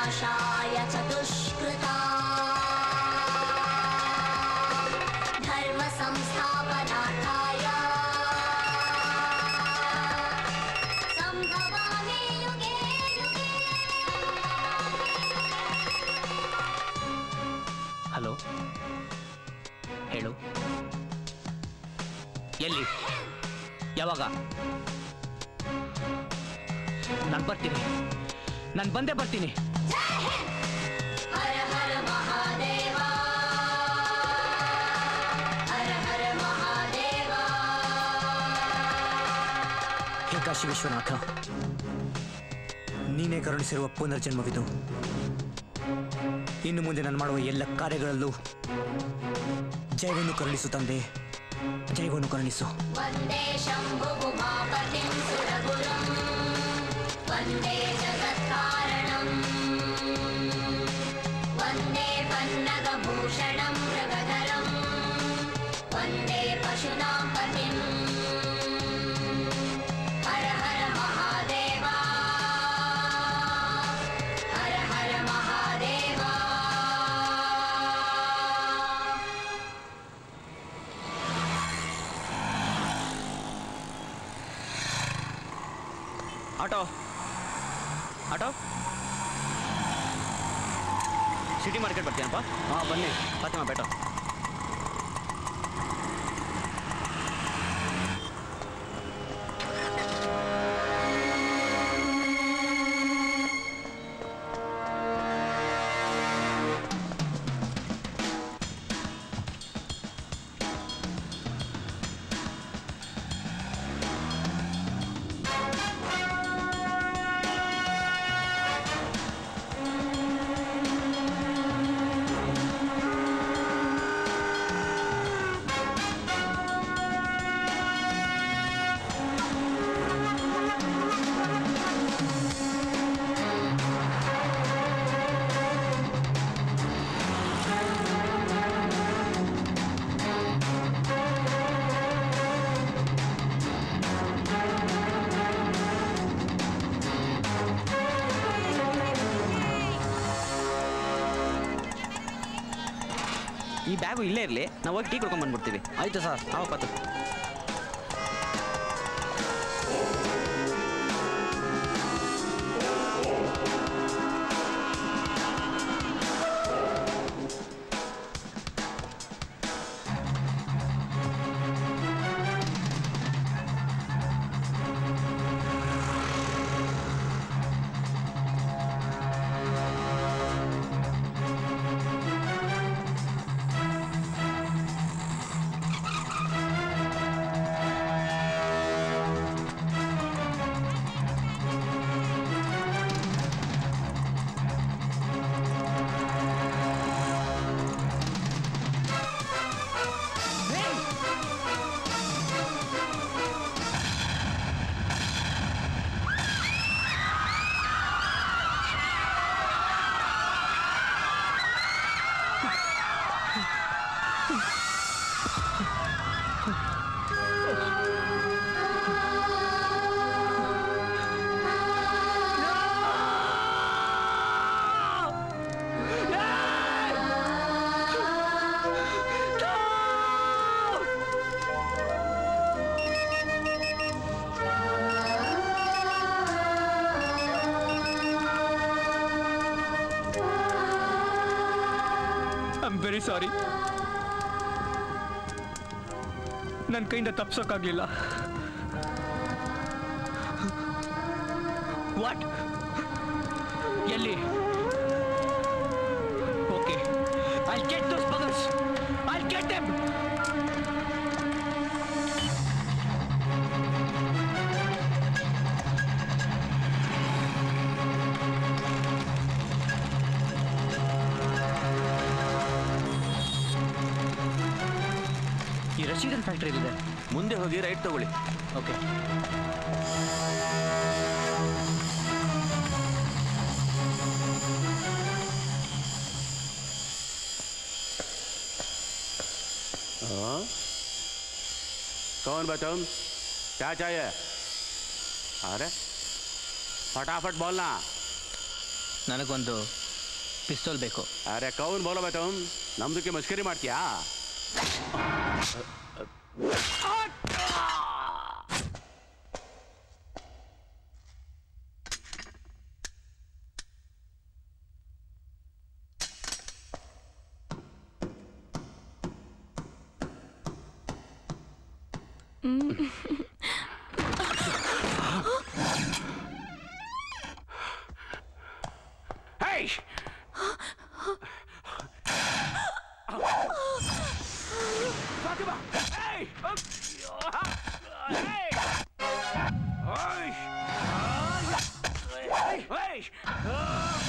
विनाशाय च दुष्कृता धर्मसंस्थापनार्थाय सम्भवामि युगे युगे ಹಲೋ ಹೇಳು ಎಲ್ಲಿ ಯಾವಾಗ ನಾನು ಬರ್ತೀನಿ ನಾನು ಬಂದೇ ಬರ್ತೀನಿ हर हर महादेव हर हर महादेव ಹೇ ಕಾಶಿ ವಿಶ್ವನಾಥ ನೀನೇ ಕರುಣಿಸಿರುವ ಪುನರ್ಜನ್ಮವಿದು ಇನ್ನು ಮುಂದೆ ನಾನು ಮಾಡುವ ಎಲ್ಲ ಕಾರ್ಯಗಳಲ್ಲೂ ಜಯವನ್ನು ಕರುಣಿಸು ತಂದೆ ಜಯವನ್ನು ಕರುಣಿಸು वन्दे शम्भुपुमापतिं सुरगुरुं वन्दे जगत्कारणम् वन्दे पन्नगभूषणं मृगधरं वन्दे पशूनां पतिम् Har Har Mahadev Har Har Mahadev auto auto city market ಬರ್ತೀನಪ್ಪ ಹಾಂ ಬನ್ನಿ ಫಾತಿಮಾ ಬೇಟೋ ಈ ಬ್ಯಾಗು ಇಲ್ಲೇ ಇರಲಿ ನಾವು ಹೋಗಿ ಟೀ ಕುಡ್ಕೊಂಡು ಬಂದ್ಬಿಡ್ತೀವಿ ಆಯ್ತು ಸರ್ ಹಾಂ ಪತ್ತು ಐ ಆಮ್ ವೆರಿ ಸಾರಿ ನನ್ನ ಕೈಯಿಂದ ತಪ್ಸೋಕ್ಕಾಗಲಿಲ್ಲ ವಾಟ್ ಎಲ್ಲಿ okay I get those buggers I get them ಈ ರಶೀದನ್ ಫ್ಯಾಕ್ಟ್ರಿ ಇದೆ ಮುಂದೆ ಹೋಗಿ ರೈಟ್ ತಗೊಳ್ಳಿ ಓಕೆ हाँ? कौन बा तुम क्या चाहिए अरे फटाफट बोलना ನನಗೊಂದು ಪಿಸ್ತೂಲ್ ಬೇಕು ಅರೆ ಕೌನ್ ಬೋಲೋ ಬೇತಮ್ ನಮ್ದಕ್ಕೆ ಮಸ್ಕರಿ ಮಾಡ್ತೀಯಾ Hey! Fatima! Hey! Hey! Hey! Hey!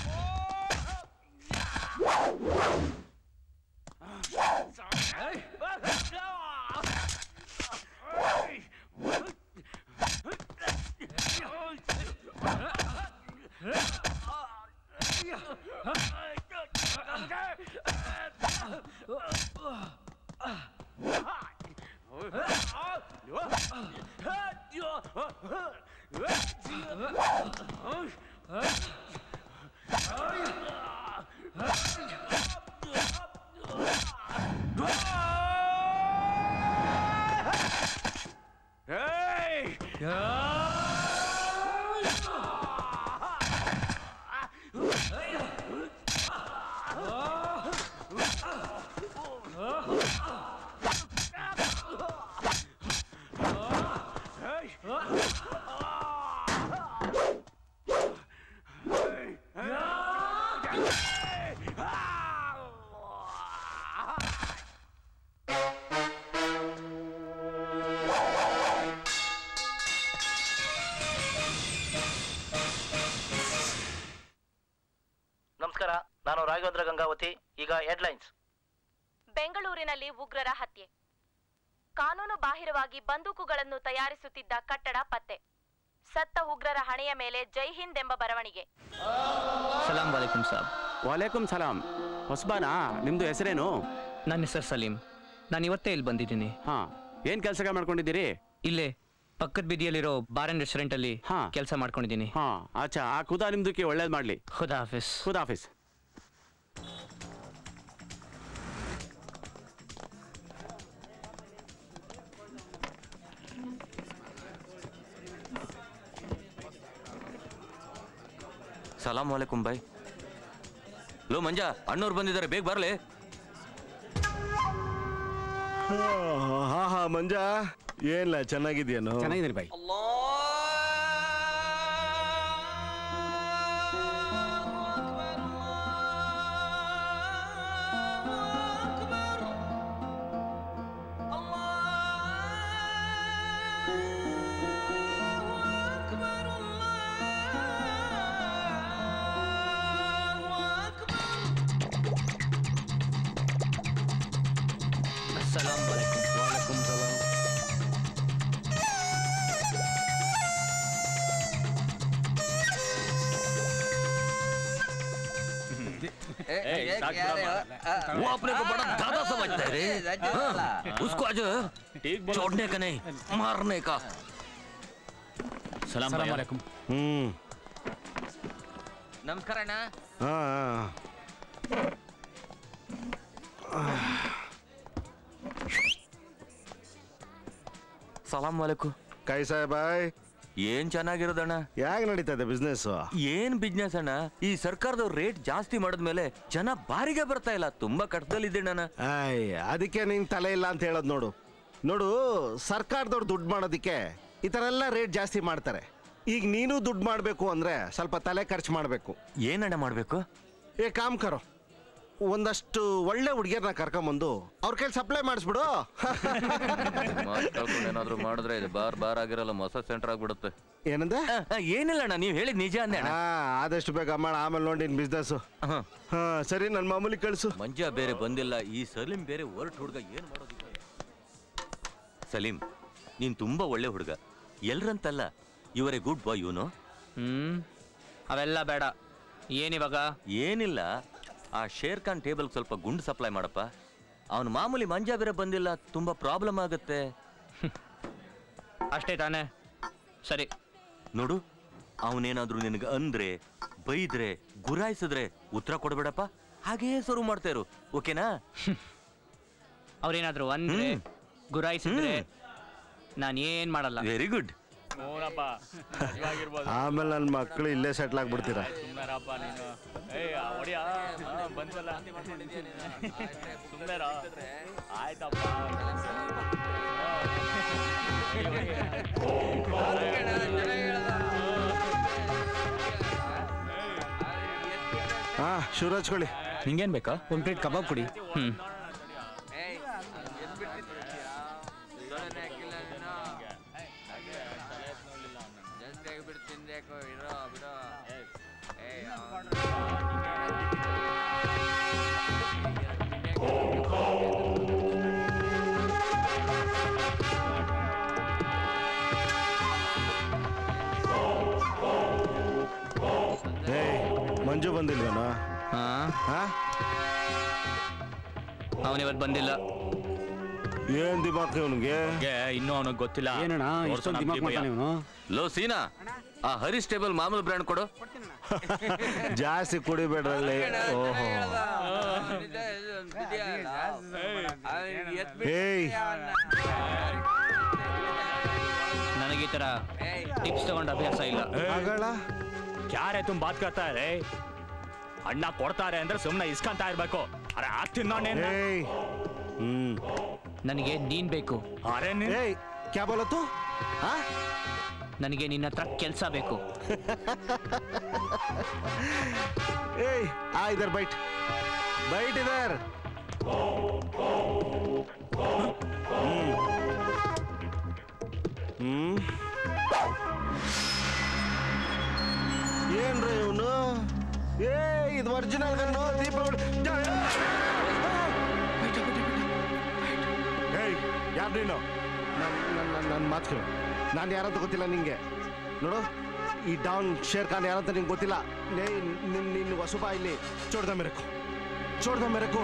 Hey! ನಮಸ್ಕಾರ ನಾನು ರಾಘವೇಂದ್ರ ಗಂಗಾವತಿ ಈಗ ಹೆಡ್ಲೈನ್ಸ್ ಬೆಂಗಳೂರಿನಲ್ಲಿ ಉಗ್ರರ ಹತ್ಯೆ ಕಾನೂನು ಬಾಹಿರವಾಗಿ ಬಂದೂಕುಗಳನ್ನು ತಯಾರಿಸುತ್ತಿದ್ದ ಕಟ್ಟಡ ಪತ್ತೆ ಸತ್ತ ಉಗ್ರರ ಹಣೆಯ ಮೇಲೆ ಜೈ ಹಿಂದ್ ಎಂಬ ಬರವಣಿಗೆ ಸಲಾಂ ವಾಲೇಕುಮ್ ಸಾಬ್ ವಾಲೇಕುಮ್ ಸಲಾಂ ಹೊಸಬಾನಾ ನಿಮ್ದು ಹೆಸರೇನು ನನ್ನ ಹೆಸರು ಸಲೀಂ ನಾನು ಇವತ್ತೇ ಇಲ್ಲಿ ಬಂದಿದ್ದೀನಿ ಹಾ ಏನ್ ಕೆಲಸ ಮಾಡ್ಕೊಂಡಿದ್ದೀರಿ ಇಲ್ಲೇ ಪಕ್ಕದ ಬೀದಿಯಲ್ಲಿರೋ ಬಾರ್ ಅಂಡ್ ರೆಸ್ಟೋರೆಂಟ್ ಅಲ್ಲಿ ಹಾ. ಕೆಲಸ ಮಾಡ್ಕೊಂಡಿದ್ದೀನಿ ಹಾ ಆಚಾ ಆ ಖುದಾ ನಿಮ್ದಕ್ಕೆ ಒಳ್ಳೇದ್ ಮಾಡ್ಲಿ ಖುದಾ ಹಾಫಿಸ್ ಖುದಾ ಆಫೀಸ್ ಸಲಾಂ ವಾಲೇಕುಂ ಬಾಯ್ ಲೋ ಮಂಜ ಅಣ್ಣವ್ರು ಬಂದಿದ್ದಾರೆ ಬೇಗ ಬರಲಿ ಹಾ ಹಾ ಮಂಜ ಏನ್ಲ ಚೆನ್ನಾಗಿದ್ಯೇನು ಚೆನ್ನಾಗಿದ್ದೀನಿ ಬಾಯ್ ಸಲಾಂ ವಾಲೇಕುಂ ವಾಲೇಕುಂ ಸಲಾಂ वो अपने को बड़ा दादा समझता है रे हाँ, उसको आज छोड़ने का नहीं मारने का ಸಲಾಂ ವಾಲೇಕುಂ ಹ್ಮ್ ನಮಸ್ಕಾರ ಅಣ್ಣ ಹಾ ಸಲಾಂ ವಾಲೇಕು ಕೈ ಬಾಯ್ ಏನ್ ಚೆನ್ನಾಗಿರೋದಣ್ಣ ಯಾಕೆ ನಡೀತಾ ಇದೆ ಬಿಸ್ನೆಸ್ ಏನ್ ಬಿಸ್ನೆಸ್ ಅಣ್ಣ ಈ ಸರ್ಕಾರದ ರೇಟ್ ಜಾಸ್ತಿ ಮಾಡಿದ್ಮೇಲೆ ಜನ ಬಾರಿಗೆ ಬರ್ತಾ ಇಲ್ಲ ತುಂಬಾ ಕಷ್ಟದಲ್ಲಿದ್ದೀನಿ ಅಣ್ಣ ಆಯ್ ಅದಕ್ಕೆ ನಿಂಗೆ ತಲೆ ಇಲ್ಲ ಅಂತ ಹೇಳೋದು ನೋಡು ನೋಡು ಸರ್ಕಾರದವ್ರು ದುಡ್ಡು ಮಾಡೋದಕ್ಕೆ ಈ ಥರ ಎಲ್ಲ ರೇಟ್ ಜಾಸ್ತಿ ಮಾಡ್ತಾರೆ ಈಗ ನೀನು ದುಡ್ಡು ಮಾಡಬೇಕು ಅಂದ್ರೆ ಸ್ವಲ್ಪ ತಲೆ ಖರ್ಚು ಮಾಡಬೇಕು ಏನಣ್ಣ ಮಾಡ್ಬೇಕು ಏ ಕಾಮ್ ಕರೋ ಒಂದಷ್ಟು ಒಳ್ಳೆ ಹುಡುಗಿಯರ್ನ ಕರ್ಕೊಂಬಂದು ಅವ್ರ ಕೈಲಿ ಸಪ್ಲೈ ಮಾಡಿಸ್ಬಿಡು ಏನಾದ್ರು ಮಾಡಿದ್ರೆ ಇದು ಬಾರ್ ಬಾರ್ ಆಗಿರಲ್ಲ ಹೊಸ ಸೆಂಟರ್ ಆಗ್ಬಿಡುತ್ತೆ ಏನಂದೆ ಏನಿಲ್ಲ ಅಣ್ಣ ನೀವ್ ಹೇಳಿದ್ ನಿಜ ಅಂದೆ ಅಣ್ಣ ಹಾ ಆದಷ್ಟು ಬೇಗ ಮಾಡ ಆಮೇಲೆ ನೋಡಿ ನಿನ್ ಬಿಸ್ನೆಸ್ ಹ. ಹಾ ಸರಿ ನನ್ನ ಮಾಮೂಲಿ ಕಳಿಸು ಮಂಜ ಬೇರೆ ಬಂದಿಲ್ಲ ಈ ಸಲೀಂ ಬೇರೆ ಹೊರಟು ಹುಡುಗ ಏನ್ ಮಾಡೋದು ಈಗ? ಸಲೀಂ ನೀನ್ ತುಂಬಾ ಒಳ್ಳೆ ಹುಡುಗ ಎಲ್ರಂತಲ್ಲ ಇವರೇ ಗುಡ್ ಬಾಯ್ ಇವನು ಹ್ಮ್ ಅವೆಲ್ಲ ಬೇಡ ಏನಿವಾಗ ಏನಿಲ್ಲ ಆ ಶೇರ್ ಖಾನ್ ಟೇಬಲ್ ಸ್ವಲ್ಪ ಗುಂಡು ಸಪ್ಲೈ ಮಾಡಪ್ಪ ಅವನು ಮಾಮೂಲಿ ಮಂಜ ಬೇರೆ ಬಂದಿಲ್ಲ ತುಂಬಾ ಪ್ರಾಬ್ಲಮ್ ಆಗುತ್ತೆ ಅಷ್ಟೇ ತಾನೇ ಸರಿ ನೋಡು ಅವನೇನಾದ್ರೂ ನಿನಗೆ ಅಂದ್ರೆ ಬೈದ್ರೆ ಗುರಾಯಿಸಿದ್ರೆ ಉತ್ತರ ಕೊಡ್ಬೇಡಪ್ಪ ಹಾಗೇ ಸರ್ವ್ ಮಾಡ್ತಾ ಇರು ಓಕೆನಾ ಅವ್ರೇನಾದ್ರು ಅಂದ್ರೆ ಹ್ಮ್. ಗುರಾಯಿಸಿದ್ರೆ ನಾನು ಏನ್ ಮಾಡಲ್ಲ ವೆರಿ ಗುಡ್ ನೋಡಪ್ಪ ಆಮೇಲೆ ನನ್ನ ಮಕ್ಕಳು ಇಲ್ಲೇ ಸೆಟ್ಲ್ ಆಗ್ಬಿಡ್ತೀರಾ ಸುಮ್ಮನೆರಪ್ಪ ನೀನು ಏಯ್ ಹೊಡಿಯ ಬಂದ್ವಲ್ಲ ಸುಮ್ಮನೆರ ಆಯ್ತಪ್ಪ ಹಾ ಶುರು ಹಚ್ಕೊಳ್ಳಿ ನಿಂಗೇನ್ ಬೇಕಾ ಒಂದ್ ಪ್ಲೇಟ್ ಕಬಾಬ್ ಕೊಡಿ ಹ್ಮ್ ಏಯ್ ಮಂಜು ಬಂದಿಲ್ವೇನೋ ಹಾ ಹಾ ಅವನಿವತ್ತು ಬಂದಿಲ್ಲ ಏನ್ ದಿಮಾಕ್ ಇವನಿಗೆ ಇನ್ನೂ ಅವನಿಗೆ ಗೊತ್ತಿಲ್ಲ ಏನಣ್ಣ ಇಷ್ಟೊಂದು ದಿಮಾಕ್ ಮಾಡ್ತಾನೆ ಇವನು ಲೋ ಸೀನಾ ಆ ಹರೀಶ್ ಟೇಬಲ್ ಮಾಮೂಲು ಬ್ರ್ಯಾಂಡ್ ಕೊಡು ಜಾಸ್ತಿ ಕುಡಿಬೇಡ್ರಲ್ಲಿ ಓಹೋ ಏಯ್ ನನಗೆ ಈ ತರ ಟಿಪ್ಸ್ ತಗೊಂಡ ಅಭ್ಯಾಸ ಇಲ್ಲ ಮಗಳ ಕ್ಯಾರೆ ತುಂಬ ಬಾತ್ ಕರ್ತಾ ಇದೆ ಅಣ್ಣ ಕೊಡ್ತಾರೆ ಅಂದ್ರೆ ಸುಮ್ಮನೆ ಇಸ್ಕೊಂತ ಇರ್ಬೇಕು ಅರೆ ಆಗ್ತೀನಿ ನಾನೇನು ಏಯ್ ಹ್ಮ್ ನನಗೆ ನೀನ್ ಬೇಕು ಅರೆ ನೀನ್ ಏಯ್ ಕ್ಯಾ ಬೋಲ ತು ಹಾ ನನಗೆ ನಿನ್ನ ಹತ್ರ ಕೆಲಸ ಬೇಕು ಏಯ್ ಆ ಇದರ್ ಬೈಟ್ ಬೈಟ್ ಇದರ್ ಹ್ಮ್ ಏನ್ರಿ ಇವನು ಏ ಇದು ಒರಿಜಿನಲ್ ಗನ್ನು ದೀಪಾವಳಿ ಏಯ್ ಯಾರು ನೀನು ನನ್ನ ಮಾತು ಕೇಳು ನಾನು ಯಾರಂತ ಗೊತ್ತಿಲ್ಲ ನಿಂಗೆ ನೋಡು ಈ ಡಾನ್ ಶೇರ್ ಖಾನ್ ಯಾರಂತ ನಿಂಗೆ ಗೊತ್ತಿಲ್ಲ ನೇ ನಿನ್ನ ನಿನ್ನ ವಸುಬ ಇಲ್ಲಿ ಚೋಡ್ದ ಮೇರೆಕು ಚೋಡ್ದ ಮೇರೆಕು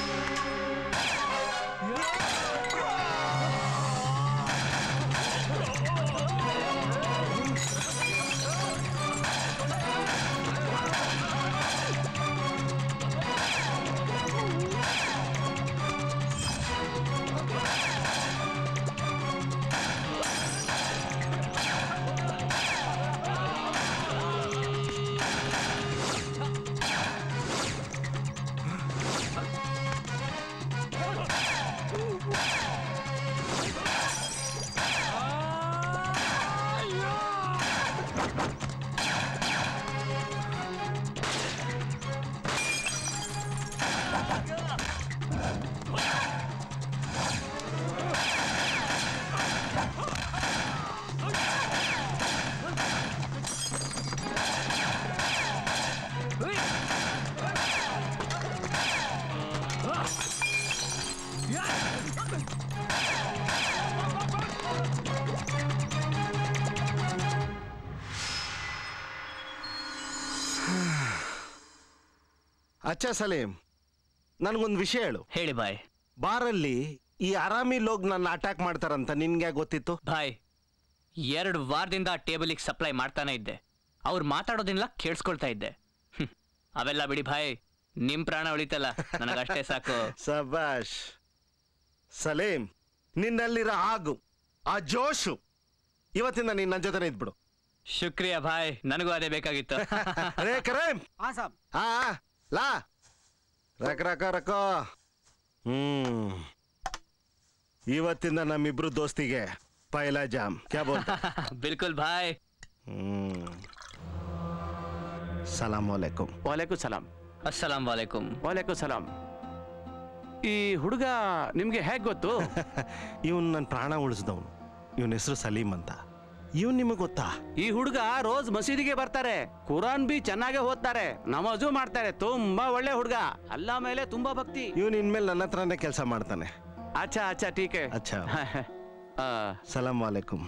ಅಚ್ಚ ಸಲೀಂ ನನಗೊಂದು ವಿಷಯ ಹೇಳು ಹೇಳಿ ಬಾಯ್ ಬಾರಲ್ಲಿ ಈ ಆರಾಮಿ ಲೋಗ್ ನನ್ನ ಅಟ್ಯಾಕ್ ಮಾಡ್ತಾರಂತ ನಿನ್ಗೆ ಗೊತ್ತಿತ್ತು ಬಾಯ್ ಎರಡು ವಾರದಿಂದ ಆ ಟೇಬಲಿಗೆ ಸಪ್ಲೈ ಮಾಡ್ತಾನೆ ಇದ್ದೆ ಅವ್ರು ಮಾತಾಡೋದಿಲ್ಲ ಕೇಳಿಸ್ಕೊಳ್ತಾ ಇದ್ದೆ ಹ್ಮ್. ಅವೆಲ್ಲ ಬಿಡಿ ಭಾಯ್ ನಿಮ್ ಪ್ರಾಣ ಉಳಿತಲ್ಲ ನನಗಷ್ಟೇ ಸಾಕು ಸಬಾಷ್ ಸಲೀಂ ನಿನ್ನಲ್ಲಿರೋ ಆಗು ಆ ಜೋಶು ಇವತ್ತಿಂದ ನೀನ್ ನನ್ನ ಜೊತೆನೇ ಇದ್ಬಿಡು ಶುಕ್ರಿಯಾ ಭಾಯ್ ನನಗೂ ಅದೇ ಬೇಕಾಗಿತ್ತು ಅರೇ ಕರೇಮ್ ಹಾ ಹಾ ಲಾ ರಕ ರಕ ರಕ ಹ್ಮ್ ಇವತ್ತಿಂದ ನಮ್ಮಿಬ್ರು ದೋಸ್ತಿಗೆ ಪೈಲಾ ಜಾಮ್ ಕ್ಯಾ ಬೋಲ್ತಾ ಬಿಲ್ಕುಲ್ ಭಾಯ್ ಹ್ಮ್ ಸಲಾಮ್ ಅಲೈಕುಂ ವಾಲೇಕು ಸಲಾಂ ಅಸ್ಸಲಾಂ ವಾಲೇಕುಂ ವಾಲೇಕು ಸಲಾಂ ಈ ಹುಡುಗ ನಿಮ್ಗೆ ಹೇಗ್ ಗೊತ್ತು ಇವನ್ ನನ್ನ ಪ್ರಾಣ ಉಳಿಸಿದವನು ಇವನ ಹೆಸರು ಸಲೀಂ ಅಂತ ಇವನ್ ನಿಮಗೆ ಗೊತ್ತಾ ಈ ಹುಡುಗ ರೋಜ್ ಮಸೀದಿಗೆ ಬರ್ತಾರೆ ಕುರಾನ್ ಬಿ ಚೆನ್ನಾಗೆ ಓದ್ತಾರೆ ನಮಾಜು ಮಾಡ್ತಾರೆ ತುಂಬಾ ಒಳ್ಳೆ ಹುಡುಗ ಅಲ್ಲ ಮೇಲೆ ತುಂಬಾ ಭಕ್ತಿ ಇವನ್ ಇನ್ಮೇಲೆ ನನ್ನ ಹತ್ರನೇ ಕೆಲಸ ಮಾಡ್ತಾನೆ ಅಚ್ಚಾ ಅಚ್ಚಾ ಟೀಕ್ ಹೈ. ಅಚ್ಚಾ ಆ, ಸಲಾಂ ವಾಲೇಕುಂ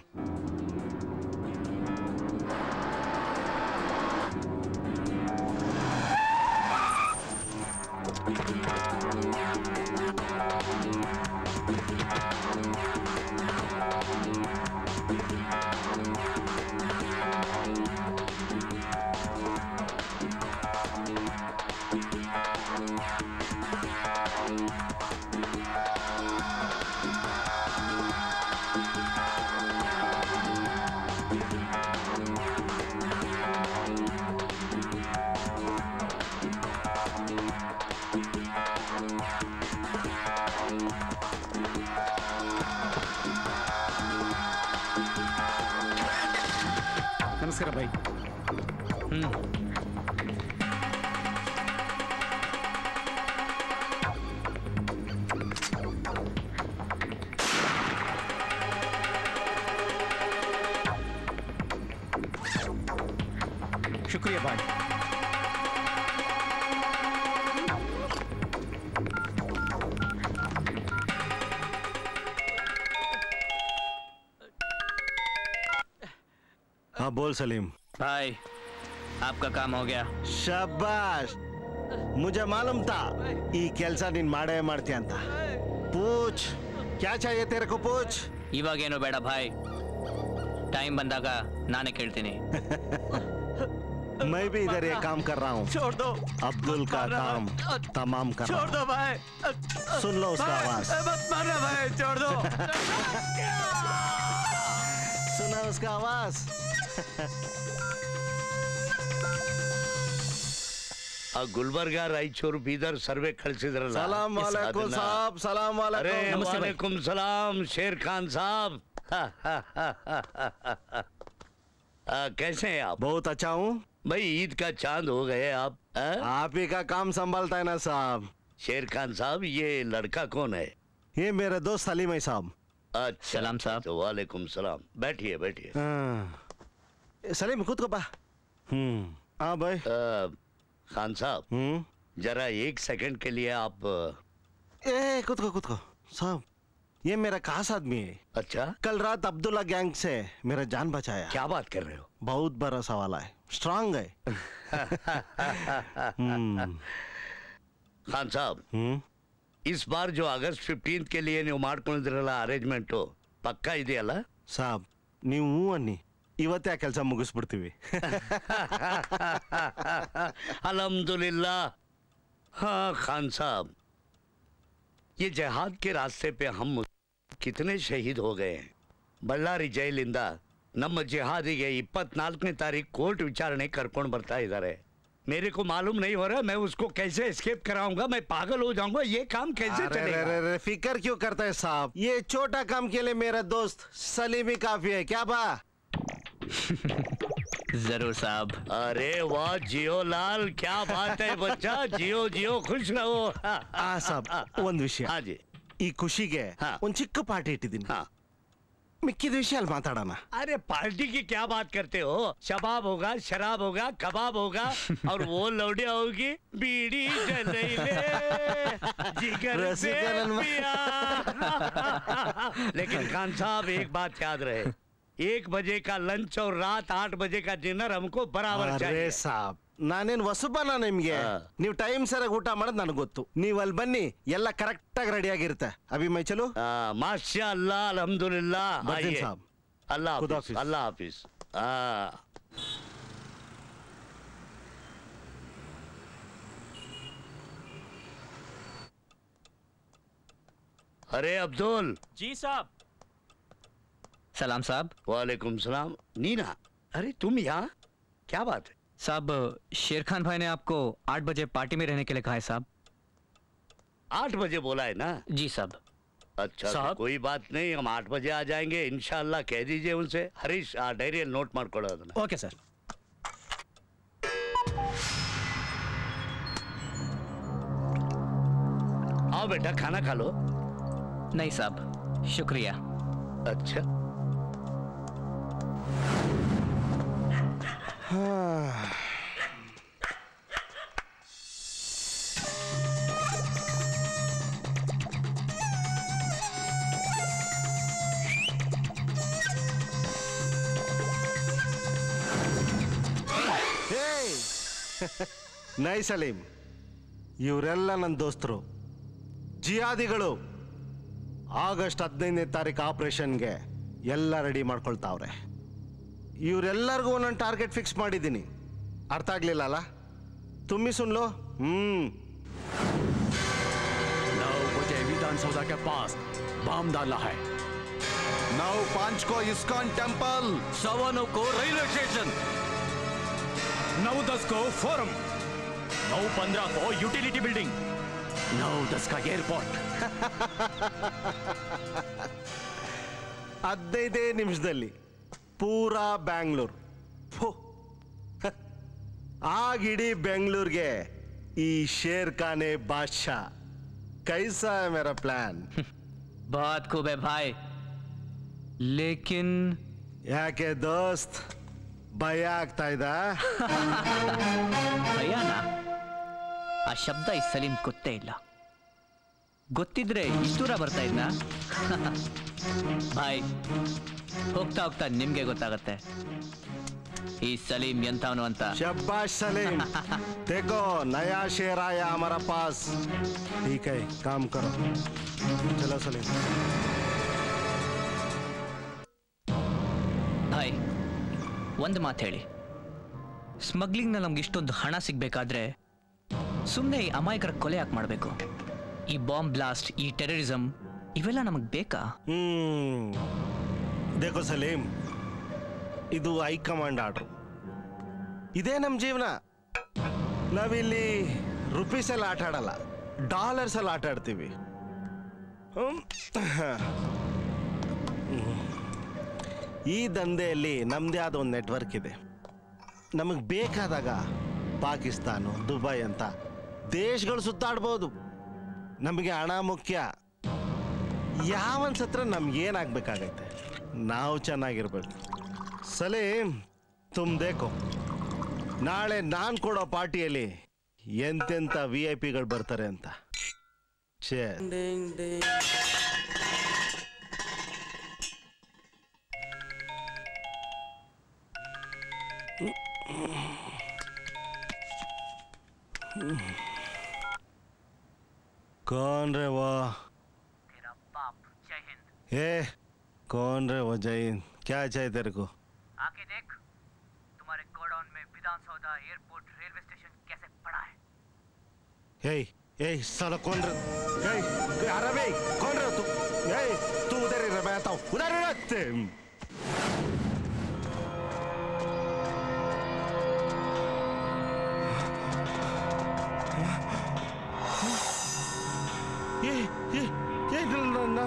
भाई ಹ್ಮ್ शुक्रिया भाई हाँ बोल सलीम भाई आपका काम हो गया ಶಬಾಷ್ ಮುಜೆ ಮಾಲೂಮ್ ತಾ ಈ ಕೆಲಸ ನೀನ್ ಮಾಡೇ ಮಾಡ್ತೀಯ ಅಂತ ಪೂಚ್ ಕ್ಯಾ ಚಾಹಿಯೆ ತೇರೆ ಕೋ ಪೂಚ್ ಇವಾಗೇನು ಬೇಡ ಭಾಯ್ ಟೈಮ್ ಬಂದಾಗ ನಾನೇ ಕೇಳ್ತೀನಿ मैं भी इधर ये काम कर रहा हूँ छोड़ दो अब्दुल का काम तमाम कर रहा छोड़ दो हूँ भाई सुन लो उसका भाई, आवाज मत मारना भाई छोड़ दो सुना उसका आवाज ಆ ಗುಲ್ಬರ್ಗ ರಾಯಚೂರು ಬೀದರ್ ಸರ್ವೆ ಕಳಿಸಿದ್ರಲ್ಲ ಸಲಾಂ ವಾಲೇಕುಂ ಅದನ್ನ- ಸಾಬ್ ಸಲಾಂ अरे वालेकुम वालेकुम सलाम शेर खान साहब आ, कैसे हैं आप बहुत अच्छा हूँ भाई ईद का चांद हो गए आप आ? आप ही का काम संभालता है ना साहब शेर खान साहब ये लड़का कौन है ये मेरे दोस्त सलीम है साहब अच्छा सलाम साहब। तो वालेकुम सलाम बैठिए बैठिए हाँ। सलीम खुद को बा हम्म हाँ भाई आ, खान साहब हम्म जरा एक सेकंड के लिए आप आ, ए खुद को खुद को साहब ये मेरा खास आदमी है अच्छा कल रात अब्दुल्ला गैंग से मेरा जान बचाया क्या बात कर रहे हो बहुत बड़ा सवाल है स्ट्रांग है हम्म ಖಾನ್ ಸಾಬ್ हम्म ಇಸ್ ಬಾರ್ ಜೋ ಆಗಸ್ಟ್ ಫಿಫ್ಟೀನ್ತ್ ಕೆ लिए ನೀವು ಮಾಡ್ಕೊಂಡಿದ್ರಲ್ಲ ಅರೇಂಜ್ಮೆಂಟು ಪಕ್ಕಾ ಇದೆಯಲ್ಲ ಸಾಬ್ ನೀವು ಹ್ಞೂ ಅನ್ನಿ ಇವತ್ತೇ ಆ ಕೆಲಸ ಮುಗಿಸ್ಬಿಡ್ತೀವಿ अल्हम्दुलिल्लाह हाँ खान साहब ये जहाद के रास्ते पे हम कितने शहीद हो गए हैं ಬಳ್ಳಾರಿ ಜೈಲಿಂದ ನಮ್ಮ ಜಿಹಾದಿಗೆ ಇಪ್ಪತ್ನಾಲ್ಕನೇ ತಾರೀಕು ಕೋರ್ಟ್ ವಿಚಾರಣೆ ಕರ್ಕೊಂಡು ಬರ್ತಾ ಇದ್ದಾರೆ मेरे को मालूम नहीं हो रहा मैं उसको कैसे एस्केप कराऊंगा मैं पागल हो जाऊंगा ये काम कैसे अरे रे चलेगा रे रे फिकर क्यों करता है साहब ये छोटा काम के लिए मेरा दोस्त सलीम ही काफी है क्या बा जरूर साहब अरे वाह जियो लाल क्या बात है बच्चा जियो जियो खुश रहो ಆ ಸಾಬ್ ಒಂದ್ ವಿಷಯ हाँ जी ಈ ಖುಷಿಗೆ ಹಾ. ಒಂದ್ ಚಿಕ್ಕ ಪಾರ್ಟಿ ಇಟ್ಟಿದ್ದೀನಿ हाँ ಮಿಕ್ಕಿದ ವಿಷಯ ಅಲ್ಲಿ ಮಾತಾಡೋಣ अरे पार्टी की क्या बात करते हो शबाब होगा शराब होगा कबाब होगा और वो लौडिया होगी बीड़ी जल रही है जिगर से रसिकलन मा- पिया। लेकिन खान साहब एक बात याद रहे एक बजे का लंच और रात आठ बजे का डिनर हमको बराबर ಅರೇ चाहिए ಸಾಬ್ ನಾನೇನ್ ಹೊಸಬನ ನಿಮ್ಗೆ ಹಾ. ನೀವು ಟೈಮ್ ಸರಿಯಾಗಿ ಊಟ ಮಾಡೋದು ನನಗೆ ಗೊತ್ತು ನೀವ್ ಅಲ್ಲಿ ಬನ್ನಿ ಎಲ್ಲ ಕರೆಕ್ಟ್ ಆಗಿ ರೆಡಿ ಆಗಿರುತ್ತೆ ಅಭಿ ಮೈ ಚಲು हाँ, माशा अल्लाह अल्हम्दुलिल्लाह बदीन आइए। साहब। अल्लाह खुदा हाफिज हाफिज। अल्लाह हाफिज हाँ अरे अब्दुल जी साहब सलाम साहब वालेकुम सलाम नीना अरे तुम यहाँ क्या बात है साहब शेर खान भाई ने आपको आठ बजे पार्टी में रहने के लिए कहा है साहब आठ बजे बोला है ना जी साहब अच्छा तो साहब। कोई बात नहीं हम आठ बजे आ जाएंगे इंशाल्लाह कह दीजिए उनसे हरीश आ डायरी नोट ಮಾಡ್ಕೊಳ್ಳೋ ಅದನ್ನ ಓಕೆ ಸರ್ आओ बेटा खाना खा लो नहीं साहब शुक्रिया अच्छा ನೈ ಸಲೀಂ ಇವರೆಲ್ಲ ನನ್ನ ದೋಸ್ತರು ಜಿಯಾದಿಗಳು ಆಗಸ್ಟ್ ಹದಿನೈದನೇ ತಾರೀಕು ಆಪರೇಷನ್ಗೆ ಎಲ್ಲ ರೆಡಿ ಮಾಡ್ಕೊಳ್ತಾವ್ರೆ ಇವರೆಲ್ಲರಿಗೂ ಒಂದೊಂದು ಟಾರ್ಗೆಟ್ ಫಿಕ್ಸ್ ಮಾಡಿದ್ದೀನಿ ಅರ್ಥ ಆಗ್ಲಿಲ್ಲ ಅಲ್ಲ ತುಂಬಿ ಸುನ್ಲು ಹ್ಮ್ नौ बजे विधानसौधा के पास बम डाला है नौ पांच को इस्कॉन टेम्पल सवानों को रेलवे स्टेशन नौ दस को फोरम नौ पंद्रह को यूटिलिटी बिल्डिंग नौ दस का एयरपोर्ट ಹದಿನೈದೇ ನಿಮಿಷದಲ್ಲಿ ಪೂರಾ ಬ್ಯಾಂಗ್ಳೂರ್ ಫು ಆಗಿಡೀ ಬೆಂಗಳೂರಿಗೆ ಈ ಶೇರ್ ಖಾನೆ ಬಾದ್ಶಾ ಕೈಸಾ है मेरा प्लान बहुत खूब है भाई लेकिन ಯಾಕೆ ದೋಸ್ತ್ ಭಯ ಆಗ್ತಾ ಇದ್ದ ಭಯಾನ ಆ ಶಬ್ದ ಈ ಸಲೀಂ ಗೊತ್ತೇ ಇಲ್ಲ ಗೊತ್ತಿದ್ರೆ ಇಷ್ಟು ದೂರ ಬರ್ತಾ ಇದ್ನ ಬಾಯ್ ಹೋಗ್ತಾ ಹೋಗ್ತಾ ನಿಮ್ಗೆ ಗೊತ್ತಾಗತ್ತೆ ಈ ಸಲೀಂ ಎಂತವನು ಅಂತ शाबाश सलीम देखो नया शेर आया हमारा पास ठीक है काम करो चलो सलीम ಭಾಯ್ ಒಂದು ಮಾತು ಹೇಳಿ ಸ್ಮಗ್ಲಿಂಗ್ನಲ್ಲಿ ನಮ್ಗೆ ಇಷ್ಟೊಂದು ಹಣ ಸಿಗ್ಬೇಕಾದ್ರೆ ಸುಮ್ಮನೆ ಈ ಅಮಾಯಕರ ಕೊಲೆ ಯಾಕೆ ಮಾಡಬೇಕು ಈ ಬಾಂಬ್ ಬ್ಲಾಸ್ಟ್ ಈ ಟೆರರಿಸಮ್ ಇವೆಲ್ಲ ನಮಗೆ ಬೇಕಾ ಹ್ಮ್ देखो ಸಲೀಂ ಇದು ಹೈಕಮಾಂಡ್ ಆರ್ಡ್ರು ಇದೇ ನಮ್ಮ ಜೀವನ ನಾವಿಲ್ಲಿ ರುಪೀಸ್ ಎಲ್ಲ ಆಟ ಆಡಲ್ಲ ಡಾಲರ್ಸ್ ಎಲ್ಲ ಆಟ ಆಡ್ತೀವಿ ಹ್ಮ್. ಈ ದಂಧೆಯಲ್ಲಿ ನಮ್ಮದೇ ಆದ ಒಂದು ನೆಟ್ವರ್ಕ್ ಇದೆ ನಮಗೆ ಬೇಕಾದಾಗ ಪಾಕಿಸ್ತಾನ ದುಬೈ ಅಂತ ದೇಶಗಳು ಸುತ್ತಾಡ್ಬೋದು ನಮಗೆ ಹಣ ಮುಖ್ಯ ಯಾವನ್ ಸತ್ರ ನಮ್ಗೆ ಏನಾಗ್ಬೇಕಾಗೈತೆ ನಾವು ಚೆನ್ನಾಗಿರ್ಬೇಕು ಸಲೀಂ ತುಮ್ ದೇಕೋ ನಾಳೆ ನಾನು ಕೊಡೋ ಪಾರ್ಟಿಯಲ್ಲಿ ಎಂತೆಂಥ ವಿ ಐ ಪಿಗಳು ಬರ್ತಾರೆ ಅಂತ ಛೇ कौन रे वो ए कौन रे वो जैन क्या चाहिए तेरे को आके देख तुम्हारे गोडाउन में विधानसौदा एयरपोर्ट रेलवे स्टेशन कैसे पड़ा है ए ए साला कौन रे ए अरे बे कौन रे तू ए तू उधर ही रह मैं आता हूँ उधर ही रहते ये ये ये ना ना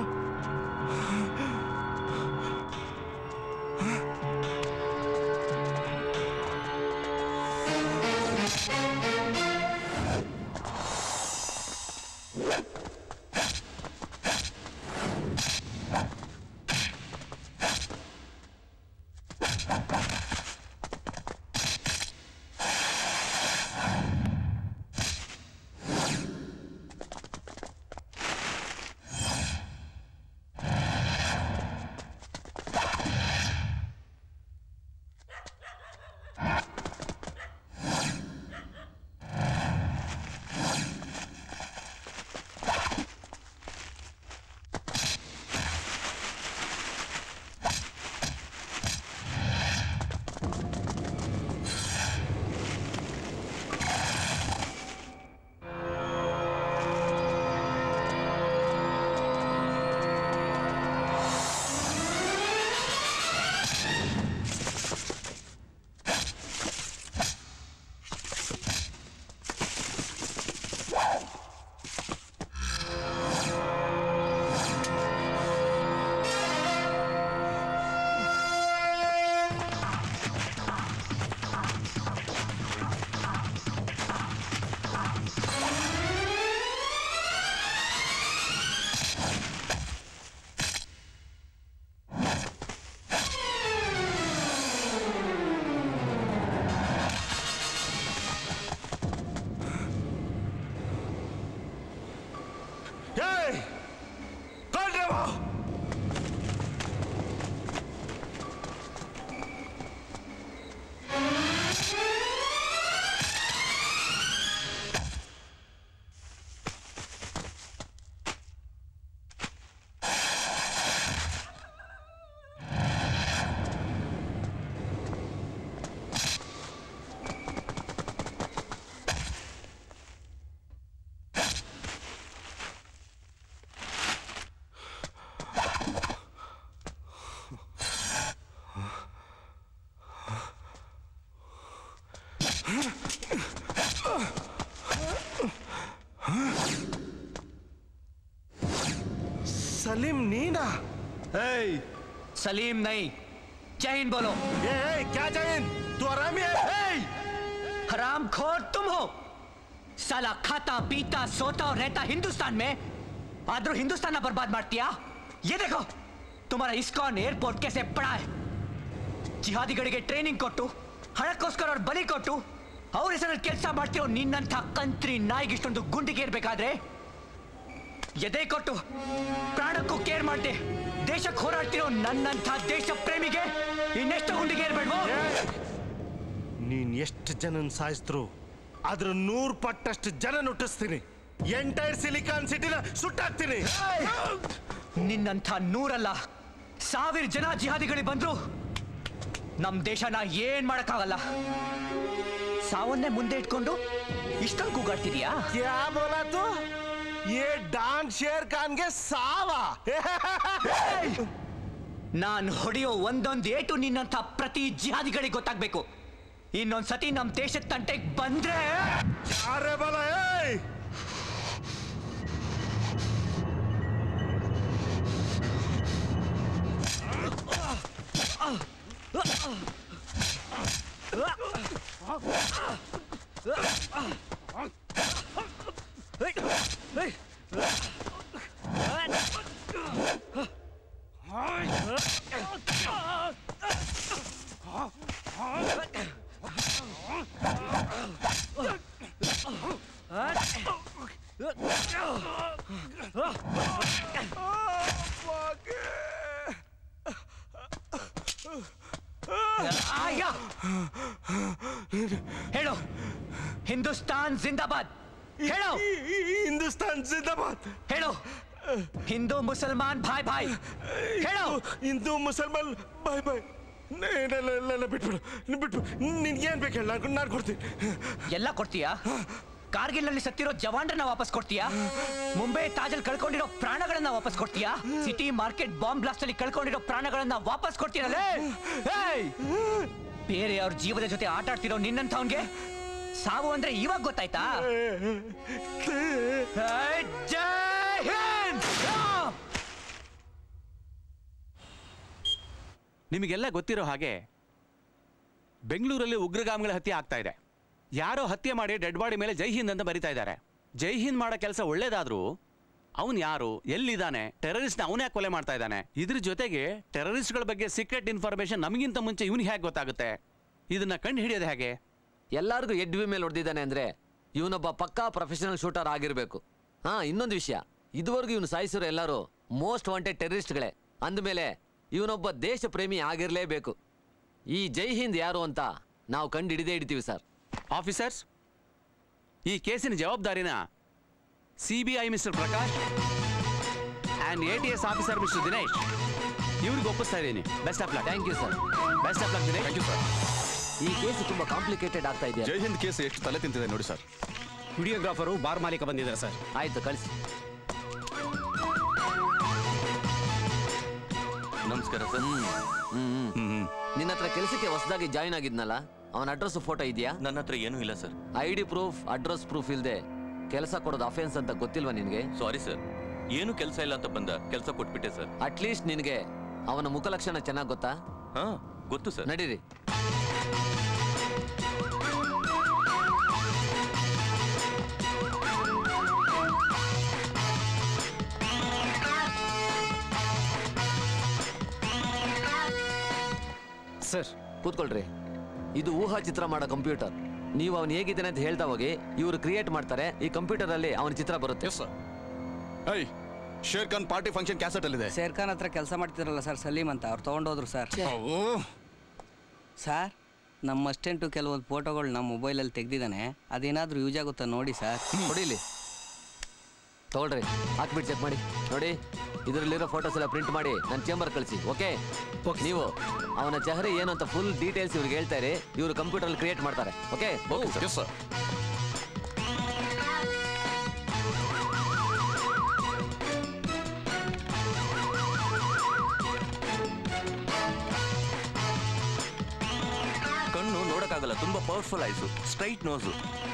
Hey! कौन रे वो सलीम नीना hey! सलीम नहीं जय हिंद बोलो ए, ए, क्या चाहिए तू आरामी है ए! हराम खोर तुम हो साला खाता पीता सोता और रहता हिंदुस्तान में आद्रो हिंदुस्तान ना बर्बाद ಮಾಡ್ತೀಯಾ ये देखो तुम्हारा इस्कॉन एयरपोर्ट कैसे पड़ा है ಜಿಹಾದಿಗಳಿಗೆ ಟ್ರೈನಿಂಗ್ ಕೊಟ್ಟು ಹಣಕ್ಕೋಸ್ಕರ ಅವ್ರು ಬಲಿ ಕೊಟ್ಟು ಅವ್ರ ಹೆಸರಲ್ಲಿ ಕೆಲಸ ಮಾಡ್ತಿರೋ ನಿನ್ನಂಥ ಕಂತ್ರಿ ನಾಯಿಗೆ ಇಷ್ಟೊಂದು ಗುಂಡಿಗೆ ಇರ್ಬೇಕಾದ್ರೆ ಎದೆ ಕೊಟ್ಟು ಪ್ರಾಣಕ್ಕೂ ಕೇರ್ ಮಾಡ್ದೆ ದೇಶಕ್ಕೆ ಹೋರಾಡ್ತಿರೋ ನನ್ನಂಥ ದೇಶ ಪ್ರೇಮಿಗೆ ಇನ್ನೆಷ್ಟು ಗುಂಡಿಗೆ ಇರ್ಬೇಡ್ವೋ ನೀನ್ ಎಷ್ಟು ಜನನ್ ಸಾಯಿಸಿದ್ರು ಅದ್ರ ನೂರ್ ಪಟ್ಟಷ್ಟು ಜನ ನುಟ್ಟಿಸ್ತೀನಿ ಎಂಟೈರ್ ಸಿಲಿಕಾನ್ ಸಿಟಿನ ಸುಟ್ಟಾಕ್ತೀನಿ ನಿನ್ನಂಥ ನೂರಲ್ಲ ಸಾವಿರ ಜನ ಜಿಹಾದಿಗಳಿಗೆ ಬಂದ್ರು ನಮ್ ದೇಶನ ಏನ್ ಮಾಡಕ್ಕಾಗಲ್ಲ ಸಾವನ್ನೇ ಮುಂದೆ ಇಟ್ಕೊಂಡು ಇಷ್ಟೊಂದು ಕೂಗಾಡ್ತಿದ್ಯಾ ಕ್ಯಾ ಬೋಲಾ ತು ಏ ಡಾನ್ ಶೇರ್ ಖಾನ್ಗೆ ಸಾವಾ ನಾನ್ ಹೊಡೆಯೋ ಒಂದೊಂದು ಏಟು ನಿನ್ನಂಥ ಪ್ರತಿ ಜಿಹಾದಿಗಳಿಗೆ ಗೊತ್ತಾಗ್ಬೇಕು ಇನ್ನೊಂದ್ ಸತಿ ನಮ್ ದೇಶದ ತಂಟೆಗೆ ಬಂದ್ರೆ ಯಾರೇ ಬಲ ಏಯ್ ಆಯ್ಯ! ಹೇಳು ಹಿಂದೂಸ್ತಾನ್ ಜಿಂದಾಬಾದ್ ಹೇಳು ಹಿಂದೂಸ್ತಾನ್ ಜಿಂದಾಬಾದ್ ಹೇಳು ಹಿಂದೂ ಮುಸಲ್ಮಾನ್ ಭಾಯ್ ಭಾಯ್ ಹೇಳು ಹಿಂದೂ ಮುಸಲ್ಮಾನ್ ಬಾಯ್ ಬಾಯ್ ನನ್ನ ಬಿಟ್ಬಿಡು ನೀನ್ ಬಿಟ್ಬಿಡು ನಿನ್ಗೇನ್ ಬೇಕು ಹೇಳಿ ನಾನು ನಾನು ಕೊಡ್ತೀನಿ ಎಲ್ಲ ಕೊಡ್ತೀಯಾ ಕಾರ್ಗಿಲ್ನಲ್ಲಿ ಸತ್ತಿರೋ ಜವಾನ್ರನ್ನ ವಾಪಸ್ ಕೊಡ್ತೀಯಾ ಮುಂಬೈ ತಾಜಲ್ ಕಳ್ಕೊಂಡಿರೋ ಪ್ರಾಣಗಳನ್ನ ವಾಪಸ್ ಕೊಡ್ತೀಯಾ ಸಿಟಿ ಮಾರ್ಕೆಟ್ ಬಾಂಬ್ ಬ್ಲಾಸ್ಟ್ ಅಲ್ಲಿ ಕಳ್ಕೊಂಡಿರೋ ಪ್ರಾಣಗಳನ್ನ ವಾಪಸ್ ಕೊಡ್ತೀರಲ್ಲೇ ಏಯ್! ಬೇರೆಯವ್ರ ಜೀವದ ಜೊತೆ ಆಟ ಆಡ್ತಿರೋ ನಿನ್ನಂಥವನ್ಗೆ ಸಾವು ಅಂದ್ರೆ ಇವಾಗ ಗೊತ್ತಾಯ್ತಾ ಏಯ್, ಜೈ ಹಿಂದ್! ಆ! ನಿಮಗೆಲ್ಲ ಗೊತ್ತಿರೋ ಹಾಗೆ ಬೆಂಗಳೂರಲ್ಲಿ ಉಗ್ರಗಾಮಿಗಳ ಹತ್ಯೆ ಆಗ್ತಾ ಇದೆ ಯಾರೋ ಹತ್ಯೆ ಮಾಡಿ ಡೆಡ್ ಬಾಡಿ ಮೇಲೆ ಜೈ ಹಿಂದ್ ಅಂತ ಬರಿತಾ ಇದ್ದಾರೆ ಜೈ ಹಿಂದ್ ಮಾಡೋ ಕೆಲಸ ಒಳ್ಳೇದಾದ್ರೂ ಅವನ್ ಯಾರು ಎಲ್ಲಿದ್ದಾನೆ ಟೆರರಿಸ್ಟ್ ಅವನೇ ಯಾಕೆ ಕೊಲೆ ಮಾಡ್ತಾ ಇದ್ದಾನೆ ಇದ್ರ ಜೊತೆಗೆ ಟೆರರಿಸ್ಟ್ಗಳ ಬಗ್ಗೆ ಸೀಕ್ರೆಟ್ ಇನ್ಫಾರ್ಮೇಶನ್ ನಮಗಿಂತ ಮುಂಚೆ ಇವನಿಗೆ ಹೇಗೆ ಗೊತ್ತಾಗುತ್ತೆ ಇದನ್ನ ಕಂಡು ಹಿಡಿಯೋದು ಹೇಗೆ ಎಲ್ಲಾರ್ಗೂ ಎಡ್ವಿ ಮೇಲೆ ಹೊಡೆದಿದ್ದಾನೆ ಅಂದ್ರೆ ಇವನೊಬ್ಬ ಪಕ್ಕಾ ಪ್ರೊಫೆಷನಲ್ ಶೂಟರ್ ಆಗಿರ್ಬೇಕು ಹಾ ಇನ್ನೊಂದು ವಿಷಯ ಇದುವರೆಗೂ ಇವನು ಸಾಯಿಸಿರೋ ಎಲ್ಲರೂ ಮೋಸ್ಟ್ ವಾಂಟೆಡ್ ಟೆರರಿಸ್ಟ್ಗಳೇ ಅಂದಮೇಲೆ ಇವನೊಬ್ಬ ದೇಶ ಪ್ರೇಮಿ ಆಗಿರ್ಲೇಬೇಕು ಈ ಜೈ ಹಿಂದ್ ಯಾರು ಅಂತ ನಾವು ಕಂಡು ಹಿಡಿದೇ ಹಿಡಿತೀವಿ ಸರ್ ಆಫೀಸರ್ಸ್ ಈ ಕೇಸಿನ ಜವಾಬ್ದಾರಿನ C B I mister Prakash and A T S officer mister Dinesh ಇವ್ರಿಗೆ ಒಪ್ಪಿಸ್ತಾ ಇದ್ದೀನಿ best of luck thank you sir best of luck Dinesh thank you sir ಈ ಕೇಸ್ ತುಂಬಾ ಕಾಂಪ್ಲಿಕೇಟೆಡ್ ಆಗ್ತಾ ಇದೆ ಜೈ ಹಿಂದ್ ಕೇಸ್ ಎಷ್ಟು ತಲೆ ತಿಂತಿದೆ ನೋಡಿ ಸರ್ ವಿಡಿಯೋಗ್ರಾಫರು ಬಾರ್ ಮಾಲೀಕ ಬಂದಿದ್ದಾರೆ ಸರ್ ಆಯ್ತು ಕಳಿಸಿ ನಮಸ್ಕಾರ ಸರ್ ಹ್ಮ್ ಹ್ಮ್ ನಿನ್ನ ಹತ್ರ ಕೆಲಸಕ್ಕೆ ಹೊಸದಾಗಿ ಜಾಯಿನ್ ಆಗಿದ್ನಲ್ಲ ಅವನ ಅಡ್ರೆಸ್ ಫೋಟೋ ಇದೆಯಾ ನನ್ನ ಹತ್ರ ಏನೂ ಇಲ್ಲ sir I D proof address proof ಇಲ್ಲದೆ ಕೆಲಸ ಕೊಡೋದು ಅಫೆನ್ಸ್ ಅಂತ ಗೊತ್ತಿಲ್ವಾ ನಿನಗೆ ಸಾರಿ ಸರ್ ಏನು ಕೆಲಸ ಇಲ್ಲ ಅಂತ ಬಂದ ಕೆಲಸ ಕೊಟ್ಬಿಟ್ಟೆ ಸರ್ ಅಟ್ಲೀಸ್ಟ್ ನಿನಗೆ ಅವನ ಮುಖಲಕ್ಷಣ ಚೆನ್ನಾಗಿ ಗೊತ್ತಾ ಹಾ ಗೊತ್ತು ಸರ್ ನಡೀರಿ ಸರ್ ಕೂತ್ಕೊಳ್ರಿ ಇದು ಊಹಾ ಚಿತ್ರ ಮಾಡೋ ಕಂಪ್ಯೂಟರ್ ನೀವು ಅವನು ಹೇಗಿದ್ದಾನೆ ಅಂತ ಹೇಳ್ತಾ ಹೋಗಿ ಇವರು ಕ್ರಿಯೇಟ್ ಮಾಡ್ತಾರೆ ಈ ಕಂಪ್ಯೂಟರ್ ಅಲ್ಲಿ ಅವನ ಚಿತ್ರ ಬರುತ್ತೆ yes sir I Sher Khan party function cassette ಅಲ್ಲಿದೆ ಶೇರ್ ಖಾನ್ ಹತ್ರ ಕೆಲಸ ಮಾಡ್ತಿದ್ರಲ್ಲ ಸರ್ ಸಲೀಮ್ ಅಂತ ಅವ್ರು ತೊಗೊಂಡೋದ್ರು ಸರ್ ಅವು ಸರ್ ನಮ್ಮ ಅಸ್ಟೆಂಟು ಕೆಲವೊಂದು ಫೋಟೋಗಳು ನಮ್ಮ ಮೊಬೈಲಲ್ಲಿ ತೆಗ್ದಿದ್ದಾನೆ ಅದೇನಾದರೂ ಯೂಸ್ ಆಗುತ್ತಾ ನೋಡಿ ಸರ್ ಹೊಡಿಲಿ ತಗೊಳ್ರಿ ಹಾಕ್ಬಿಟ್ಟು ಚೆಕ್ ಮಾಡಿ ನೋಡಿ ಇದರಲ್ಲಿರೋ ಫೋಟೋಸ್ ಎಲ್ಲ ಪ್ರಿಂಟ್ ಮಾಡಿ ನನ್ನ ಚೇಂಬರ್ ಕಳಿಸಿ ಓಕೆ ನೀವು ಅವನ ಚೆಹರೆ ಏನು ಅಂತ ಫುಲ್ ಡೀಟೇಲ್ಸ್ ಇವ್ರಿಗೆ ಹೇಳ್ತಾ ಇರಿ ಇವರು ಕಂಪ್ಯೂಟರ್ ಕ್ರಿಯೇಟ್ ಮಾಡ್ತಾರೆ okay okay sir yes sir ಕಣ್ಣು ನೋಡಕ್ಕಾಗಲ್ಲ ತುಂಬಾ ಪವರ್ಫುಲ್ ಆಯ್ತು ಸ್ಟ್ರೈಟ್ ನೋಸು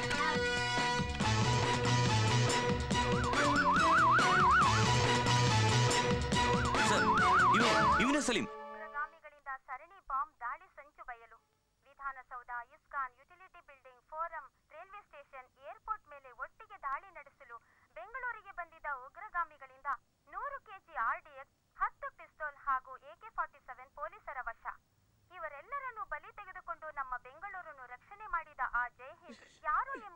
ಸರ್ ಇವನೇ ಇವನೇ ಸಲೀಂ ಉಗ್ರಗಾಮಿಗಳಿಂದ ಸರಣಿ ಬಾಂಬ್ ದಾಳಿ ಸಂಚು ಬಯಲು Vidhana Soudha ISKCON utility building forum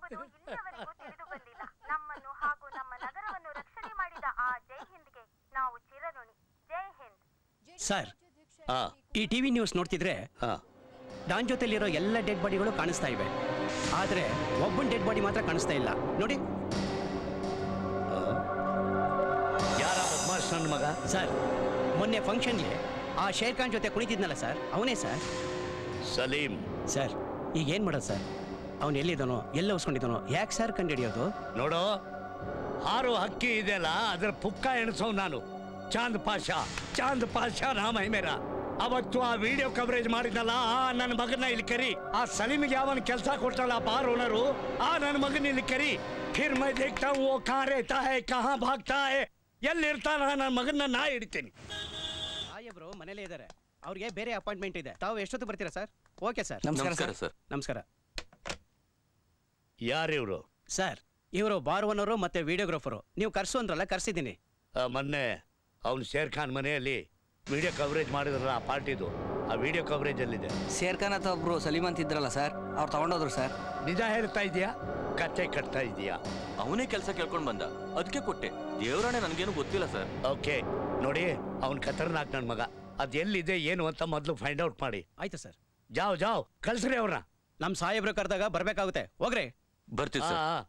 ಎಂಬುದು ಇಲ್ಲಿಯವರೆಗೂ ತಿಳಿದು ಬಂದಿಲ್ಲ ನಮ್ಮನ್ನು ಹಾಗೂ ನಮ್ಮ ನಗರವನ್ನು ರಕ್ಷಣೆ ಮಾಡಿದ ಆ ಜೈ ಹಿಂದ್ಗೆ ನಾವು ಚಿರಋಣಿ ಜೈ ಹಿಂದ್ ಸರ್ ಹಾ ಈ ಟಿವಿ ನ್ಯೂಸ್ ನೋಡ್ತಿದ್ರೆ ಹಾ ಡಾನ್ ಜೊತೆಲಿರೋ ಎಲ್ಲ ಡೆಡ್ ಬಾಡಿಗಳು ಕಾಣಿಸ್ತಾ ಇವೆ ಆದ್ರೆ ಒಬ್ಬನ ಡೆಡ್ ಬಾಡಿ ಮಾತ್ರ ಕಾಣಿಸ್ತಾ ಇಲ್ಲ ನೋಡಿ ಯಾರ ಬದ್ಮಾಶ್ ನನ್ನ ಮಗ ಸರ್ ಮೊನ್ನೆ ಫಂಕ್ಷನ್ಗೆ ಆ ಶೇರ್ ಖಾನ್ ಜೊತೆ ಕುಣಿತಿದ್ನಲ್ಲ ಸರ್ ಅವನೇ ಸರ್ ಸಲೀಂ ಸರ್ ಈಗ ಏನ್ ಮಾಡೋದು ಸರ್ ಅವನು ಎಲ್ಲಿದ್ದಾನೋ ಎಲ್ಲ ಉಸ್ಕೊಂಡಿದ್ದಾನೋ ಯಾಕೆ ಸರ್ ಕಂಡುಹಿಡಿಯೋದು ನೋಡೋ ಹಾರು ಹಕ್ಕಿ ಇದೆಯಲ್ಲ ಅದ್ರ ಪುಕ್ಕ ಎಣಿಸೋ ನಾನು ಚಾಂದ್ ಪಾಷಾ ಚಾಂದ್ ಪಾಷಾ ನಾಮ ಹೈ ಮೇರಾ ಅವತ್ತು ಆ ವಿಡಿಯೋ ಕವರೇಜ್ ಮಾಡಿದ್ನಲ್ಲ ಆ ನನ್ನ ಮಗನ ಇಲ್ಲಿ ಕರಿ ಆ ಸಲೀಮಿಗೆ ಯಾವನ್ ಕೆಲಸ ಕೊಟ್ಟಲ್ಲ ಬಾರ್ ಓನರು ಆ ನನ್ನ ಮಗನ ಇಲ್ಲಿ ಕರಿ ಫಿರ್ ಮೈ ದೇಖ್ತಾ ಹೂಂ, ವೋ ಕहाँ रहता है कहाँ भागता है ಎಲ್ಲಿರ್ತಾನ ನನ್ನ ಮಗನ ನಾ ಹಿಡಿತೀನಿ ಸಾಹೇಬ್ರು ಮನೇಲೇ ಇದ್ದಾರೆ ಅವ್ರಿಗೆ ಬೇರೆ ಅಪಾಯಿಂಟ್ಮೆಂಟ್ ಇದೆ ತಾವು ಎಷ್ಟೊತ್ತು ಬರ್ತೀರಾ ಸರ್ ಓಕೆ ಸರ್ ನಮಸ್ಕಾರ ನಮಸ್ಕಾರ ಸರ್. ನಮಸ್ಕಾರ ಯಾರಿವ್ರು ಸರ್ ಇವರು ಬಾರ್ ಓನರು ಮತ್ತೆ ವಿಡಿಯೋಗ್ರಾಫರು ನೀವು ಕರ್ಸು ಅಂದ್ರಲ್ಲ ಕರ್ಸಿದ್ದೀನಿ ಆ, ಮೊನ್ನೆ ಅವ್ನು ಶೇರ್ ಖಾನ್ ಮನೆಯಲ್ಲಿ ವಿಡಿಯೋ ಕವರೇಜ್ ಮಾಡಿದ್ರಲ್ಲ ಆ ಪಾರ್ಟಿದು ಆ ವಿಡಿಯೋ ಕವರೇಜ್ ಅಲ್ಲಿದೆ ಶೇರ್ ಖಾನ್ ಅಥವಾ ಒಬ್ರು ಸಲೀಮ್ ಅಂತ ಇದ್ರಲ್ಲ ಸರ್ ಅವ್ರು ತಗೊಂಡೋದ್ರು ಸರ್ ನಿಜ ಹೇಳ್ತಾ ಇದೀಯಾ ಕತ್ತೆ ಕಟ್ತಾ ಇದೀಯಾ ಅವನೇ ಕೆಲಸ ಕೇಳ್ಕೊಂಡ್ ಬಂದ ಅದಕ್ಕೆ ಕೊಟ್ಟೆ ದೇವರಾಣೆ ನನಗೇನು ಗೊತ್ತಿಲ್ಲ ಸರ್ ಓಕೆ ನೋಡಿ ಅವ್ನ್ ಖತರ್ನಾಕ್ ನನ್ ಮಗ ಅದ್ ಎಲ್ಲಿದೆ ಏನು ಅಂತ ಮೊದಲು ಫೈಂಡ್ ಔಟ್ ಮಾಡಿ ಆಯ್ತು ಸರ್ ಜಾವ್ ಜಾವ್ ಕಳ್ಸ್ರಿ ಅವ್ರನ್ನ ನಮ್ಮ ಸಾಹೇಬ್ರು ಕರೆದಾಗ ಬರ್ಬೇಕಾಗುತ್ತೆ ಹೋಗ್ರಿ ಬರ್ತೀವಿ ಆ, ಸರ್ ಆ.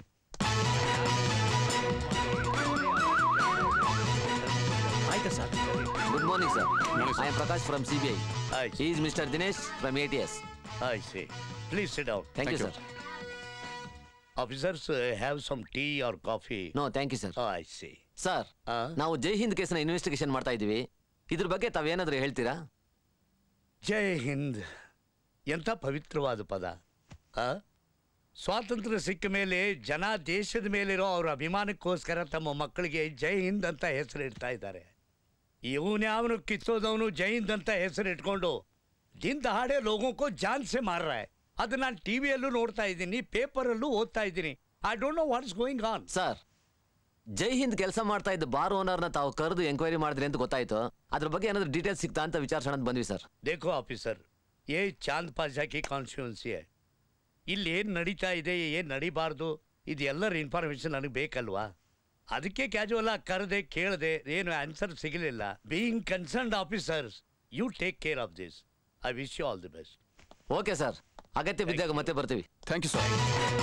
ಆಯ್ತು sir good morning sir I am Prakash from C B I I is mister Dinesh from A T S I see. Please sit down. Thank you sir Officers uh, have some tea or coffee. No thank you sir Oh, I see. Sir ಆ? ನಾವು ಜೈ ಹಿಂದ್ ಕೇಸ್ನ investigation ಮಾಡ್ತಾ ಇದೀವಿ ಇದ್ರ ಬಗ್ಗೆ ತಾವೇನಾದ್ರೂ ಹೇಳ್ತೀರಾ ಜೈ ಹಿಂದ್ ಎಂಥ ಪವಿತ್ರವಾದ ಪದ ಆ? ಸ್ವಾತಂತ್ರ್ಯ ಸಿಕ್ಕ ಮೇಲೆ ಜನ ದೇಶದ ಮೇಲಿರೋ ಅವ್ರ ಅಭಿಮಾನಕ್ಕೋಸ್ಕರ ತಮ್ಮ ಮಕ್ಕಳಿಗೆ ಜೈ ಹಿಂದ್ ಅಂತ ಹೆಸರಿಡ್ತಾ ಇದ್ದಾರೆ ಇವನ್ಯಾವನು ಕಿತ್ತೋದವನು ಜೈ ಹಿಂದ್ ಅಂತ ಹೆಸರಿಟ್ಕೊಂಡು ದಿನ ಹಾಡೆ ಲೋಗೋಕೋ ಜಾನ್ ಸೆ ಮಾರ ರहा है. ಅದು ನಾನು ಟಿವಿಯಲ್ಲೂ ನೋಡ್ತಾ ಇದ್ದೀನಿ ಪೇಪರಲ್ಲೂ ಓದ್ತಾ ಇದ್ದೀನಿ I don't know what's going on sir Jai Hind ಕೆಲಸ ಮಾಡ್ತಾ ಇದ್ದ ಬಾರ್ ಓನರ್ನ ತಾವು ಕರೆದು ಎಂಕ್ವೈರಿ ಮಾಡಿದ್ರಿ ಅಂತ ಗೊತ್ತಾಯ್ತು ಅದ್ರ ಬಗ್ಗೆ ಏನಾದ್ರು ಡೀಟೇಲ್ಸ್ ಸಿಗ್ತಾ ಅಂತ ವಿಚಾರಿಸೋಣ ಅಂತ ಬಂದ್ವಿ ಸರ್ देखो ऑफिसर ये ಚಾಂದ್ ಪಾಷಾ ಕಿ ಕಾನ್ಸ್ಟಿಟ್ಯೂನ್ಸಿ है ಇಲ್ಲಿ ಏನು ನಡೀತಾ ಇದೆ ಏನು ನಡಿಬಾರ್ದು ಇದು ಎಲ್ಲರ ಇನ್ಫಾರ್ಮೇಶನ್ ನನಗೆ ಬೇಕಲ್ವಾ ಅದಕ್ಕೆ ಕ್ಯಾಜುವಲ್ ಆಗಿ ಕರೆದೆ ಕೇಳದೆ ಏನು ಆನ್ಸರ್ ಸಿಗಲಿಲ್ಲ being concerned officers you take care of this I wish you all the best okay sir ಅಗತ್ಯ ಬಿದ್ದಾಗ ಮತ್ತೆ ಬರ್ತೀವಿ thank you sir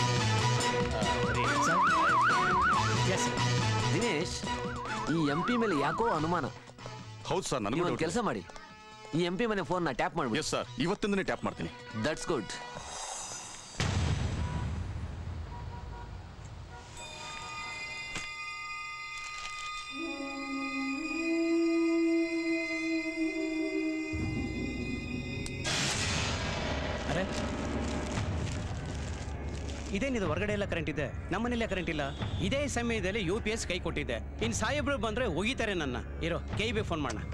yes Dinesh ಈ ಎಂ ಪಿ ಮೇಲೆ ಯಾಕೋ ಅನುಮಾನ ಹೌದು ಸರ್ ನನಗೂ ನೀವು ಕೆಲಸ ಮಾಡಿ ಈ ಎಂ ಪಿ ಮನೆ ಫೋನ್ನ ಟ್ಯಾಪ್ ಮಾಡ್ಬಿಡಿ ಎಸ್ ಸರ್ ಇವತ್ತಿಂದನೇ ಟ್ಯಾಪ್ ಮಾಡ್ತೀನಿ ದಟ್ಸ್ ಗುಡ್ ಅರೆ ಇದೇನಿದು ಹೊರಗಡೆ ಎಲ್ಲ ಕರೆಂಟ್ ಇದೆ ನಮ್ಮನೆಲ್ಲೇ ಕರೆಂಟ್ ಇಲ್ಲ ಇದೇ ಸಮಯದಲ್ಲಿ ಯು ಪಿ ಎಸ್ ಕೈ ಕೊಟ್ಟಿದ್ದೆ ಇನ್ನು ಸಾಹೇಬ್ರು ಬಂದ್ರೆ ಒಗಿತಾರೆ ನನ್ನ ಇರೋ ಕೆ ಬಿ ಫೋನ್ ಮಾಡೋಣ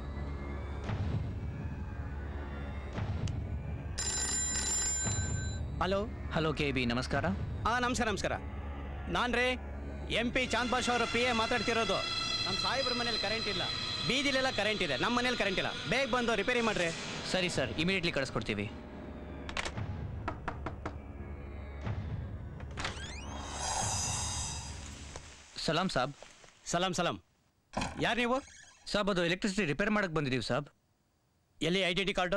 ಹಲೋ ಹಲೋ ಕೆ ಬಿ ನಮಸ್ಕಾರ ಹಾಂ ನಮಸ್ಕಾರ ನಮಸ್ಕಾರ ನಾನು ರೀ ಎಂ ಪಿ ಚಾಂದ್ ಬಾಷ್ ಅವರ ಪಿ ಎ ಮಾತಾಡ್ತಿರೋದು ನಮ್ಮ ಸಾಹೇಬ್ರ ಮನೇಲಿ ಕರೆಂಟ್ ಇಲ್ಲ ಬೀದಿಲೆಲ್ಲ ಕರೆಂಟ್ ಇದೆ ನಮ್ಮ ಮನೇಲಿ ಕರೆಂಟ್ ಇಲ್ಲ ಬೇಗ ಬಂದು ರಿಪೇರಿ ಮಾಡ್ರಿ ಸರಿ ಸರ್ ಇಮಿಡಿಯೇಟ್ಲಿ ಕಳಿಸ್ಕೊಡ್ತೀವಿ ಸಲಾಂ ಸಾಬ್ ಸಲಾಂ ಸಲಾಂ ಯಾರು ನೀವು ಸಾಬ್ ಅದು ಎಲೆಕ್ಟ್ರಿಸಿಟಿ ರಿಪೇರ್ ಮಾಡಕ್ ಬಂದಿದ್ದೀವಿ ಸಾಬ್ ಎಲ್ಲಿ ಐಡೆಂಟಿ ಕಾರ್ಡು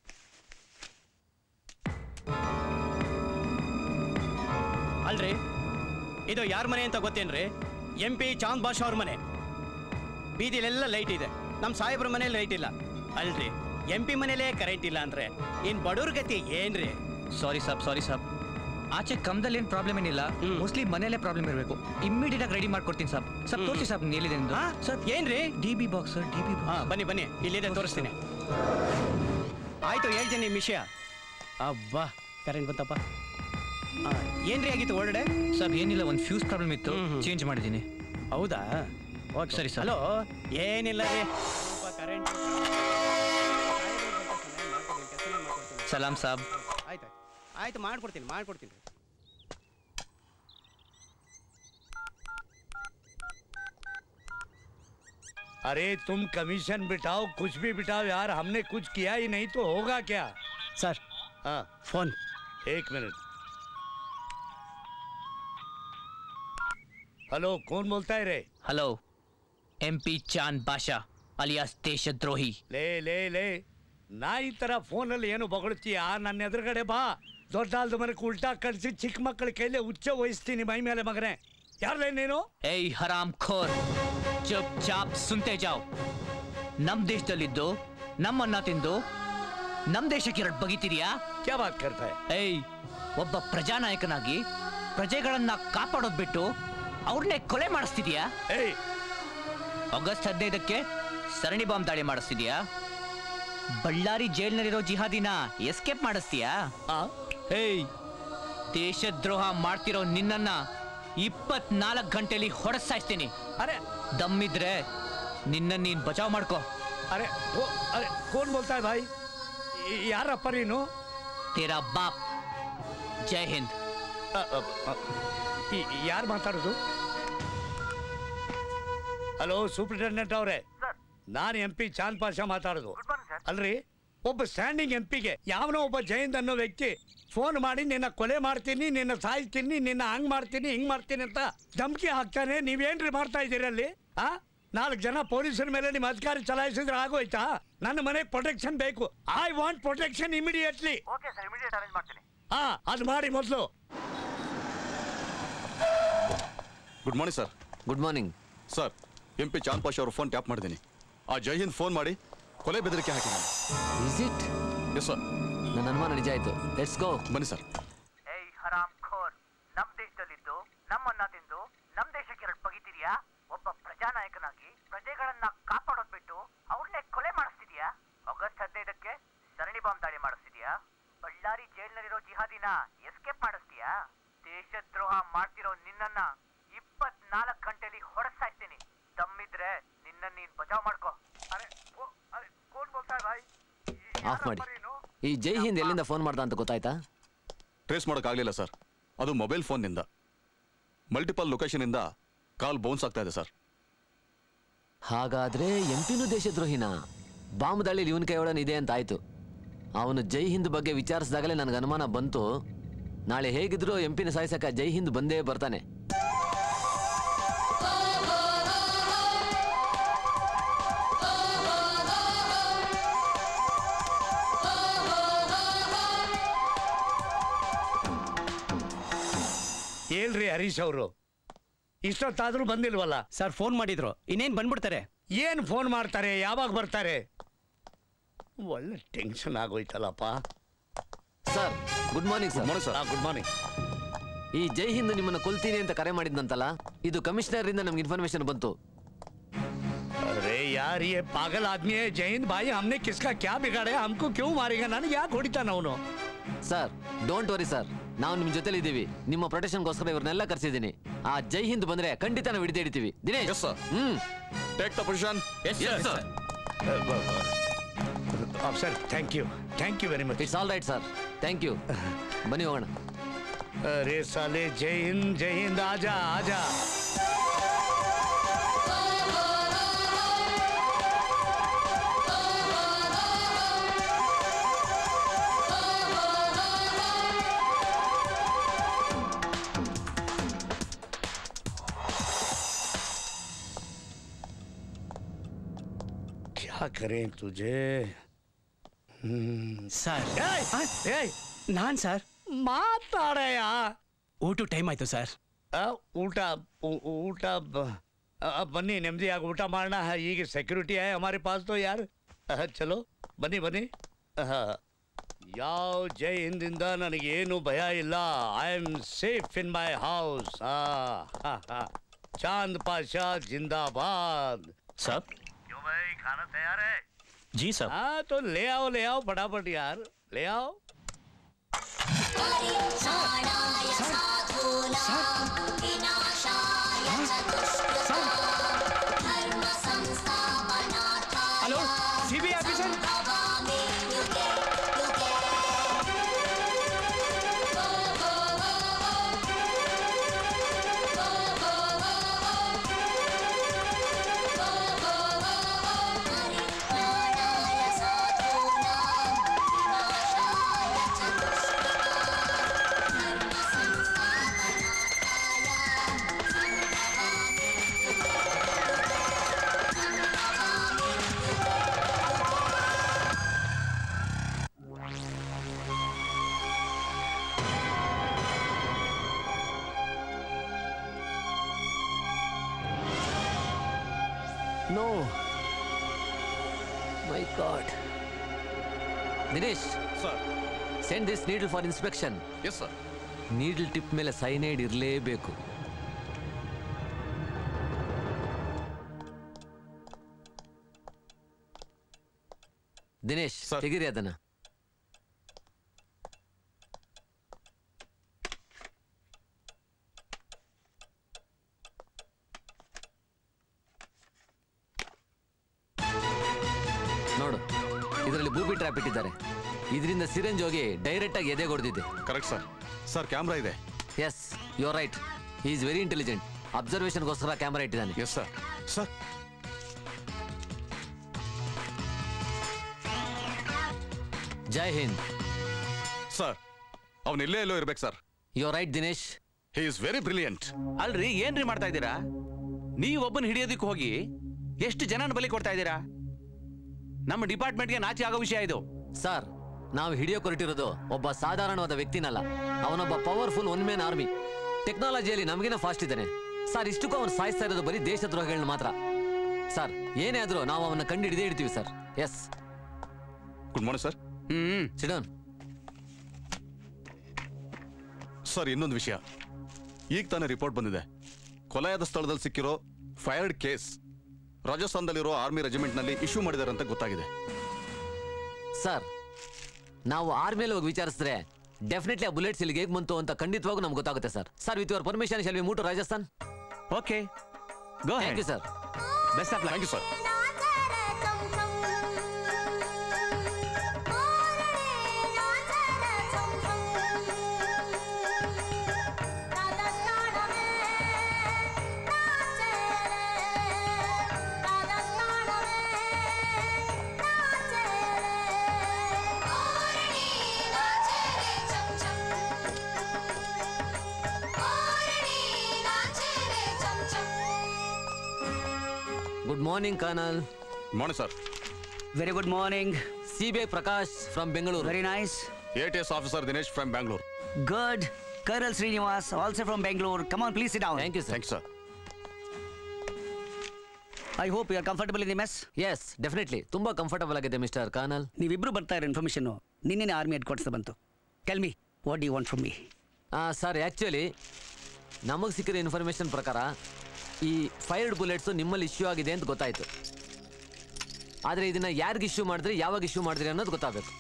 ಅಲ್ರಿ ಇದು ಯಾರ ಮನೆ ಅಂತ ಗೊತ್ತೇನ್ರಿ ಎಂ ಪಿ ಚಾಂದ್ ಬಾಷ್ ಅವ್ರ ಮನೆ ಬೀದಿಲೆಲ್ಲ ಲೈಟ್ ಇದೆ ನಮ್ಮ ಸಾಹೇಬ್ರ ಮನೇಲಿ ಲೈಟ್ ಇಲ್ಲ ಅಲ್ರಿ ಎಂ ಪಿ ಮನೇಲೇ ಕರೆಂಟ್ ಇಲ್ಲ ಅಂದ್ರೆ ಇನ್ ಬಡವ್ರ ಗತಿ ಏನ್ರಿ ಸಾರಿ ಸಾಬ್ ಸಾರಿ ಸಾಬ್ ಆಚೆ ಕಮ್ದಲ್ಲಿ ಏನು ಪ್ರಾಬ್ಲಮ್ ಏನಿಲ್ಲ ಮೋಸ್ಟ್ಲಿ ಮನೇಲೆ ಪ್ರಾಬ್ಲಮ್ ಇರಬೇಕು ಇಮಿಡಿಯೇಟ್ ಆಗಿ ರೆಡಿ ಮಾಡ್ಕೊಡ್ತೀನಿ ಸಾಬ್ ಸರ್ ತೋರಿಸಿ ಸಾಬ್ ಎಲ್ಲಿದೆ ನಿಮ್ದು ಹಾ ಸರ್ ಏನ್ರಿ D B box sir D B ಹಾ ಬನ್ನಿ ಬನ್ನಿ ಇಲ್ಲಿದೆ ತೋರಿಸ್ತೀನಿ ಆಯ್ತು ಹೇಳ್ತೀನಿ ನಿಮ್ಮ ವಿಷಯ ಅಬ್ಬಾ ಕರೆಂಟ್ ಬಂತಪ್ಪ ಆ, ಏನ್ರಿ ಆಗಿತ್ತು ಒಳಗಡೆ ಸರ್ ಏನಿಲ್ಲ ಒಂದು ಫ್ಯೂಸ್ ಪ್ರಾಬ್ಲಮ್ ಇತ್ತು ಚೇಂಜ್ ಮಾಡಿದ್ದೀನಿ ಹೌದಾ ಓಕೆ ಸರಿ, ಸರ್. ಹಲೋ ಏನಿಲ್ಲ ರೀ ಸ್ವಲ್ಪ ಕರೆಂಟ್ ಸಲಾಂ ಸಾಬ್ ಆಯ್ತು ಆಯ್ತು ಮಾಡ್ಕೊಡ್ತೀನಿ ಮಾಡ್ಕೊಡ್ತೀನಿ अरे तुम कमीशन बिठाओ कुछ भी बिठाओ यार हमने कुछ किया ही नहीं तो होगा क्या ಸರ್ हाँ ಫೋನ್ एक मिनट हेलो कौन बोलता है रे hello M P Chand Basha alias ದೇಶದ್ರೋಹಿ ಲೇ ಲೇ ಲೇ ನಾಯಿ ತರ ಫೋನಲ್ಲಿ ಏನು ಬೊಗಳ್ತೀಯ ನನ್ನ ಎದುರುಗಡೆ ಬಾ ದೊಡ್ಡಾಲ್ದ ಮರಕ್ಕೆ ಉಲ್ಟಾ ಕಳಿಸಿ ಚಿಕ್ಕ ಮಕ್ಕಳ ಕೈಲೇ ಉಚ್ಚ ವಹಿಸ್ತೀನಿ ಮೈ ಮೇಲೆ ಮಗನೇ ಯಾರೇ ನೀನು ಏಯ್ ಹರಾಮ್ ಖೋರ್ ಚುಪ್ ಚಾಪ್ ಸುಂತೆ ಜಾವ್ ನಮ್ ದೇಶದಲ್ಲಿದ್ದು ನಮ್ಮನ್ನ ತಿಂದು ನಮ್ ದೇಶಕ್ಕೆ ಎರಡು ಬಗಿತಿದ್ಯಾ ಕ್ಯಾ ಬಾತ್ ಕರ್ತಾ ಏಯ್ ಒಬ್ಬ ಪ್ರಜಾನಾಯಕನಾಗಿ ಪ್ರಜೆಗಳನ್ನ ಕಾಪಾಡೋದ್ ಬಿಟ್ಟು ಅವ್ರನ್ನೇ ಕೊಲೆ ಮಾಡಿಸ್ತಿದ್ಯಾ ಏಯ್ ಆಗಸ್ಟ್ ಹದಿನೈದಕ್ಕೆ ಸರಣಿ ಬಾಂಬ್ ದಾಳಿ ಮಾಡಿಸ್ತಿದ್ಯಾ ಬಳ್ಳಾರಿ ಜೈಲ್ನಲ್ಲಿರೋ ಜಿಹಾದಿನ ಎಸ್ಕೇಪ್ ಮಾಡಿಸ್ತೀಯಾ ಏಯ್ ದೇಶದ್ರೋಹ ಮಾಡ್ತಿರೋ ನಿನ್ನನ್ನ ಇಪ್ಪತ್ನಾಲ್ಕು ಗಂಟೆಲಿ ಹೊಡೆಸಾಯ್ತೀನಿ ಅರೆ ದಮ್ಮಿದ್ರೆ ನಿನ್ನ ನೀನ್ ಬಚಾವ್ ಮಾಡ್ಕೋ ಅರೆ ಓ ಅರೆ ಕೋನ್ ಬೋಲ್ತಾ है भाई ಯಾರಪ್ಪ ನೀನು ತೇರಾ ಬಾಪ್ ಜೈ ಹಿಂದ್ ಯಾರು ಮಾತಾಡೋದು ಹಲೋ ಸೂಪ್ರಿಟೆಂಡೆಂಟ್ ಅವರೇ ನಾನು ಎಂ ಪಿ ಚಾಂದ್ ಪಾಷಾ ಮಾತಾಡೋದು ಅಲ್ರಿ ಒಬ್ಬ ಸ್ಟ್ಯಾಂಡಿಂಗ್ ಎಂ ಪಿಗೆ ಯಾವನೋ ಒಬ್ಬ ಜಯಂತ್ ಅನ್ನೋ ವ್ಯಕ್ತಿ ಫೋನ್ ಮಾಡಿ ನಿನ್ನ ಕೊಲೆ ಮಾಡ್ತೀನಿ ನಿನ್ನ ಸಾಯ್ತೀನಿ ನಿನ್ನ ಹಂಗ್ ಮಾಡ್ತೀನಿ ಹಿಂಗ್ ಮಾಡ್ತೀನಿ ಅಂತ ಧಮಕಿ ಹಾಕ್ತಾನೆ ನೀವೇನ್ರಿ ಮಾಡ್ತಾ ಇದ್ದೀರಿ ಅಲ್ಲಿ ಆ ನಾಲ್ಕು ಜನ ಪೊಲೀಸರ ಮೇಲೆ ನಿಮ್ಮ ಅಧಿಕಾರಿ ಚಲಾಯಿಸಿದ್ರೆ ಆಗೋಯ್ತಾ ನನ್ನ ಮನೆಗೆ ಪ್ರೊಟೆಕ್ಷನ್ ಬೇಕು ಐ ವಾಂಟ್ ಪ್ರೊಟೆಕ್ಷನ್ ಇಮಿಡಿಯೇಟ್ಲಿ ಹಾ ಅದು ಮಾಡಿ ಮೊದಲು good morning sir good morning sir M P Chand Pasha ಅವ್ರ ಫೋನ್ ಟ್ಯಾಪ್ ಮಾಡಿದ್ದೀನಿ ಆ ಜೈ ಹಿಂದ್ ಫೋನ್ ಮಾಡಿ ಕೊಲೆ ಬೆದರಿಕೆ ಹಾಕಿದ್ದಾನೆ ಇಸ್ ಇಟ್ ಎಸ್ ಸರ್ ನನ್ನ ಅನುಮಾನ ನಿಜ ಆಯ್ತು ಲೆಟ್ಸ್ ಗೋ ಬನ್ನಿ ಸರ್ ಏಯ್ ಹರಾಮ್ ಖೋರ್ ನಮ್ ದೇಶದಲ್ಲಿದ್ದು ನಮ್ಮನ್ನ ತಿಂದು ನಮ್ ದೇಶಕ್ಕೆ ಎರಡು ಬಗಿತಿದ್ಯಾ ಒಬ್ಬ ಪ್ರಜಾನಾಯಕನಾಗಿ ಪ್ರಜೆಗಳನ್ನ ಕಾಪಾಡೋದ್ ಬಿಟ್ಟು ಅವ್ರನ್ನೇ ಕೊಲೆ ಮಾಡಿಸ್ತಿದ್ಯಾ ಆಗಸ್ಟ್ ಹದಿನೈದಕ್ಕೆ ಸರಣಿ ಬಾಂಬ್ ದಾಳಿ ಮಾಡಿಸ್ತಿದ್ಯಾ ಬಳ್ಳಾರಿ ಜೈಲ್ನಲ್ಲಿರೋ ಜಿಹಾದಿನ ಎಸ್ಕೇಪ್ ಮಾಡಿಸ್ತೀಯಾ ದೇಶದ್ರೋಹ ಮಾಡ್ತಿರೋ ನಿನ್ನನ್ನ ಇಪ್ಪತ್ನಾಲ್ಕು ಗಂಟೆಲಿ ಹೊಡೆಸಾಯ್ತೀನಿ ದಮ್ಮಿದ್ರೆ ನಿನ್ನ ನೀನ್ ಬಚಾವ್ ಮಾಡ್ಕೋ ಅರೆ ಓ, ಅರೆ ಕೋನ್ ಬೋಲ್ತಾ है भाई ಆಫ್ ಮಾಡಿ ಈ ಜೈ ಹಿಂದ್ ಎಲ್ಲಿಂದ ಫೋನ್ ಮಾಡ್ದ ಅಂತ ಗೊತ್ತಾಯ್ತಾ ಟ್ರೇಸ್ ಮಾಡೋಕ್ಕಾಗಲಿಲ್ಲ ಸರ್ ಅದು ಮೊಬೈಲ್ ಫೋನ್ನಿಂದ ಮಲ್ಟಿಪಲ್ ಲೊಕೇಶನಿಂದ ಕಾಲ್ ಬೌನ್ಸ್ ಆಗ್ತಾ ಇದೆ ಸರ್ ಹಾಗಾದ್ರೆ ಎಂಪಿನೂ ದೇಶದ್ರೋಹಿನ ಬಾಂಬ್ ದಾಳಿಲಿ ಇವನ್ ಕೈಯೊಡನೆ ಇದೆ ಅಂತ ಆಯ್ತು ಅವನು ಜೈ ಹಿಂದ್ ಬಗ್ಗೆ ವಿಚಾರಿಸಿದಾಗಲೇ ನನಗೆ ಅನುಮಾನ ಬಂತು ನಾಳೆ ಹೇಗಿದ್ರು ಎಂಪಿನ ಸಾಯಿಸಕ ಜೈ ಹಿಂದ್ ಬಂದೇ ಬರ್ತಾನೆ ಹೇಳ್ರಿ ಹರೀಶ್ ಅವರು ಇಷ್ಟೊತ್ತಾದ್ರೂ ಬಂದಿಲ್ವಲ್ಲ ಸರ್ ಫೋನ್ ಮಾಡಿದ್ರು ಇನ್ನೇನ್ ಬಂದ್ಬಿಡ್ತಾರೆ ಏನ್ ಫೋನ್ ಮಾಡ್ತಾರೆ ಯಾವಾಗ ಬರ್ತಾರೆ ಒಳ್ಳೆ ಟೆನ್ಷನ್ ಆಗೋಯ್ತಲ್ಲಪ್ಪ sir good morning sir good morning ಈ ಜೈ ಹಿಂದ್ ನಿಮ್ಮನ್ನ ಕೊಲ್ತೀನಿ ಅಂತ ಕರೆ ಮಾಡಿದ್ನಂತಲ್ಲ ಇದು ಕಮಿಷನರ್ ಇಂದ ನಮ್ಗೆ ಇನ್ಫಾರ್ಮೇಶನ್ ಬಂತು अरे यार ये पागल आदमी है जयंत भाई हमने किसका क्या बिगाड़ा है हमको क्यों मारेगा ನನಗೆ ಯಾಕೆ ಹೊಡಿತಾನ ಅವನು ಸರ್ ಡೋಂಟ್ ವರಿ ಸರ್ ನಾವು ನಿಮ್ ಜೊತೆಲಿ ಇದ್ದೀವಿ ನಿಮ್ಮ ಪ್ರೊಟೆಕ್ಷನ್ಗೋಸ್ಕರ ಇವ್ರನ್ನೆಲ್ಲ ಕರ್ಸಿದ್ದೀನಿ ಆ ಜೈ ಹಿಂದ್ ಬಂದ್ರೆ ಖಂಡಿತ ನಾವು ಹಿಡಿದೇ ಹಿಡಿತೀವಿ Dinesh hmm take the position sir thank you thank you very much it's all right sir thank you ಬನ್ನಿ ಹೋಗೋಣ अरे साले जय हिंद जय हिंद आजा आजा क्या करें तुझे ಸರ್ ನಾನ್ ಸರ್ ಮಾತಾಡಯ್ಯ ಊಟ ಟೈಮ್ ಆಯ್ತು ಸರ್ ಆ, ಊಟ ಊ- ಊಟ ಬ- ಆ, ಬನ್ನಿ ನೆಮ್ಮದಿಯಾಗಿ ಊಟ ಮಾಡೋಣ ಈಗ ಸೆಕ್ಯೂರಿಟಿ है हमारे पास तो यार ಆ, ಚಲೋ ಬನ್ನಿ ಬನ್ನಿ ಆಹಾ. ಯಾವ ಜೈ ಹಿಂದಿಂದ ನನಗೇನು ಭಯ ಇಲ್ಲ I am safe in my house Chand Pasha जिंदाबाद सब क्यों भाई खाना तैयार है जी सब हाँ तो ले आओ ले आओ फटाफट यार ले आओ परित्राणाय साधूनां विनाशाय च दुष्कृतां धर्म संस्थापनार्थाय हेलो सीबीआई ऑफिसर भवामि युगे युगे परित्राणाय साधूनां विनाशाय च दुष्कृतां धर्म संस्थापनार्थाय no my god Dinesh sir send this needle for inspection yes sir needle tip ಮೇಲೆ ಸೈನೈಡ್ ಇರಲೇಬೇಕು ದಿನೇಶ್ ತೆಗಿರಿ ಅದನ್ನ ನೋಡು ಇದರಲ್ಲಿ ಬೂಬಿ ಟ್ರ್ಯಾಪ್ ಇಟ್ಟಿದ್ದಾರೆ ಇದರಿಂದ ಸಿರೆಂಜ್ ಹೋಗಿ ಡೈರೆಕ್ಟ್ ಆಗಿ ಎದೆ ಹೊಡೆದಿದೆ ಕರೆಕ್ಟ್ ಸರ್ ಸರ್ ಕ್ಯಾಮ್ರಾ ಇದೆ yes you are right he is very intelligent ಅಬ್ಸರ್ವೇಷನ್ಗೋಸ್ಕರ ಕ್ಯಾಮ್ರಾ ಇಟ್ಟಿದ್ದಾನೆ yes sir sir Jai Hind sir ಅವನು ಇಲ್ಲೇ ಎಲ್ಲೋ ಇರ್ಬೇಕು sir you are right Dinesh he is very brilliant ಅಲ್ರಿ ಏನ್ರಿ ಮಾಡ್ತಾ ಇದ್ದೀರಾ ನೀವು ಒಬ್ಬನ ಹಿಡಿಯೋದಕ್ಕೆ ಹೋಗಿ ಎಷ್ಟು ಜನನ ಬಲಿ ಕೊಡ್ತಾ ಇದ್ದೀರಾ ನಮ್ಮ ಡಿಪಾರ್ಟ್ಮೆಂಟ್ಗೆ ನಾಚಿ ಆಗೋ ವಿಷಯ ಇದು ಸರ್ ನಾವು ಹಿಡಿಯೋ ಕೊರಟಿರೋದು ಒಬ್ಬ ಸಾಧಾರಣವಾದ ವ್ಯಕ್ತಿನಲ್ಲ ಅವನೊಬ್ಬ ಪವರ್ಫುಲ್ ಒನ್ ಮ್ಯಾನ್ ಆರ್ಮಿ ಟೆಕ್ನಾಲಜಿಯಲ್ಲಿ ನಮಗಿನ ಫಾಸ್ಟ್ ಇದ್ದಾನೆ ಸರ್ ಇಷ್ಟಕ್ಕೂ ಅವನು ಸಾಯಿಸ್ತಾ ಇರೋದು ಬರೀ ದೇಶದ್ರೋಹಗಳನ್ನ ಮಾತ್ರ ಸರ್ ಏನೇ ಆದ್ರೂ ನಾವು ಅವನ್ನ ಕಂಡು ಹಿಡಿದೇ ಹಿಡಿತೀವಿ sir yes good morning sir hmm sit down sir ಇನ್ನೊಂದು ವಿಷಯ ಈಗ ತಾನೇ ರಿಪೋರ್ಟ್ ಬಂದಿದೆ ಕೊಲೆಯಾದ ಸ್ಥಳದಲ್ಲಿ ಸಿಕ್ಕಿರೋ ಫೈರ್ಡ್ ಕೇಸ್ ರಾಜಸ್ಥಾನದಲ್ಲಿರೋ ಆರ್ಮಿ ರೆಜಿಮೆಂಟ್ನಲ್ಲಿ ಇಶ್ಯೂ ಮಾಡಿದ್ದಾರೆ ಅಂತ ಗೊತ್ತಾಗಿದೆ ಸರ್ ನಾವು ಆರ್ಮಿಯಲ್ಲಿ ಹೋಗಿ ವಿಚಾರಿಸಿದ್ರೆ ಡೆಫಿನೆಟ್ಲಿ ಆ ಬುಲೆಟ್ಸ್ ಇಲ್ಲಿಗೆ ಹೇಗೆ ಬಂತು ಅಂತ ಖಂಡಿತವಾಗೂ ನಮ್ಗೆ ಗೊತ್ತಾಗುತ್ತೆ sir sir with your permission shall we move to Rajasthan okay go thank you sir best of thank you sir good morning colonel morning sir very good morning C B I Prakash from Bengaluru very nice A T S officer Dinesh from Bangalore good colonel Srinivas also from Bengaluru come on please down thank you sir thank you sir I hope you are comfortable in the mess S definitely ತುಂಬಾ comfortable ಆಗಿದೆ mister colonel ನೀವಿಬ್ರು ಬರ್ತಾ ಇರೋ information ನಿನ್ನೆ army headquarters ಬಂತು tell me what you want from me sir actually ನಮಗೆ ಸಿಕ್ಕಿರೋ information ಪ್ರಕಾರ ಈ ಫೈರ್ಡ್ ಬುಲೆಟ್ಸು ನಿಮ್ಮಲ್ಲಿ ಇಶ್ಯೂ ಆಗಿದೆ ಅಂತ ಗೊತ್ತಾಯ್ತು ಆದರೆ ಇದನ್ನ ಯಾರಿಗೆ ಇಶ್ಯೂ ಮಾಡಿದ್ರಿ ಯಾವಾಗ ಇಶ್ಯೂ ಮಾಡಿದ್ರಿ ಅನ್ನೋದು ಗೊತ್ತಾಗಬೇಕು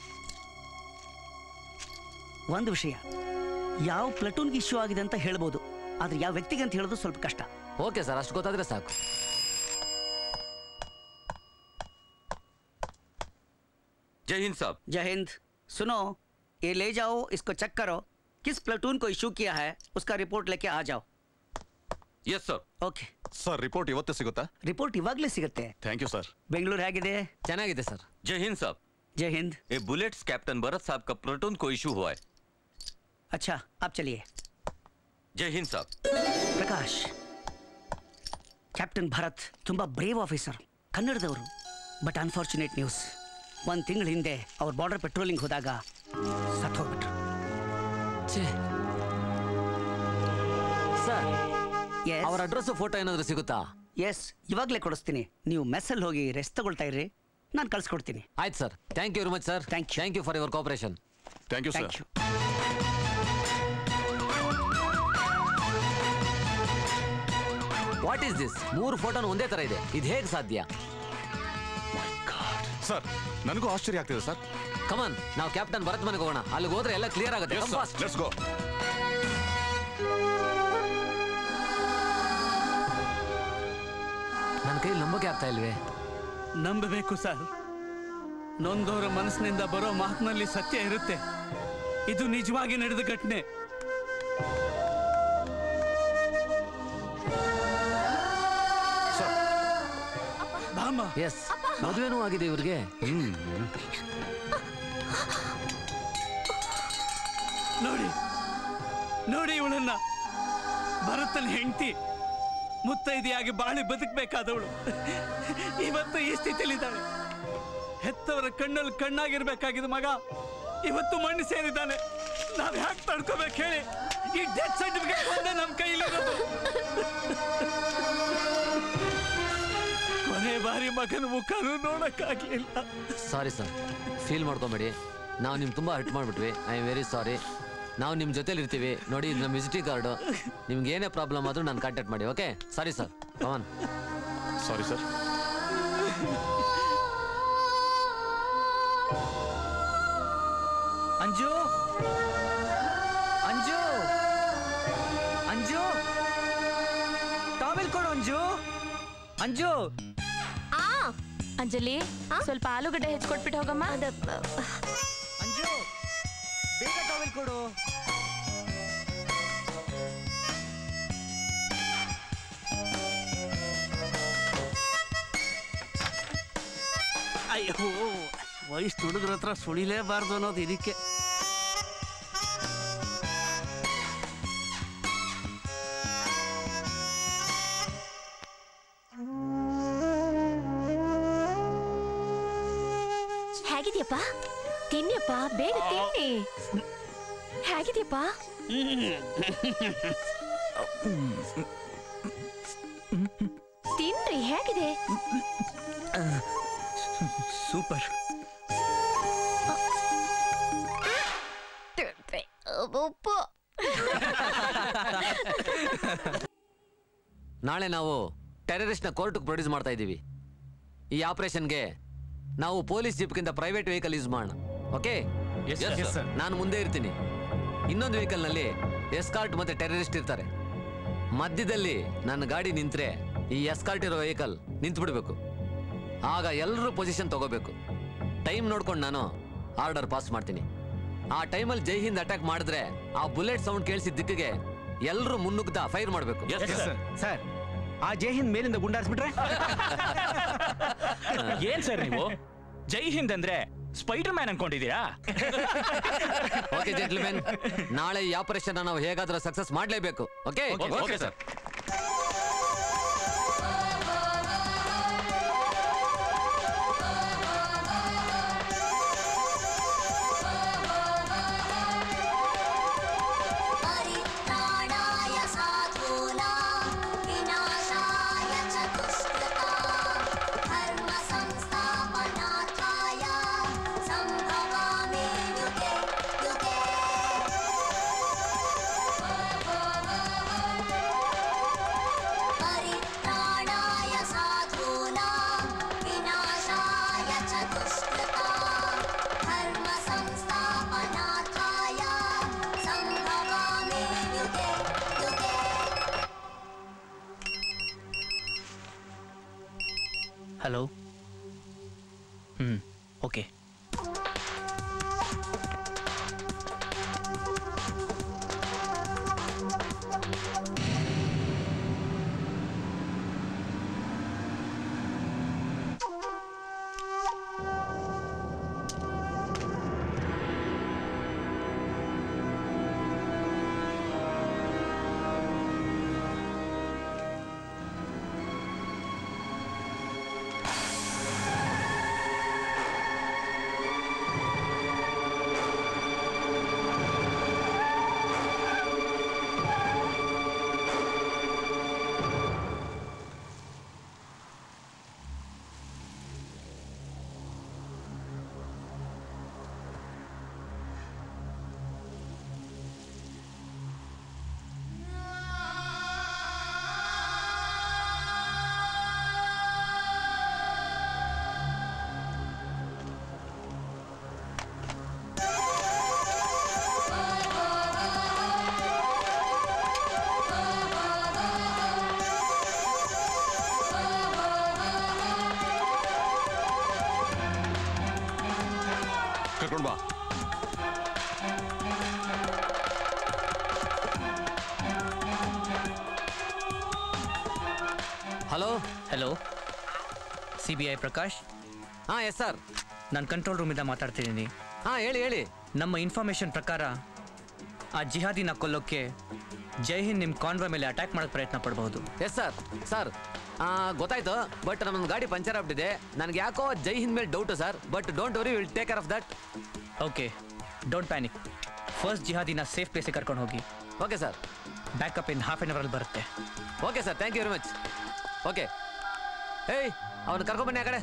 ಒಂದು ವಿಷಯ ಯಾವ ಪ್ಲಟೂನ್ಗೆ ಇಶ್ಯೂ ಆಗಿದೆ ಅಂತ ಹೇಳ್ಬೋದು ಆದ್ರೆ ಯಾವ ವ್ಯಕ್ತಿಗೆ ಅಂತ ಹೇಳೋದು ಸ್ವಲ್ಪ ಕಷ್ಟ ಓಕೆ ಸರ್ ಅಷ್ಟು ಗೊತ್ತಾದ್ರೆ ಸಾಕು जय हिंद साहब जय हिंद सुनो ये ले जाओ इसको चेक करो किस प्लेटून को इशू किया है उसका रिपोर्ट लेके आ जाओ yes sir okay sir report ಇವತ್ತೇ ಸಿಗುತ್ತಾ ರಿಪೋರ್ಟ್ ಇವಾಗಲೇ ಸಿಗುತ್ತೆ ಥ್ಯಾಂಕ್ ಯು ಸರ್ ಬೆಂಗಳೂರು ಹೇಗಿದೆ ಚೆನ್ನಾಗಿದೆ ಸರ್ जय हिंद साहब जय हिंद ये बुलेट्स कैप्टन भरत साहब का प्लेटून को इशू हुआ है अच्छा आप चलिए जय हिंद साहब ಪ್ರಕಾಶ್ ಕ್ಯಾಪ್ಟನ್ ಭರತ್ ತುಂಬ ಬ್ರೇವ್ ಆಫೀಸರ್ ಕನ್ನಡದವರು ಬಟ್ ಅನ್ಫಾರ್ಚುನೇಟ್ ನ್ಯೂಸ್ ಒಂದು ತಿಂಗಳ ಹಿಂದೆ ಅವ್ರ ಬಾರ್ಡರ್ ಪೆಟ್ರೋಲಿಂಗ್ ಹೋದಾಗ ಸತ್ ಹೋಗ್ಬಿಟ್ರು ಸರ್ ಅವ್ರ ಅಡ್ರೆಸ್ ಫೋಟೋ ಏನಾದರೂ ಸಿಗುತ್ತಾ ಎಸ್ ಇವಾಗಲೇ ಕೊಡಿಸ್ತೀನಿ ನೀವು ಮೆಸ್ಸಲ್ಲಿ ಹೋಗಿ ರೆಸ್ಟ್ ತಗೊಳ್ತಾ ಇರ್ರಿ ನಾನು ಕಳ್ಸಿಕೊಡ್ತೀನಿ ಆಯ್ತು sir thank you very much sir thank you thank you for your cooperation thank you sir thank you what is this ಮೂರು ಫೋಟೋನ ಒಂದೇ ತರ ಇದೆ ಇದು ಹೇಗೆ ಸಾಧ್ಯ ಸರ್ ನನಗೂ ಆಶ್ಚರ್ಯ ಆಗ್ತಿದೆ ಸರ್ ಕಮನ್ ನಾವು ಕ್ಯಾಪ್ಟನ್ ಭರತ್ ಮನೆಗೆ ಹೋಗೋಣ ಅಲ್ಲಿಗೆ ಹೋದ್ರೆ ಎಲ್ಲ ಕ್ಲಿಯರ್ ಆಗುತ್ತೆ Come fast. ಲೆಟ್ಸ್ ಗೋ ನನ್ನ ಕೈ ನಂಬಕ್ಕೆ ಆಗ್ತಾ ಇಲ್ವೇ ನಂಬಬೇಕು ಸರ್ ನೊಂದವರ ಮನಸ್ಸಿನಿಂದ ಬರೋ ಮಾತಿನಲ್ಲಿ ಸತ್ಯ ಇರುತ್ತೆ ಇದು ನಿಜವಾಗಿ ನಡೆದ ಘಟನೆ ಬಾಮ ಎಸ್ ಮದುವೆನೂ ಆಗಿದೆ ಇವ್ರಿಗೆ ನೋಡಿ ನೋಡಿ ಇವಳನ್ನ ಭರತನ ಹೆಂಡತಿ ಮುತ್ತೈದೆಯಾಗಿ ಬಾಳಿ ಬದುಕಬೇಕಾದವಳು ಇವತ್ತು ಈ ಸ್ಥಿತಿಲಿದ್ದಾಳೆ ಹೆತ್ತವರ ಕಣ್ಣಲ್ಲಿ ಕಣ್ಣಾಗಿರ್ಬೇಕಾಗಿದ್ದ ಮಗ ಇವತ್ತು ಮಣ್ಣು ಸೇರಿದ್ದಾನೆ ನಾವ್ ಹ್ಯಾಕ್ ತಡ್ಕೋಬೇಕು ಹೇಳಿ ಈ ಡೆತ್ ಸರ್ಟಿಫಿಕೇಟ್ ಒಂದೇ ನಮ್ಮ ಕೈಲಿರೋದು ಕೊನೆ ಬಾರಿ ಮಗನ ಮುಖನೂ ನೋಡಕ್ಕಾಗ್ಲಿಲ್ಲ ಸಾರಿ ಸರ್ ಫೀಲ್ ಮಾಡ್ಕೊಂಬೇಡಿ ನಾವು ನಿಮ್ಗೆ ತುಂಬ ಹರ್ಟ್ ಮಾಡಿಬಿಟ್ವಿ ಐ ಆಮ್ ವೆರಿ ಸಾರಿ ನಾವು ನಿಮ್ಮ ಜೊತೆಲಿ ಇರ್ತೀವಿ ನೋಡಿ ಇದು ನಮ್ಮ ವಿಸಿಟಿಂಗ್ ಕಾರ್ಡು ನಿಮ್ಗೆ ಏನೇ ಪ್ರಾಬ್ಲಮ್ ಆದರೂ ನಾನು ಕಾಂಟ್ಯಾಕ್ಟ್ ಮಾಡಿ okay sorry sir Pavan sorry sir Anju Anju Anju towel ಕೊಡು ಅಂಜು ಅಂಜು ಆ ಅಂಜಲಿ ಸ್ವಲ್ಪ ಆಲೂಗಡ್ಡೆ ಹೆಚ್ಚಿಕೊಟ್ಬಿಟ್ಟು ಹೋಗಮ್ಮ ಅಂಜು ಬೇಗ ಟಾವೆಲ್ ಕೊಡು ಅಯ್ಯೋ ವಯಸ್ಸು ಹುಡುಗ್ರ ಹತ್ರ ಸುಳಿಲೇಬಾರ್ದು ಅನ್ನೋದು ಇದಕ್ಕೆ ಹೇಗಿದ್ಯಪ್ಪ ತಿನ್ನಿಯಪ್ಪ ಬೇಗ ತಿನ್ನಿ ಹೇಗಿದ್ಯಪ್ಪ ತಿನ್ರಿ ಹೇಗಿದೆ ಸೂಪರ್ ಉಪ್ಪು ನಾಳೆ ನಾವು ಟೆರರಿಸ್ಟ್ನ ಕೋರ್ಟ್ಗೆ ಪ್ರೊಡ್ಯೂಸ್ ಮಾಡ್ತಾ ಇದ್ದೀವಿ ಈ ಆಪರೇಷನ್ಗೆ ನಾವು ಪೊಲೀಸ್ ಜೀಪ್ಗಿಂತ ಪ್ರೈವೇಟ್ ವೆಹಿಕಲ್ ಯೂಸ್ ಮಾಡೋಣ okay Yes, sir. Yes, sir. ನಾನು ಮುಂದೆ ಇರ್ತೀನಿ ಇನ್ನೊಂದು ವೆಹಿಕಲ್ನಲ್ಲಿ ಎಸ್ಕಾರ್ಟ್ ಮತ್ತೆ ಟೆರರಿಸ್ಟ್ ಇರ್ತಾರೆ ಮಧ್ಯದಲ್ಲಿ ನನ್ನ ಗಾಡಿ ನಿಂತ್ರೆ ಈ ಎಸ್ಕಾರ್ಟ್ ಇರೋ ವೆಹಿಕಲ್ ನಿಂತ್ಬಿಡ್ಬೇಕು ಆಗ ಎಲ್ಲರೂ ಪೊಸಿಷನ್ ತಗೋಬೇಕು ಟೈಮ್ ನೋಡ್ಕೊಂಡು ನಾನು ಆರ್ಡರ್ ಪಾಸ್ ಮಾಡ್ತೀನಿ ಆ ಟೈಮಲ್ಲಿ ಜೈ ಹಿಂದ್ ಅಟ್ಯಾಕ್ ಮಾಡಿದ್ರೆ ಆ ಬುಲೆಟ್ ಸೌಂಡ್ ಕೇಳಿಸಿದ ದಿಕ್ಕಿಗೆ ಎಲ್ಲರೂ ಮುನ್ನುಗ್ತಾ ಫೈರ್ ಮಾಡಬೇಕು ಸರ್ ಆ ಜೈ ಹಿಂದ್ ಮೇಲಿಂದ ಗುಂಡಾರಿಸ್ಬಿಟ್ರೆ ಏನ್ ಸರ್ ನೀವು ಜೈ ಹಿಂದ್ ಅಂದ್ರೆ ಸ್ಪೈಡರ್ ಮ್ಯಾನ್ ಅನ್ಕೊಂಡಿದ್ದೀರಾ ಓಕೆ ಜೆಂಟ್ಲ್ಮೆನ್ ನಾಳೆ ಈ ಆಪರೇಷನ್ ನಾವು ಹೇಗಾದ್ರೂ ಸಕ್ಸಸ್ ಮಾಡಲೇಬೇಕು ಓಕೆ ಓಕೆ ಸರ್ परित्राणाय साधूनां विनाशाय च दुष्कृतां धर्मसंस्थापनार्थाय सम्भवामि युगे युगे परित्राणाय साधूनां विनाशाय च दुष्कृतां धर्मसंस्थापनार्थाय सम्भवामि युगे युगे ಹಲೋ ಹ್ಞೂ ಓಕೆ ಕರ್ಕೊಂಡು ಬಾ hello hello C B I Prakash ಹಾಂ ಎಸ್ ಸರ್ ನಾನು ಕಂಟ್ರೋಲ್ ರೂಮಿಂದ ಮಾತಾಡ್ತಿದ್ದೀನಿ ಹಾಂ ಹೇಳಿ ಹೇಳಿ ನಮ್ಮ ಇನ್ಫಾರ್ಮೇಷನ್ ಪ್ರಕಾರ ಆ ಜಿಹಾದಿನ ಕೊಲ್ಲೋಕ್ಕೆ ಜೈ ಹಿಂದ್ ನಿಮ್ಮ ಕಾನ್ವಾಯ್ ಮೇಲೆ ಅಟ್ಯಾಕ್ ಮಾಡೋಕ್ಕೆ ಪ್ರಯತ್ನ ಪಡಬಹುದು ಎಸ್ ಸರ್ ಸರ್ ಗೊತ್ತಾಯ್ತು ಬಟ್ ನಮ್ಮ ಗಾಡಿ ಪಂಚರ್ ಆಗ್ಬಿಟ್ಟಿದೆ ನನಗೆ ಯಾಕೋ ಜೈ ಹಿಂದ್ ಮೇಲೆ doubt sir but don't worry will take care of that okay don't panic first ಜಿಹಾದಿನ ಸೇಫ್ ಪ್ಲೇಸಿಗೆ ಕರ್ಕೊಂಡು ಹೋಗಿ okay sir backup in half an ಅವರಲ್ಲಿ ಬರುತ್ತೆ okay sir thank you very much okay ಏಯ್ ಅವನು ಕರ್ಕೊಂಬನ್ನಿ ಆ ಕಡೆ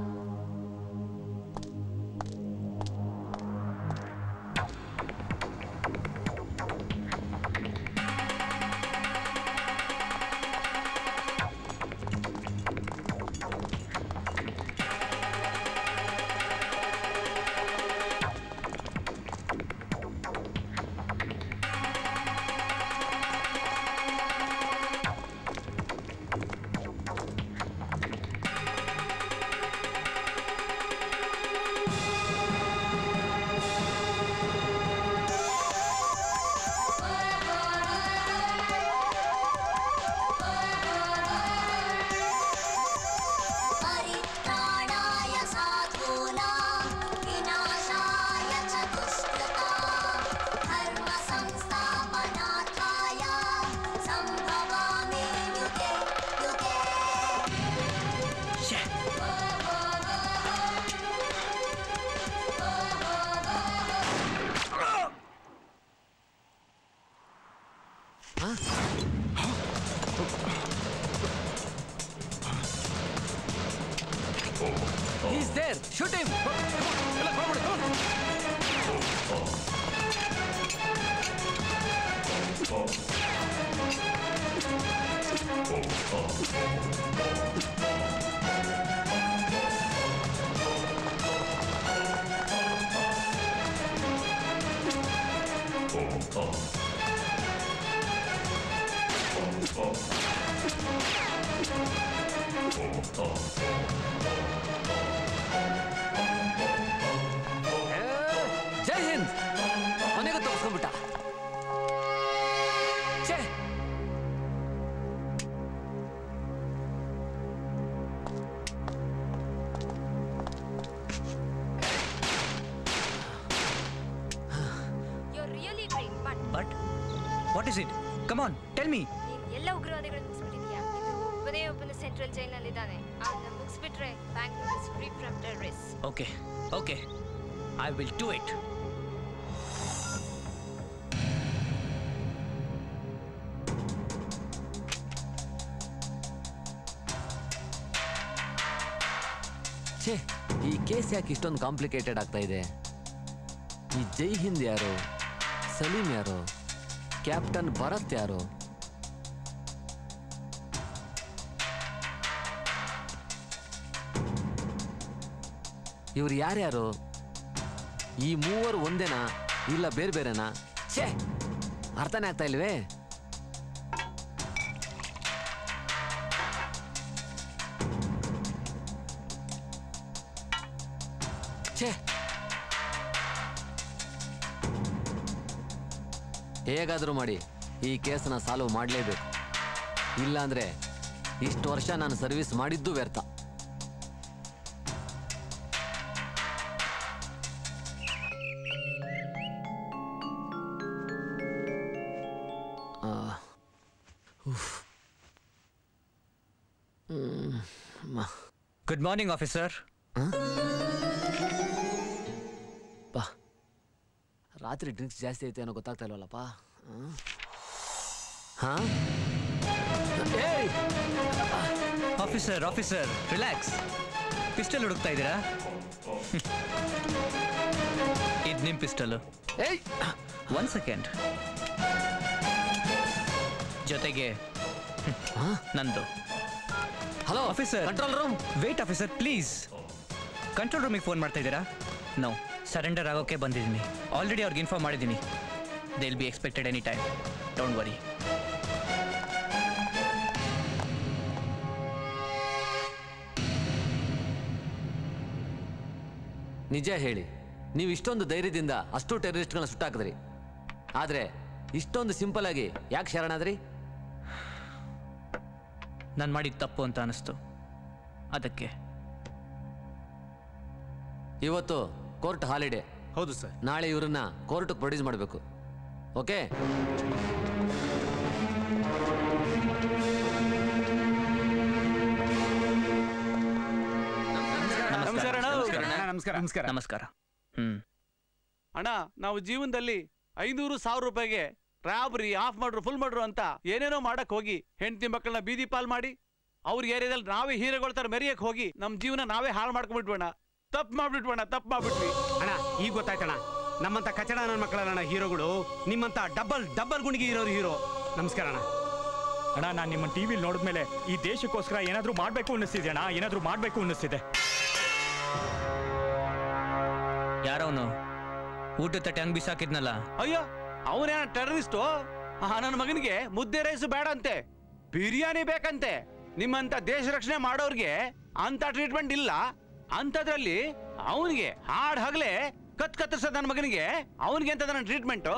परित्राणाय साधूनां विनाशाय च दुष्कृतां धर्मसंस्थापनार्थाय सम्भवामि युगे युगे He's there. Shoot him. ಜೈ ಹಿಂದ್ ಮನೆಗೆ ತೋರಿಸ್ಕೊಂಡ್ಬಿಟ್ಟ ಛೇ You're really great, but but what is it come on tell me ನೀನ್ ಎಲ್ಲ ಉಗ್ರವಾದಿಗಳನ್ನ ಮುಗಿಸ್ಬಿಟ್ಟಿದ್ಯಾ ಒಬ್ಬನೇ ಒಬ್ಬನ ಸೆಂಟ್ರಲ್ ಜೈಲ್ನಲ್ಲಿದ್ದಾನೆ ಅವನ್ನ ಮುಗಿಸ್ಬಿಟ್ರೆ Bangalore is free from terrorist okay okay I will do it ಛೇ ಈ ಕೇಸ್ ಯಾಕೆ ಇಷ್ಟೊಂದು ಕಾಂಪ್ಲಿಕೇಟೆಡ್ ಆಗ್ತಾ ಇದೆ ಈ ಜೈ ಹಿಂದ್ ಯಾರು ಸಲೀಂ ಯಾರು ಕ್ಯಾಪ್ಟನ್ ಭರತ್ ಯಾರು ಇವ್ರು ಯಾರ್ಯಾರು ಈ ಮೂವರು ಒಂದೇನಾ ಇಲ್ಲ ಬೇರೆ ಬೇರೆನಾ ಛೇ ಅರ್ಥನೇ ಆಗ್ತಾ ಇಲ್ವೇ ಛೇ ಹೇಗಾದರೂ ಮಾಡಿ ಈ ಕೇಸನ್ನ ಸಾಲ್ವ್ ಮಾಡಲೇಬೇಕು ಇಲ್ಲಾಂದ್ರೆ ಇಷ್ಟು ವರ್ಷ ನಾನು ಸರ್ವಿಸ್ ಮಾಡಿದ್ದು ವ್ಯರ್ಥ ಆ, ಉಫ್. ಹ್ಮ್, ಮ. ಗುಡ್ ಮಾರ್ನಿಂಗ್ ಆಫೀಸರ್ ಬಾ ರಾತ್ರಿ ಡ್ರಿಂಕ್ಸ್ ಜಾಸ್ತಿ ಐತೆ ಏನೋ ಗೊತ್ತಾಗ್ತಾ ಇಲ್ವಲ್ಲಪ್ಪ ಹಾ ಏಯ್ ಆಫೀಸರ್ ಆಫೀಸರ್ ರಿಲ್ಯಾಕ್ಸ್ ಪಿಸ್ಟಲ್ ಹುಡುಕ್ತಾ ಇದ್ದೀರಾ ಇದು ನಿಮ್ಮ ಪಿಸ್ಟಲ್ ಏಯ್ ಒನ್ ಸೆಕೆಂಡ್ ಜೊತೆಗೆ ನಂದು hello officer control room wait officer please control ರೂಮಿಗೆ ಫೋನ್ ಮಾಡ್ತಾ ಇದ್ದೀರಾ ನೋ ಸರೆಂಡರ್ ಆಗೋಕೆ ಬಂದಿದ್ದೀನಿ ಆಲ್ರೆಡಿ ಅವ್ರಿಗೆ ಇನ್ಫಾರ್ಮ್ ಮಾಡಿದ್ದೀನಿ they will be expected any time don't worry ನಿಜ ಹೇಳಿ ನೀವು ಇಷ್ಟೊಂದು ಧೈರ್ಯದಿಂದ ಅಷ್ಟು ಟೆರರಿಸ್ಟ್ಗಳನ್ನ ಸುಟ್ಟಾಕಿದ್ರಿ ಆದ್ರೆ ಇಷ್ಟೊಂದು ಸಿಂಪಲ್ ಆಗಿ ಯಾಕೆ ಶರಣಾದ್ರಿ ನಾನು ಮಾಡಿದ ತಪ್ಪು ಅಂತ ಅನಿಸ್ತು ಅದಕ್ಕೆ ಇವತ್ತು ಕೋರ್ಟ್ ಹಾಲಿಡೇ ಹೌದು ಸರ್ ನಾಳೆ ಇವರನ್ನ ಕೋರ್ಟ್ಗೆ ಪ್ರೊಡ್ಯೂಸ್ ಮಾಡಬೇಕು ಓಕೆ ನಮಸ್ಕಾರ ಅಣ್ಣ. ನಮಸ್ಕಾರ ನಮಸ್ಕಾರ ನಮಸ್ಕಾರ ಹ್ಮ್ ಅಣ್ಣ ನಾವು ಜೀವನದಲ್ಲಿ ಐನೂರು ಸಾವಿರ ರೂಪಾಯಿಗೆ ರಾಬ್ರಿ ಆಫ್ ಮಾಡ್ರು ಫುಲ್ ಮಾಡ್ರು ಅಂತ ಏನೇನೋ ಮಾಡಕ್ ಹೋಗಿ ಹೆಂಡತಿ ಮಕ್ಕಳನ್ನ ಬೀದಿ ಪಾಲ್ ಮಾಡಿ ಅವ್ರ ಏರಿಯಾದಲ್ಲಿ ನಾವೇ ಹೀರೋಗಳ ತರ ಮೆರೆಯಕ್ ಹೋಗಿ ನಮ್ ಜೀವನ ನಾವೇ ಹಾಳು ಮಾಡ್ಕೊಂಡ್ಬಿಟ್ವಣ್ಣ ತಪ್ಪು ಮಾಡ್ಬಿಟ್ವಣ್ಣ ತಪ್ಪು ಮಾಡ್ಬಿಟ್ವಿ ಅಣ್ಣ ಈಗ ಗೊತ್ತಾಯ್ತಣ್ಣ ನಮ್ಮಂತ ಕಚಡ ನನ್ನ ಮಕ್ಕಳಣ್ಣ ಹೀರೋಗಳು ನಿಮ್ಮಂತ ಡಬಲ್ ಡಬಲ್ ಗುಣಿಗೆ ಇರೋರು ಹೀರೋ ನಮಸ್ಕಾರ ಅಣ್ಣ ಅಣ್ಣ ನಾನು ನಿಮ್ಮ ಟಿವಿಲಿ ನೋಡಿದ್ಮೇಲೆ ಈ ದೇಶಕ್ಕೋಸ್ಕರ ಏನಾದ್ರೂ ಮಾಡ್ಬೇಕು ಅನ್ನಿಸ್ತಿದೆ ಅಣ್ಣ ಏನಾದ್ರೂ ಮಾಡ್ಬೇಕು ಅನ್ನಿಸ್ತಿದೆ ಯಾರವನು ಊಟ ತಟ್ಟೆ ಹಂಗ್ ಬಿಸಾಕಿದ್ನಲ್ಲ ಅಯ್ಯೋ ಅವನೇನ ಟೆರರಿಸ್ಟು ನನ್ನ ಮಗನಿಗೆ ಮುದ್ದೆ ರೈಸ್ ಬೇಡ ಅಂತೆ ಬಿರಿಯಾನಿ ಬೇಕಂತೆ ನಿಮ್ಮಂತ ದೇಶ ರಕ್ಷಣೆ ಮಾಡೋರ್ಗೆ ಅಂತ ಟ್ರೀಟ್ಮೆಂಟ್ ಇಲ್ಲ ಅಂತದ್ರಲ್ಲಿ ಅವನಿಗೆ ಹಾಡ್ ಹಗಲೇ ಕತ್ ಕತ್ತರಿಸೋದು ನನ್ನ ಮಗನಿಗೆ ಅವನಿಗೆ ಅಂತ ನನ್ನ ಟ್ರೀಟ್ಮೆಂಟು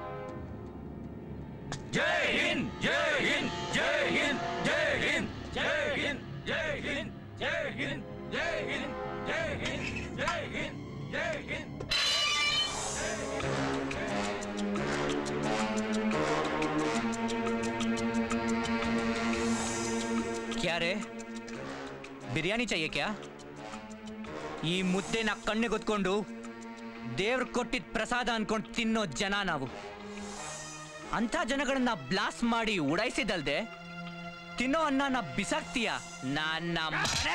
ಜೈ ಹಿಂದ್ ಜೈ ಹಿಂದ್ ಜೈ ಹಿಂದ್ ಜೈ ಹಿಂದ್ ಜೈ ಹಿಂದ್ ಜೈ ಹಿಂದ್ ಜೈ ಹಿಂದ್ ಜೈ ಹಿಂದ್ ಜೈ ಹಿಂದ್ ಜೈ ಹಿಂದ್ ಜೈ ಹಿಂದ್ क्या रे ಬಿರಿಯಾನಿ चाहिए क्या ಈ ಮುದ್ದೆನ ಕಣ್ಣಿಗೆ ಹೊತ್ಕೊಂಡು ದೇವ್ರು ಕೊಟ್ಟಿದ್ ಪ್ರಸಾದ ಅನ್ಕೊಂಡು ತಿನ್ನೋ ಜನ ನಾವು ಅಂಥ ಜನಗಳನ್ನ ಬ್ಲಾಸ್ಟ್ ಮಾಡಿ ಉಡಾಯಿಸಿದಲ್ದೆ ತಿನ್ನೋ ಅನ್ನನ ಬಿಸಾಕ್ತೀಯ ನನ್ನ ಮನೆ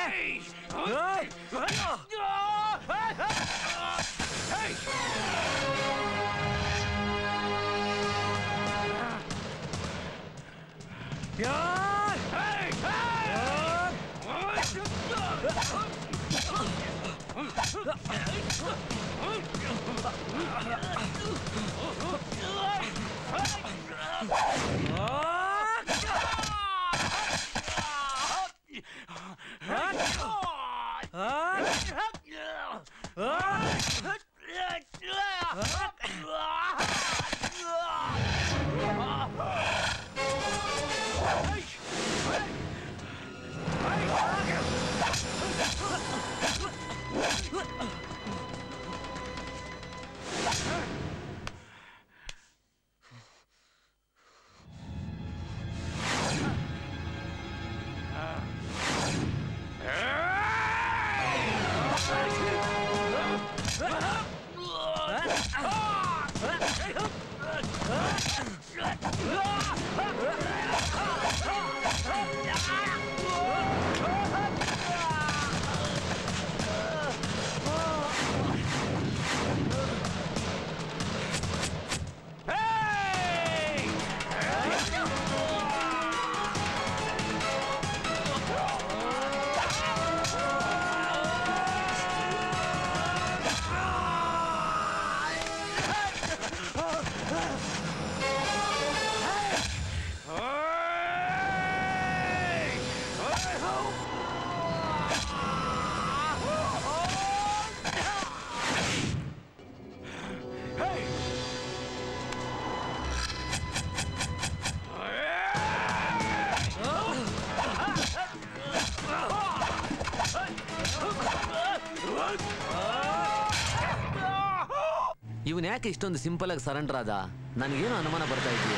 ಇವನ್ ಯಾಕೆ ಇಷ್ಟೊಂದು ಸಿಂಪಲ್ ಆಗಿ ಸರೆಂಡರ್ ಆದ ನನಗೇನು ಅನುಮಾನ ಬರ್ತಾ ಇದೆಯೇ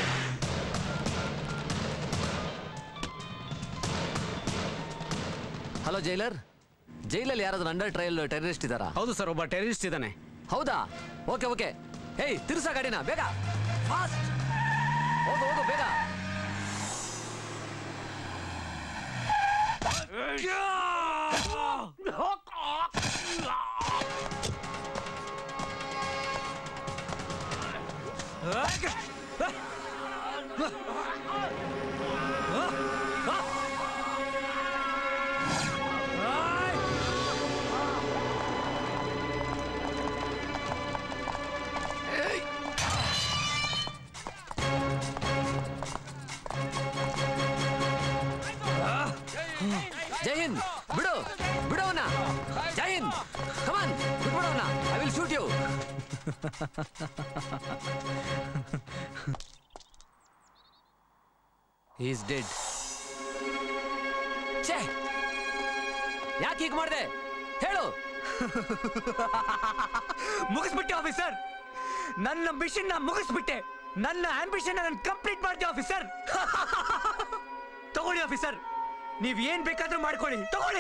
ಹಲೋ ಜೈಲರ್ ಜೈಲಲ್ಲಿ ಯಾರಾದ್ರೂ ಅಂಡರ್ ಟ್ರಯಲ್ ಟೆರರಿಸ್ಟ್ ಇದ್ದಾರಾ ಹೌದು ಸರ್ ಒಬ್ಬ ಟೆರರಿಸ್ಟ್ ಇದ್ದಾನೆ ಹೌದಾ ಓಕೆ ಓಕೆ ಹೇಯ್ ತಿರ್ಸಾ ಗಾಡಿನ ಬೇಗ ಫಾಸ್ಟ್ ಹೋಗು ಹೋಗು ಬೇಗ ಜೈ ಹಿಂದ್ ಬಿಡು ಬಿಡು ಅವನ ಜೈ ಹಿಂದ್ ಕಮಾನ್ ಬಿಟ್ಬಿಡು ಅವನ I will shoot you is dead ಛೇ ಯಾಕೆ ಹೀಗೆ ಮಾಡಿದೆ ಹೇಳು ಮುಗಿಸ್ಬಿಟ್ಟೆ ಆಫೀಸರ್ ನನ್ನ ಮಿಷನ್ ಮುಗಿಸ್ಬಿಟ್ಟೆ ನನ್ನ ಆಂಬಿಷನ್ ನಾನು ಕಂಪ್ಲೀಟ್ ಮಾಡ್ದೆ ಆಫೀಸರ್ ತಗೊಳ್ಳಿ ಆಫೀಸರ್ ನೀವ್ ಏನ್ ಬೇಕಾದ್ರೂ ಮಾಡ್ಕೊಳ್ಳಿ ತಗೊಳ್ಳಿ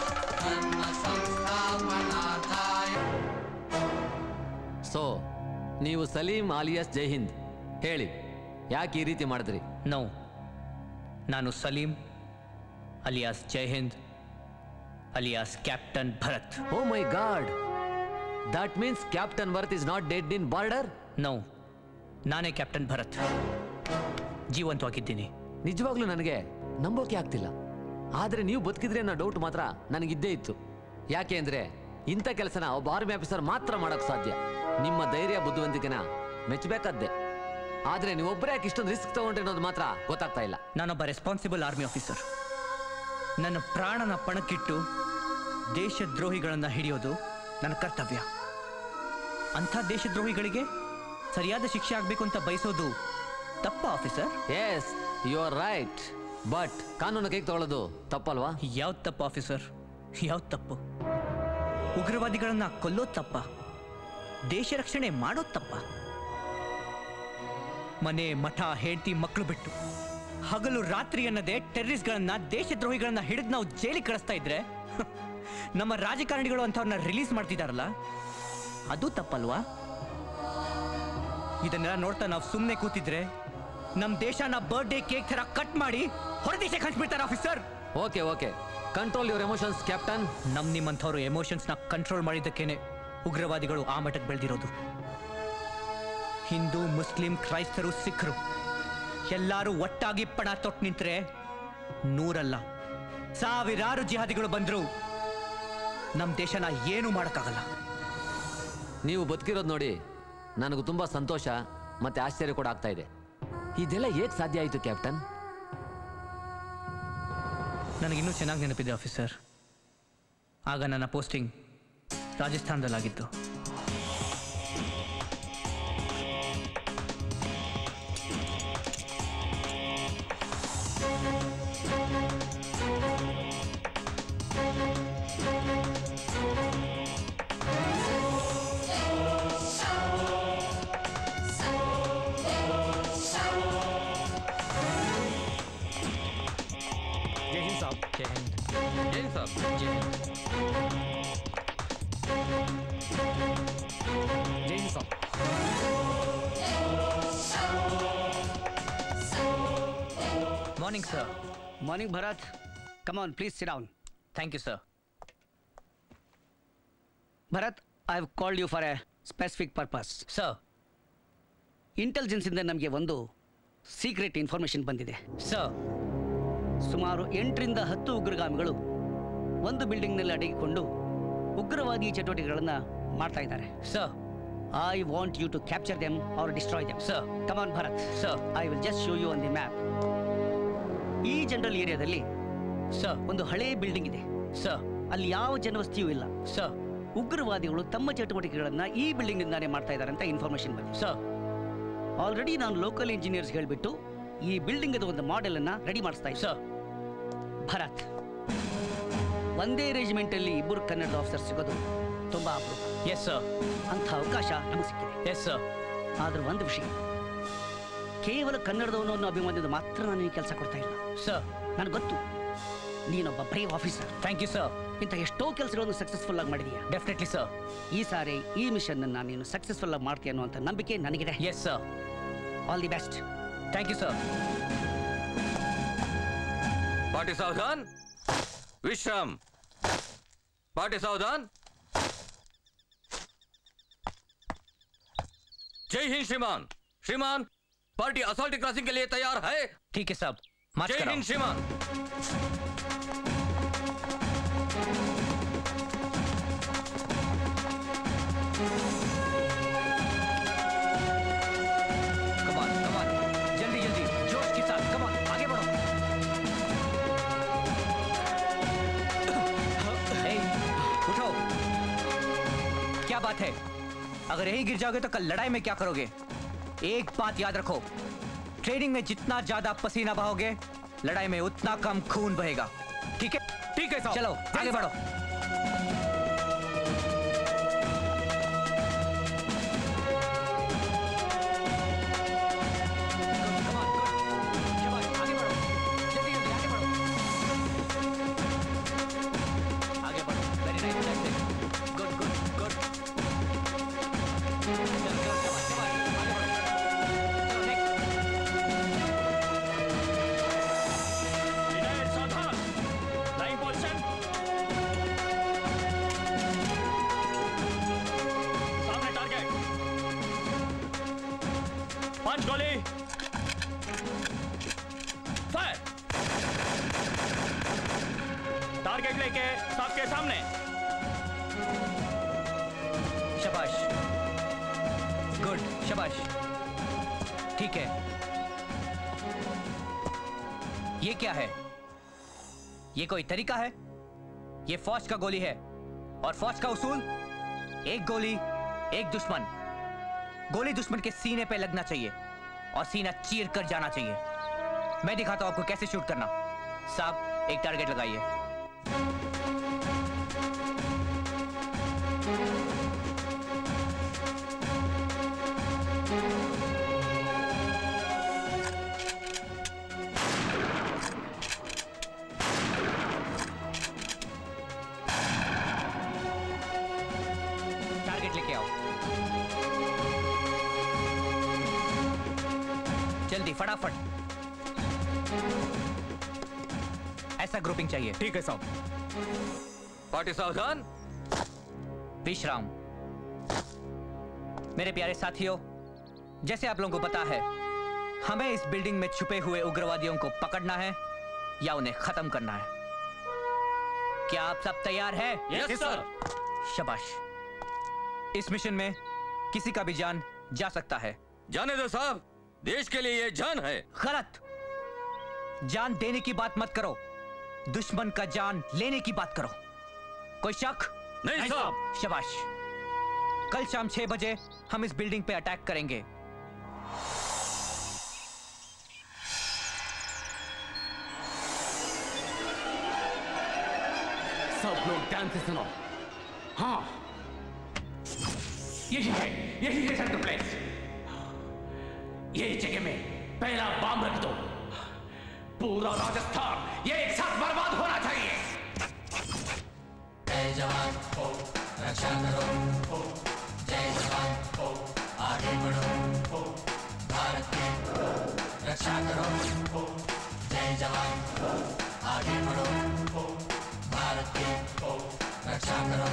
ಸೊ ನೀವು ಸಲೀಂ ಆಲಿಯಾಸ್ ಜೈ ಹಿಂದ್ ಹೇಳಿ ಯಾಕೆ ಈ ರೀತಿ ಮಾಡಿದ್ರಿ ನೋ ನಾನು Salim alias Jai Hind alias captain Bharat oh my God that means captain Bharat is not dead in border no ನಾನೇ ಕ್ಯಾಪ್ಟನ್ ಭರತ್ ಜೀವಂತವಾಗಿದ್ದೀನಿ ನಿಜವಾಗ್ಲೂ ನನಗೆ ನಂಬೋಕೆ ಆಗ್ತಿಲ್ಲ ಆದ್ರೆ ನೀವು ಬದುಕಿದ್ರೆ ಅನ್ನೋ ಡೌಟ್ ಮಾತ್ರ ನನಗಿದ್ದೇ ಇತ್ತು ಯಾಕೆ ಅಂದ್ರೆ ಇಂಥ ಕೆಲಸನ ಒಬ್ಬ ಆರ್ಮಿ ಆಫೀಸರ್ ಮಾತ್ರ ಮಾಡಕ್ ಸಾಧ್ಯ ನಿಮ್ಮ ಧೈರ್ಯ ಬುದ್ಧಿವಂತಿಕೆನ ಮೆಚ್ಚಬೇಕಾದ್ದೆ ಆದ್ರೆ ನೀವೊಬ್ಬರೇ ಯಾಕೆ ಇಷ್ಟೊಂದು ರಿಸ್ಕ್ ತಗೊಂಡ್ರಿ ಅನ್ನೋದು ಮಾತ್ರ ಗೊತ್ತಾಗ್ತಾ ಇಲ್ಲ ನಾನೊಬ್ಬ ರೆಸ್ಪಾನ್ಸಿಬಲ್ ಆರ್ಮಿ ಆಫೀಸರ್ ನನ್ನ ಪ್ರಾಣನ ಪಣಕ್ಕಿಟ್ಟು ದೇಶದ್ರೋಹಿಗಳನ್ನು ಹಿಡಿಯೋದು ನನ್ನ ಕರ್ತವ್ಯ ಅಂಥ ದೇಶದ್ರೋಹಿಗಳಿಗೆ ಸರಿಯಾದ ಶಿಕ್ಷೆ ಆಗಬೇಕು ಅಂತ ಬಯಸೋದು ತಪ್ಪ officer yes you are right but ಕಾನೂನು ಕೈಗೆ ತಗೊಳ್ಳೋದು ತಪ್ಪಲ್ವಾ ಯಾವ್ದು ತಪ್ಪು ಆಫೀಸರ್ ಯಾವ್ದು ತಪ್ಪು ಉಗ್ರವಾದಿಗಳನ್ನ ಕೊಲ್ಲೋದು ತಪ್ಪ ದೇಶ ರಕ್ಷಣೆ ಮಾಡೋದು ತಪ್ಪ ಮನೆ ಮಠ ಹೆಂಡತಿ ಮಕ್ಕಳು ಬಿಟ್ಟು ಹಗಲು ರಾತ್ರಿ ಅನ್ನದೇ ಟೆರ್ರಿಸ್ಟ್ಗಳನ್ನ ದೇಶದ್ರೋಹಿಗಳನ್ನ ಹಿಡಿದು ನಾವು ಜೈಲಿಗೆ ಕಳಿಸ್ತಾ ಇದ್ರೆ ನಮ್ಮ ರಾಜಕಾರಣಿಗಳು ಅಂಥವ್ರನ್ನ ರಿಲೀಸ್ ಮಾಡ್ತಿದಾರಲ್ಲ ಅದು ತಪ್ಪಲ್ವಾ ಇದನ್ನೆಲ್ಲ ನೋಡ್ತಾ ನಾವು ಸುಮ್ಮನೆ ಕೂತಿದ್ರೆ ನಮ್ಮ ದೇಶನ ಬರ್ಡೇ ಕೇಕ್ ತರ ಕಟ್ ಮಾಡಿ ಹೊರದೇಶಕ್ಕೆ ಹಂಚ್ಬಿಡ್ತಾರೆ officer okay okay control your emotions captain ನಮ್ ನಿಮ್ಮಂಥವ್ರು ಎಮೋಷನ್ಸ್ನ ಕಂಟ್ರೋಲ್ ಮಾಡಿದ್ದಕ್ಕೇನೆ ಉಗ್ರವಾದಿಗಳು ಆ ಮಟ್ಟಕ್ಕೆ ಬೆಳೆದಿರೋದು ಹಿಂದೂ ಮುಸ್ಲಿಂ ಕ್ರೈಸ್ತರು ಸಿಖ್ರು ಎಲ್ಲರೂ ಒಟ್ಟಾಗಿ ಪಣ ತೊಟ್ಟು ನಿಂತ್ರೆ ನೂರಲ್ಲ ಸಾವಿರಾರು ಜಿಹಾದಿಗಳು ಬಂದ್ರು ನಮ್ ದೇಶನ ಏನು ಮಾಡಕ್ಕಾಗಲ್ಲ ನೀವು ಬದುಕಿರೋದು ನೋಡಿ ನನಗೂ ತುಂಬಾ ಸಂತೋಷ ಮತ್ತೆ ಆಶ್ಚರ್ಯ ಕೂಡ ಆಗ್ತಾ ಇದೆ ಇದೆಲ್ಲ ಹೇಗೆ ಸಾಧ್ಯ ಆಯಿತು ಕ್ಯಾಪ್ಟನ್ ನನಗಿನ್ನೂ ಚೆನ್ನಾಗಿ ನೆನಪಿದೆ ಆಫೀಸರ್ ಆಗ ನನ್ನ ಪೋಸ್ಟಿಂಗ್ ರಾಜಸ್ಥಾನದಲ್ಲಾಗಿತ್ತು जय हिंद साहब जय हिंद जय हिंद साहब जय हिंद जय हिंद साहब morning sir Morning, Bharat. Come on, please sit down. Thank you sir Bharat, I have called you for a specific purpose. Sir ಇಂಟೆಲಿಜೆನ್ಸಿಂದ ನಮಗೆ ಒಂದು ಸೀಕ್ರೆಟ್ ಇನ್ಫಾರ್ಮೇಶನ್ ಬಂದಿದೆ ಸರ್ ಸುಮಾರು ಎಂಟರಿಂದ ಹತ್ತು ಉಗ್ರಗಾಮಿಗಳು ಒಂದು ಬಿಲ್ಡಿಂಗ್ನಲ್ಲಿ ಅಡಗಿಕೊಂಡು ಉಗ್ರವಾದಿ ಚಟುವಟಿಕೆಗಳನ್ನು ಮಾಡ್ತಾ ಇದ್ದಾರೆ sir I want you to capture them or destroy them sir come on Bharat sir I will just show you on the map ಈ ಜನರಲ್ ಏರಿಯಾದಲ್ಲಿ ಸರ್ ಒಂದು ಹಳೇ ಬಿಲ್ಡಿಂಗ್ ಇದೆ ಸರ್ ಅಲ್ಲಿ ಯಾವ ಜನವಸತಿಯೂ ಇಲ್ಲ ಸರ್ ಉಗ್ರವಾದಿಗಳು ತಮ್ಮ ಚಟುವಟಿಕೆಗಳನ್ನ ಈ ಬಿಲ್ಡಿಂಗ್ ನಿಂದಾನೇ ಮಾಡ್ತಾ ಇದ್ದಾರೆ ಅಂತ ಇನ್ಫಾರ್ಮೇಶನ್ ಬಂದಿದೆ ಸರ್ ಆಲ್ರೆಡಿ ನಾನು ಲೋಕಲ್ ಇಂಜಿನಿಯರ್ಸ್ ಹೇಳ್ಬಿಟ್ಟು ಈ ಬಿಲ್ಡಿಂಗ್ ಒಂದು ಮಾಡೆಲ್ ಅನ್ನ ರೆಡಿ ಮಾಡಿಸ್ತಾ ಇದ್ದೆ ಸರ್ ಭರತ್ ಒಂದೇ ರೆಜಿಮೆಂಟ್ ಅಲ್ಲಿ ಇಬ್ಬರು ಕನ್ನಡದ ಆಫೀಸರ್ ಸಿಗೋದು ತುಂಬಾ ಅಪರೂಪ ಎಸ್ ಸರ್ ಅಂಥ ಅವಕಾಶ ನಮಗೆ ಸಿಕ್ಕಿದೆ ಎಸ್ ಸರ್ ಆದ್ರೆ ಒಂದು ವಿಷಯ ಕೇವಲ ಕನ್ನಡದವನು ಅನ್ನೋ ಅಭಿಮಾನದಿಂದ ಮಾತ್ರ ನಾನು ಈ ಕೆಲಸ ಕೊಡ್ತಾ ಇಲ್ಲ ಸರ್ ನನಗೆ ಗೊತ್ತು ನೀನೊಬ್ಬ brave officer thank you sir ಇಂಥ ಎಷ್ಟೋ ಕೆಲಸಗಳನ್ನು ಸಕ್ಸಸ್ಫುಲ್ ಆಗಿ ಮಾಡಿದೀಯ ಡೆಫಿನೆಟ್ಲಿ ಸರ್ ಈ ಸಾರಿ ಈ ಮಿಷನ್ ಅನ್ನ ನೀನು ಸಕ್ಸಸ್ಫುಲ್ ಆಗಿ ಮಾಡ್ತೀಯ ಅನ್ನುವಂಥ ನಂಬಿಕೆ ನನಗಿದೆ yes sir all the best thank you sir party सावधान विश्राम पार्टी सावधान जय हिंद श्रीमान श्रीमान पार्टी असॉल्ट क्रॉसिंग के लिए तैयार है ठीक है साहब मार्च जय कराओ हिंद श्रीमान कमान कमान जल्दी जल्दी जोश के साथ कमान आगे बढ़ो ए, उठो क्या बात है अगर यही गिर जाओगे तो कल लड़ाई में क्या करोगे एक बात याद रखो ट्रेनिंग में जितना ज्यादा पसीना बहाओगे लड़ाई में उतना कम खून बहेगा ठीक है ठीक है साहब चलो आगे बढ़ो आगे बढ़ो very nice good good good पांच गोली फायर टारगेट लेके सबके सामने शाबाश गुड शाबाश ठीक है ये क्या है ये कोई तरीका है ये फौज का गोली है और फौज का उसूल एक गोली एक दुश्मन गोली दुश्मन के सीने पे लगना चाहिए और सीना चीर कर जाना चाहिए मैं दिखाता हूं आपको कैसे शूट करना साहब एक टारगेट लगाइए टारगेट लेके आओ जल्दी फटाफट ऐसा ग्रुपिंग चाहिए ठीक है साहब पार्टी सावधान विश्राम मेरे प्यारे साथियों जैसे आप लोगों को पता है हमें इस बिल्डिंग में छुपे हुए उग्रवादियों को पकड़ना है या उन्हें खत्म करना है क्या आप सब तैयार हैं Yes, sir. शाबाश इस मिशन में किसी का भी जान जा सकता है जाने दो साहब देश के लिए ये जान है गलत जान देने की बात मत करो दुश्मन का जान लेने की बात करो कोई शक नहीं, साहब। शाबाश कल शाम छह बजे हम इस बिल्डिंग पे अटैक करेंगे सब लोग ध्यान से सुनो हाँ यही है यही है सेंटर प्लेस ये जगह में पहला बम रख दो पूरा राजस्थान ये एक साथ बर्बाद होना चाहिए जय जवान हो रक्षा करो हो जय जवान हो आगे बढ़ो हो भारत की रक्षा करो हो जय जवान हो आगे बढ़ो हो भारत की रक्षा करो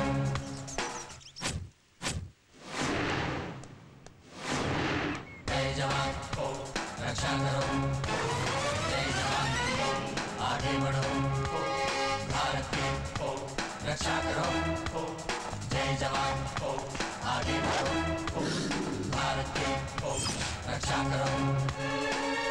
जय जवान हो रक्षा करो जय जवान हो आगे बढ़ो हो भारत की हो रक्षा करो हो जय जवान हो आगे बढ़ो हो भारत की हो रक्षा करो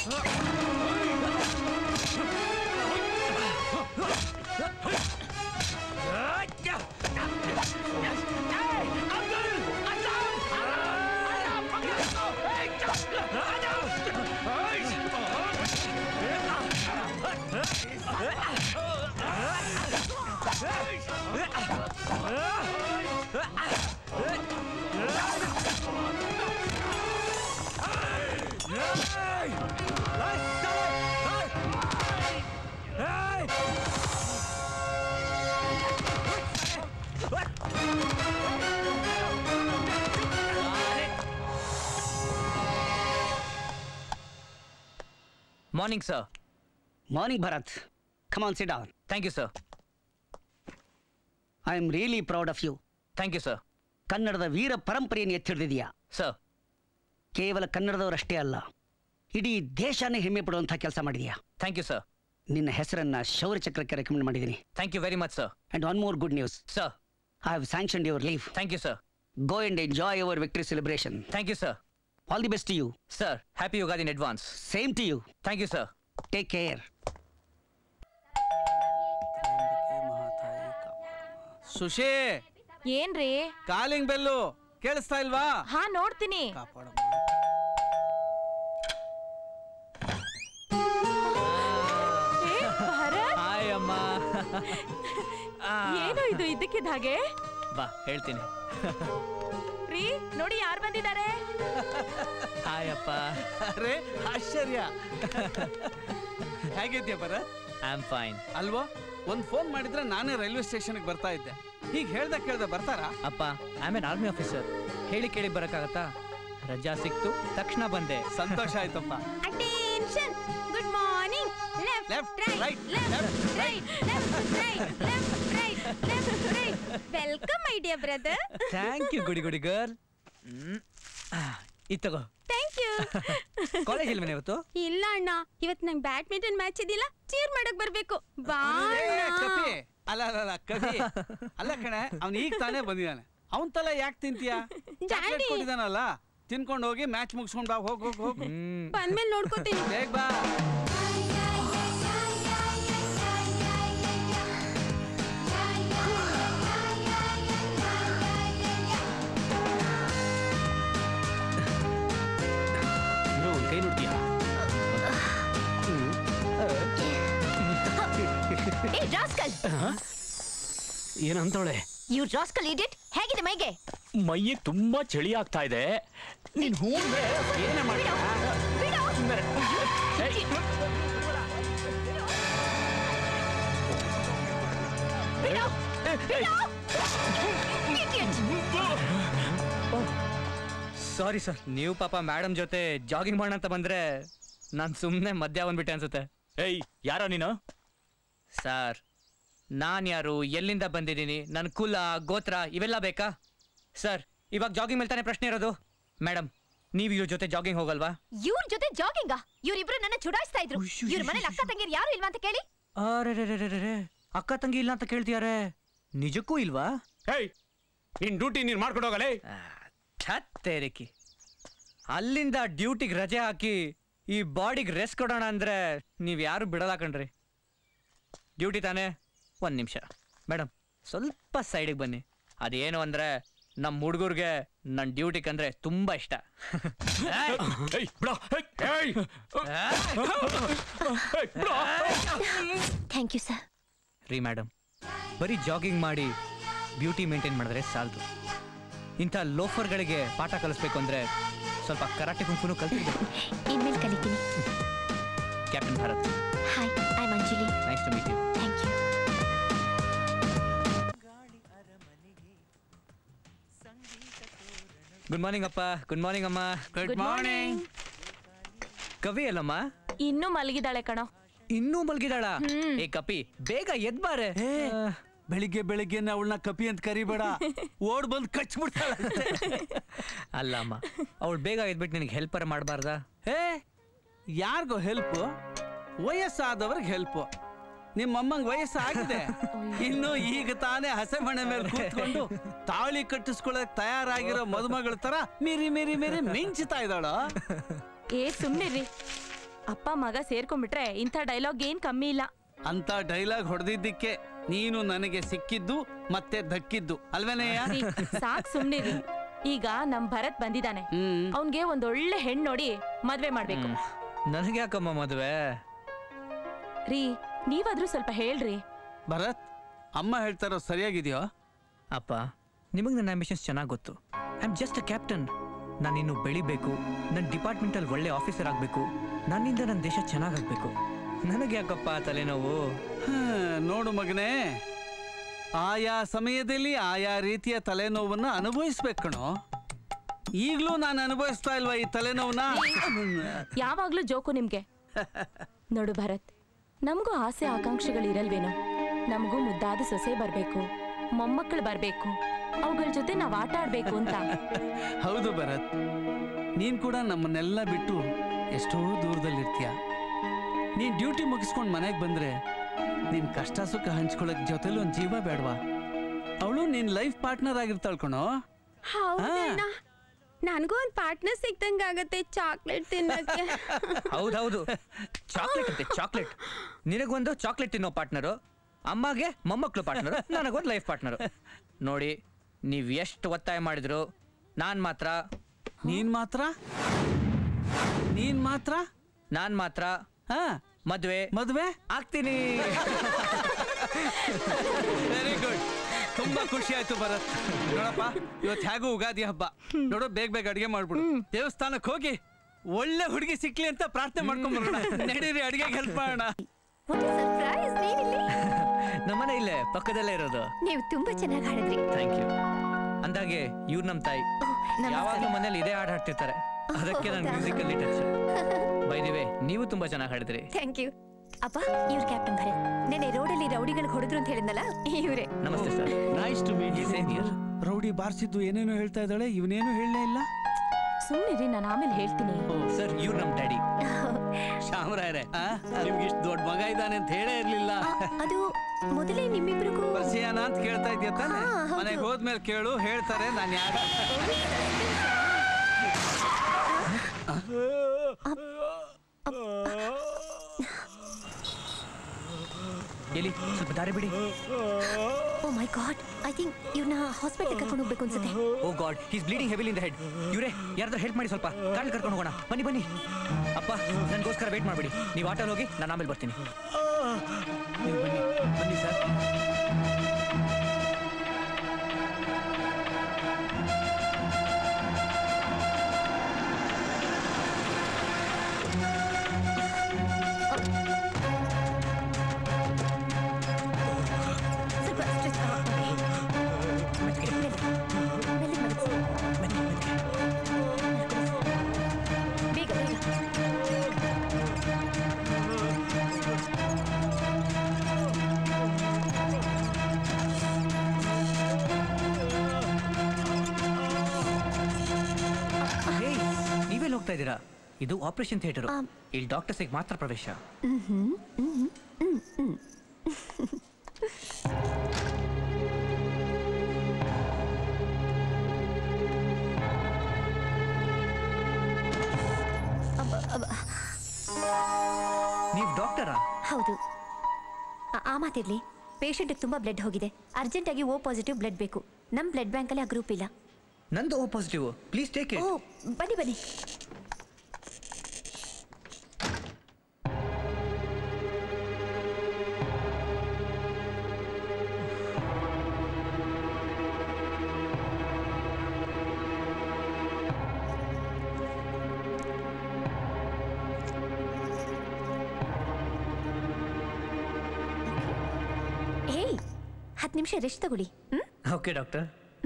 morning sir morning Bharat come on sit down thank you sir I am really proud of you thank you sir ಕನ್ನಡದ ವೀರ ಪರಂಪರೆಯನ್ನು ಎತ್ತಿಡಿದಿದೆಯಾ ಸರ್ ಕೇವಲ ಕನ್ನಡದವರಷ್ಟೇ ಅಲ್ಲ ಇಡೀ ದೇಶನೇ ಹೆಮ್ಮೆ ಪಡುವಂಥ ಕೆಲಸ ಮಾಡಿದ್ಯಾ ಥ್ಯಾಂಕ್ ಯು ಸರ್ ನಿನ್ನ ಹೆಸರನ್ನ ಶೌರ್ಯ ಚಕ್ರಕ್ಕೆ ರೆಕಮೆಂಡ್ ಮಾಡಿದ್ದೀನಿ thank you very much sir and one more good news sir I have sanction your leave thank you sir go and enjoy your victory celebration thank you sir all the best to you sir happy Ugadi in advance same to you thank you sir take care ಸುಶೇ ಏನ್ರಿ calling bell ಕೇಳಿಸ್ತಾ ಇಲ್ವಾ ಹಾ ನೋಡ್ತೀನಿ ಏ, Bharat, hi ಅಮ್ಮ ಏನು ಇದು ಇದಕ್ಕಿದ ಹಾಗೆ ಬಾ ಹೇಳ್ತೀನಿ ರೀ ನೋಡಿ ಯಾರು ಬಂದಿದ್ದಾರೆ ಹಾಯ್ ಅಪ್ಪ ಅರೆ ಆಶ್ಚರ್ಯ ಹೇಗಿದ್ಯಾ ಬರ ಐ ಆಮ್ ಫೈನ್ ಅಲ್ವಾ ಒಂದ್ ಫೋನ್ ಮಾಡಿದ್ರೆ ನಾನೇ ರೈಲ್ವೆ ಸ್ಟೇಷನ್ಗೆ ಬರ್ತಾ ಇದ್ದೆ ಈಗ ಹೇಳ್ದ ಕೇಳ್ದ ಬರ್ತಾರಾ ಅಪ್ಪ I am an army officer ಹೇಳಿ ಕೇಳಿ ಬರಕ್ಕಾಗತ್ತಾ ರಜಾ ಸಿಕ್ತು ತಕ್ಷಣ ಬಂದೆ ಸಂತೋಷ ಆಯ್ತಪ್ಪ attention good morning left Left, right right, left right left right left right left right welcome my dear brother thank you goody goody girl ಇದು ತಗೋ ಥ್ಯಾಂಕ್ ಯು ಕಾಲೇಜ್ ಇಲ್ವೇನೆ ಇವತ್ತು ಇಲ್ಲ ಅಣ್ಣ ಇವತ್ತು ನಂಗೆ ಬ್ಯಾಡ್ಮಿಂಟನ್ ಮ್ಯಾಚ್ ಇದಿಲ್ಲ ಚೀರ್ ಮಾಡಕ್ ಬರ್ಬೇಕು ಬಾ ಏ, ಅಣ್ಣ. ಕಪಿ ಅಲ್ಲ ಅಲ್ಲ ಅಲ್ಲ ಕಪಿ ಅಲ್ಲ ಕಣೆ ಅವ್ನು ಈಗ ತಾನೇ ಬಂದಿದ್ದಾನೆ ಅವನ್ ತಲೆ ಯಾಕೆ ತಿಂತೀಯ ಚಾಕ್ಲೇಟ್ ಕೊಟ್ಟಿದ್ದಾನಲ್ಲ ತಿನ್ಕೊಂಡು ಹೋಗಿ ಮ್ಯಾಚ್ ಮುಗಿಸ್ಕೊಂಡು ಬಾ ಹೋಗ್ ಹೋಗ್ ಹೋಗ್ ಬಂದ್ಮೇಲೆ ನೋಡ್ಕೋತೀನಿ ಬೇಗ ಬಾ ಕೈ ನೋಡ್ತೀಯಾ ಏ ರಾಸ್ಕಲ್ ಏನಂತವಳೆ ಯು ರಾಸ್ಕಲ್ ಇಡಿಯಟ್ ಹೇಗಿದೆ ಮೈಗೆ ಮೈಗೆ ತುಂಬಾ ಚಳಿ ಆಗ್ತಾ ಇದೆ ನೀನ್ ಹೂ ಏನೇ ಮಾಡಿ ಸಾರಿ ಸರ್ ನೀವು ಪಾಪ ಮೇಡಮ್ ಜೊತೆ ಜಾಗಿಂಗ್ ಮಾಡೋಣ ಅಂತ ಬಂದ್ರೆ ನಾನು ಸುಮ್ಮನೆ ಮಧ್ಯ ಬಂದ್ಬಿಟ್ಟೆ ಅನ್ಸುತ್ತೆ ಏಯ್ ಯಾರೋ ನೀನು ಸರ್ ನಾನು ಯಾರು ಎಲ್ಲಿಂದ ಬಂದಿದ್ದೀನಿ ನನ್ನ ಕುಲ ಗೋತ್ರ ಇವೆಲ್ಲ ಬೇಕಾ ಸರ್ ಇವಾಗ ಜಾಗಿಂಗ್ ಮೇಲೆ ತಾನೇ ಪ್ರಶ್ನೆ ಇರೋದು ಮೇಡಮ್ ನೀವು ಇವ್ರ ಜೊತೆ ಜಾಗಿಂಗ್ ಹೋಗಲ್ವಾ ಇವ್ರ ಜೊತೆ ಜಾಗಿಂಗ ಇವ್ರಿಬ್ರು ನನ್ನ ಚುಡಾಯಿಸ್ತಾ ಇದ್ರು ಇವ್ರ ಮನೇಲಿ ಅಕ್ಕ ತಂಗಿರ್ ಯಾರು ಇಲ್ವಾ ಅಂತ ಕೇಳಿ ಅರೆ ಅಕ್ಕ ತಂಗಿ ಇಲ್ಲ ಅಂತ ಕೇಳ್ತಿಯಾರೆ ನಿಜಕ್ಕೂ ಇಲ್ವಾ ಏಯ್ ನಿನ್ ಡ್ಯೂಟಿ ನೀನ್ ಮಾಡ್ಕೊಂಡು ಹೋಗಲೇ ಛತ್ತೇರಿಕಿ ಅಲ್ಲಿಂದ ಡ್ಯೂಟಿಗೆ ರಜೆ ಹಾಕಿ ಈ ಬಾಡಿಗೆ ರೆಸ್ಟ್ ಕೊಡೋಣ ಅಂದ್ರೆ ನೀವು ಯಾರು ಬಿಡಲ್ಲ ಕಣ್ರಿ ಡ್ಯೂಟಿ ತಾನೇ ಒಂದು ನಿಮಿಷ ಮೇಡಮ್ ಸ್ವಲ್ಪ ಸೈಡಿಗೆ ಬನ್ನಿ ಅದೇನು ಅಂದ್ರೆ ನಮ್ಮ ಹುಡುಗರಿಗೆ ನನ್ನ ಡ್ಯೂಟಿ ಕಂದ್ರೆ ತುಂಬಾ ಇಷ್ಟ ಥ್ಯಾಂಕ್ ಯು ಸರ್ ರೀ ಮೇಡಮ್ ಬರೀ ಜಾಗಿಂಗ್ ಮಾಡಿ ಬ್ಯೂಟಿ ಮೇಂಟೈನ್ ಮಾಡಿದ್ರೆ ಸಾಲದು ಇಂಥ ಲೋಫರ್ಗಳಿಗೆ ಪಾಠ ಕಲಿಸ್ಬೇಕು ಅಂದ್ರೆ ಸ್ವಲ್ಪ ಕರಾಟೆ ಕುಂಕುನು ಕಲ್ತಿರ್ಬೇಕು ಇನ್ಮೇಲೆ ಕಲಿತೀನಿ captain Bharat hi I Manjuli nice to meet you thank you good morning ಅಪ್ಪ ಗುಡ್ ಮಾರ್ನಿಂಗ್ ಅಮ್ಮ Good morning. ಕವಿ ಅಲ್ಲಮ್ಮ ಇನ್ನೂ ಮಲಗಿದಾಳೆ ಕಣೋ ಇನ್ನೂ ಮಲ್ಗಿದಾಳ ಏ ಕಪಿ ಬೇಗ ಎದ್ ಬಾರೆ ಬೆಳಿಗ್ಗೆ ಬೆಳಿಗ್ಗೆ ಅವಳನ್ನ ಕಪಿ ಅಂತ ಕರಿಬೇಡ ಓಡ್ ಬಂದ್ ಕಚ್ಬಿಡ್ತಾಳ ಅಲ್ಲ ಅಮ್ಮ ಅವಳು ಬೇಗ ಎದ್ಬಿಟ್ಟು ನಿನಗೆ ಹೆಲ್ಪರ್ ಮಾಡಬಾರ್ದಾ ಹೇ ಯಾರಿಗೋ ಹೆಲ್ಪ್ ವಯಸ್ಸಾದವ್ರಿಗೆ ಹೆಲ್ಪ್ ನಿಮ್ಮ ಅಮ್ಮಂಗ್ ವಯಸ್ಸಾಗಿದೆ ಇನ್ನು ಈಗ ತಾನೇ ಹಸೆ ಮನೆ ಮೇಲೆ ಕೂತ್ಕೊಂಡು ತಾಳಿ ಕಟ್ಟಿಸ್ಕೊಳಕ್ ತಯಾರಾಗಿರೋ ಮದುಮಗಳ ತರ ಮಿರಿ ಮಿರಿ ಮಿರಿ ಮಿಂಚ್ತಾ ಇದ್ದಾಳ ಏ ಸುಮ್ನಿರ್ರಿ ಅಪ್ಪ ಮಗ ಸೇರ್ಕೊಂಡ್ಬಿಟ್ರೆ ಇಂಥ ಡೈಲಾಗ್ ಏನ್ ಕಮ್ಮಿ ಇಲ್ಲ ಅಂತ ಡೈಲಾಗ್ ಹೊಡೆದಿದ್ದಕ್ಕೆ ನೀನು ನನಗೆ ಸಿಕ್ಕಿದ್ದು ಮತ್ತೆ ದಕ್ಕಿದ್ದು ಅಲ್ವೇನೆಯ ರೀ, ಸಾಕ್ ಸುಮ್ನಿರಿ ಈಗ ನಮ್ ಭರತ್ ಬಂದಿದ್ದಾನೆ ಅವ್ನ್ಗೆ ಒಂದ್ ಒಳ್ಳೆ ಹೆಣ್ ನೋಡಿ ಮದ್ವೆ ಮಾಡ್ಬೇಕು ನನಗೆ ಯಾಕಮ್ಮ ಮದುವೆ ರೀ ನೀವಾದ್ರೂ ಸ್ವಲ್ಪ ಹೇಳ್ರಿ ಭರತ್ ಅಮ್ಮ ಹೇಳ್ತಾ ಇರೋ ಸರಿಯಾಗಿದೆಯೋ ಅಪ್ಪ ನಿಮಗೆ ನನ್ನ ಆಂಬಿಷನ್ಸ್ ಚೆನ್ನಾಗಿ ಗೊತ್ತು I am just a captain ನಾನು ಇನ್ನು ಬೆಳಿಬೇಕು ನನ್ನ ಡಿಪಾರ್ಟ್ಮೆಂಟಲ್ಲಿ ಒಳ್ಳೆ ಆಫೀಸರ್ ಆಗಬೇಕು ನನ್ನಿಂದ ನನ್ನ ದೇಶ ಚೆನ್ನಾಗಾಗಬೇಕು ನನಗೆ ಯಾಕಪ್ಪ ಆ ತಲೆನೋವು ಹ, ನೋಡು ಮಗನೇ ಆಯಾ ಸಮಯದಲ್ಲಿ ಆಯಾ ರೀತಿಯ ತಲೆನೋವನ್ನ ಅನುಭವಿಸ್ಬೇಕು ಕಣೋ ಈಗಲೂ ನಾನು ಅನುಭವಿಸ್ತಾ ಇಲ್ವಾ ಈ ತಲೆನೋವನ್ನ ಯಾವಾಗ್ಲೂ ಜೋಕು ನಿಮ್ಗೆ ನೋಡು ಭರತ್ ನಮಗೂ ಆಸೆ ಆಕಾಂಕ್ಷೆಗಳು ಇರಲ್ವೇನೋ ನಮಗೂ ಮುದ್ದಾದ ಸೊಸೆ ಬರ್ಬೇಕು ಮೊಮ್ಮಕ್ಕಳು ಬರ್ಬೇಕು ಅವುಗಳ ಜೊತೆ ನಾವ್ ಆಟ ಆಡ್ಬೇಕು ಅಂತ ಹೌದು ಭರತ್ ನೀನ್ ಕೂಡ ನಮ್ಮನ್ನೆಲ್ಲ ಬಿಟ್ಟು ಎಷ್ಟೋ ದೂರದಲ್ಲಿರ್ತೀಯ ನೀನ್ ಡ್ಯೂಟಿ ಮುಗಿಸ್ಕೊಂಡು ಮನೆಗೆ ಬಂದ್ರೆ ನಿನ್ ಕಷ್ಟ ಸುಖ ಹಂಚ್ಕೊಳಕ್ ಜೊತೆಲಿ ಒಂದ್ ಜೀವ ಬೇಡವಾ ಅವಳು ನಿನ್ ಲೈಫ್ ಪಾರ್ಟ್ನರ್ ಆಗಿರ್ತಾಳ್ ಕಣೋ ಹೌದಣ್ಣ ನನಗೂ ಒಂದು ಪಾರ್ಟ್ನರ್ ಸಿಕ್ದಂಗೆ ಆಗತ್ತೆ ಚಾಕ್ಲೇಟ್ ತಿನ್ನಕ್ಕೆ ಹೌದೌದು ಚಾಕ್ಲೇಟ್ ಅಂತೆ ಚಾಕ್ಲೇಟ್ ನಿನಗೊಂದು ಚಾಕ್ಲೇಟ್ ತಿನ್ನೋ ಪಾರ್ಟ್ನರು ಅಮ್ಮಗೆ ಮೊಮ್ಮಕ್ಕಳು ಪಾರ್ಟ್ನರು ನನಗೊಂದು ಲೈಫ್ ಪಾರ್ಟ್ನರು ನೋಡಿ ನೀವು ಎಷ್ಟು ಒತ್ತಾಯ ಮಾಡಿದ್ರು ನಾನು ಮಾತ್ರ ನೀನ್ ಮಾತ್ರ ನೀನ್ ಮಾತ್ರ ನಾನ್ ಮಾತ್ರ ಹಾ ಮದ್ವೆ ಮದ್ವೆ ಆಗ್ತೀನಿ ವೆರಿ ಗುಡ್ ತುಂಬಾ ಖುಷಿ ಆಯ್ತು ಭರತ್ ನೋಡಪ್ಪ ಇವತ್ತು ಹೇಗೂ ಉಗಾದಿ ಹಬ್ಬ ನೋಡು ಬೇಗ ಬೇಗ ಅಡಿಗೆ ಮಾಡ್ಬಿಡು ದೇವಸ್ಥಾನಕ್ಕೆ ಹೋಗಿ ಒಳ್ಳೆ ಹುಡುಗಿ ಸಿಕ್ಲಿ ಅಂತ ಪ್ರಾರ್ಥನೆ ಮಾಡ್ಕೊಂಡ್ಬರೋಣ ನಡೀರಿ ಅಡಿಗೆಗೆ ಹೆಲ್ಪ್ ಮಾಡೋಣ ಸರ್ಪ್ರೈಸ್ ನೀವಿಲ್ಲಿ ನಮ್ಮನೆ ಇಲ್ಲೇ ಪಕ್ಕದಲ್ಲೇ ಇರೋದು ನೀವು ತುಂಬಾ ಚೆನ್ನಾಗಿ ಹಾಡಿದ್ರಿ ಥ್ಯಾಂಕ್ ಯು ಅಂದಾಗೆ ಇವ್ರು ನಮ್ಮ ತಾಯಿ ಯಾವಾಗಲೂ ಮನೇಲಿ ಇದೇ ಹಾಡು ಹಾಡ್ತಿರ್ತಾರೆ ಅದಕ್ಕೆ ನನ್ನ ಮ್ಯೂಸಿಕಲ್ಲಿ ಟಚ್ ಬೈದಿವೆ ನೀವು ತುಂಬಾ ಚೆನ್ನಾಗಿ ಹಾಡಿದ್ರಿ ಥ್ಯಾಂಕ್ ಯು ಅಪ್ಪ ಇವ್ರ ಕ್ಯಾಪ್ಟನ್ ಭರತ್ ನೆನೆ ರೋಡಲ್ಲಿ ರೌಡಿಗಳಿಗೆ ಹೊಡೆದ್ರು ಅಂತ ಹೇಳಿದ್ನಲ್ಲ ಇವರೇ ನಮಸ್ತೆ sir nice to meet same here rowdy ಬಾರಿಸಿದ್ದು ಏನೇನೋ ಹೇಳ್ತಾ ಇದ್ದಾಳೆ ಇವನೇನು ಹೇಳಲೇ ಇಲ್ಲ ಸುಮ್ನಿರಿ ನಾನು ಆಮೇಲೆ ಹೇಳ್ತೀನಿ ಸರ್ ಇವ್ರು ನಮ್ಮ ಡ್ಯಾಡಿ ಶಾಮರಾಯರೇ ನಿಮ್ಗೆ ಇಷ್ಟು ದೊಡ್ಡ ಮಗ ಇದ್ದಾನೆ ಅಂತ ಹೇಳೇ ಇರ್ಲಿಲ್ಲ ಅದು ಮೊದಲೇ ನಿಮ್ಮಿಬ್ರಿಗೂ ಪರಿಚಯನ ಅಂತ ಕೇಳ್ತಾ ಇದ್ಯ ತಾನೆ ಮನೆಗೆ ಹೋದ್ಮೇಲೆ ಕೇಳು ಹೇಳ್ತಾರೆ ನಾನು ಯಾರು ಎಲ್ಲಿ ಸ್ವಲ್ಪ ದಾರಿ ಬಿಡಿ oh my God I think ಇವ್ರನ್ನ ಹಾಸ್ಪಿಟಲ್ ಕರ್ಕೊಂಡು ಹೋಗ್ಬೇಕು ಅನ್ಸುತ್ತೆ oh God he's bleeding heavily in the head ಇವರೇ ಯಾರಾದ್ರೂ ಹೆಲ್ಪ್ ಮಾಡಿ ಸ್ವಲ್ಪ ಕಾರಲ್ಲಿ ಕರ್ಕೊಂಡು ಹೋಗೋಣ ಬನ್ನಿ ಬನ್ನಿ ಅಪ್ಪ ನನಗೋಸ್ಕರ ವೇಟ್ ಮಾಡ್ಬಿಡಿ ನೀವು ಆಟೋಲ್ಲಿ ಹೋಗಿ ನಾನು ಆಮೇಲೆ ಬರ್ತೀನಿ ನೀವು ಬನ್ನಿ ಬನ್ನಿ ಸರ್ ಸ್ವಲ್ಪ ಸ್ಟ್ರೆಸ್ ಬೇಗ ಬೇಗ ಹೇಯ್ ನೀವೆಲ್ಲಿ ಹೋಗ್ತಾ ಇದ್ದೀರಾ ಇದು ಆಪರೇಷನ್ ಥಿಯೇಟರ್ ಇಲ್ಲಿ ಡಾಕ್ಟರ್ಸಿಗೆ ಮಾತ್ರ ಪ್ರವೇಶ ಮ್ಹ್ಮ್, ಮ್ಹ್ಮ್, ಮ್ಹ್ಮ್, ಮ್ಹ್ಮ್. ಅಬ್ಬ, ಅಬ್ಬ. ನೀವು ಡಾಕ್ಟರಾ ಹೌದು ಆ- ಆ ಮಾತಿರ್ಲಿ ಪೇಷಂಟ್ಗೆ ತುಂಬಾ ಬ್ಲಡ್ ಹೋಗಿದೆ ಅರ್ಜೆಂಟಾಗಿ ಓ ಪಾಸಿಟಿವ್ ಬ್ಲಡ್ ಬೇಕು ನಮ್ಮ ಬ್ಲಡ್ ಬ್ಯಾಂಕಲ್ಲಿ ಆ ಗ್ರೂಪ್ ಇಲ್ಲ ನಂದು O positive please take O it ಬನ್ನಿ ಬನ್ನಿ ಹೇಯ್ ಹತ್ತು ನಿಮಿಷ ರೆಸ್ಟ್ ತಗೊಳ್ಳಿ hmm okay doctor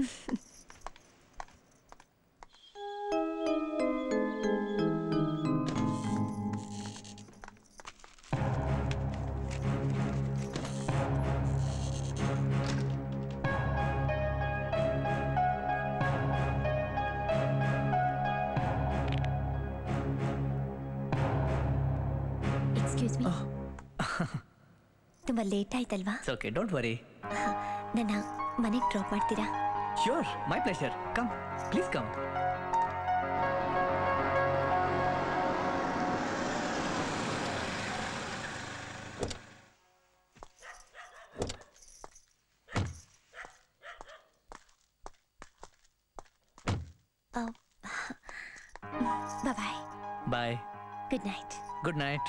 excuse me ತುಂಬಾ ಲೇಟ್ ಆಯ್ತಲ್ವಾ ಓಕೆ ಡೋಂಟ್ ವರಿ ನನ್ನ ಮನೆಗೆ ಡ್ರಾಪ್ ಮಾಡ್ತೀರಾ sure my pleasure come please come bye bye good night good night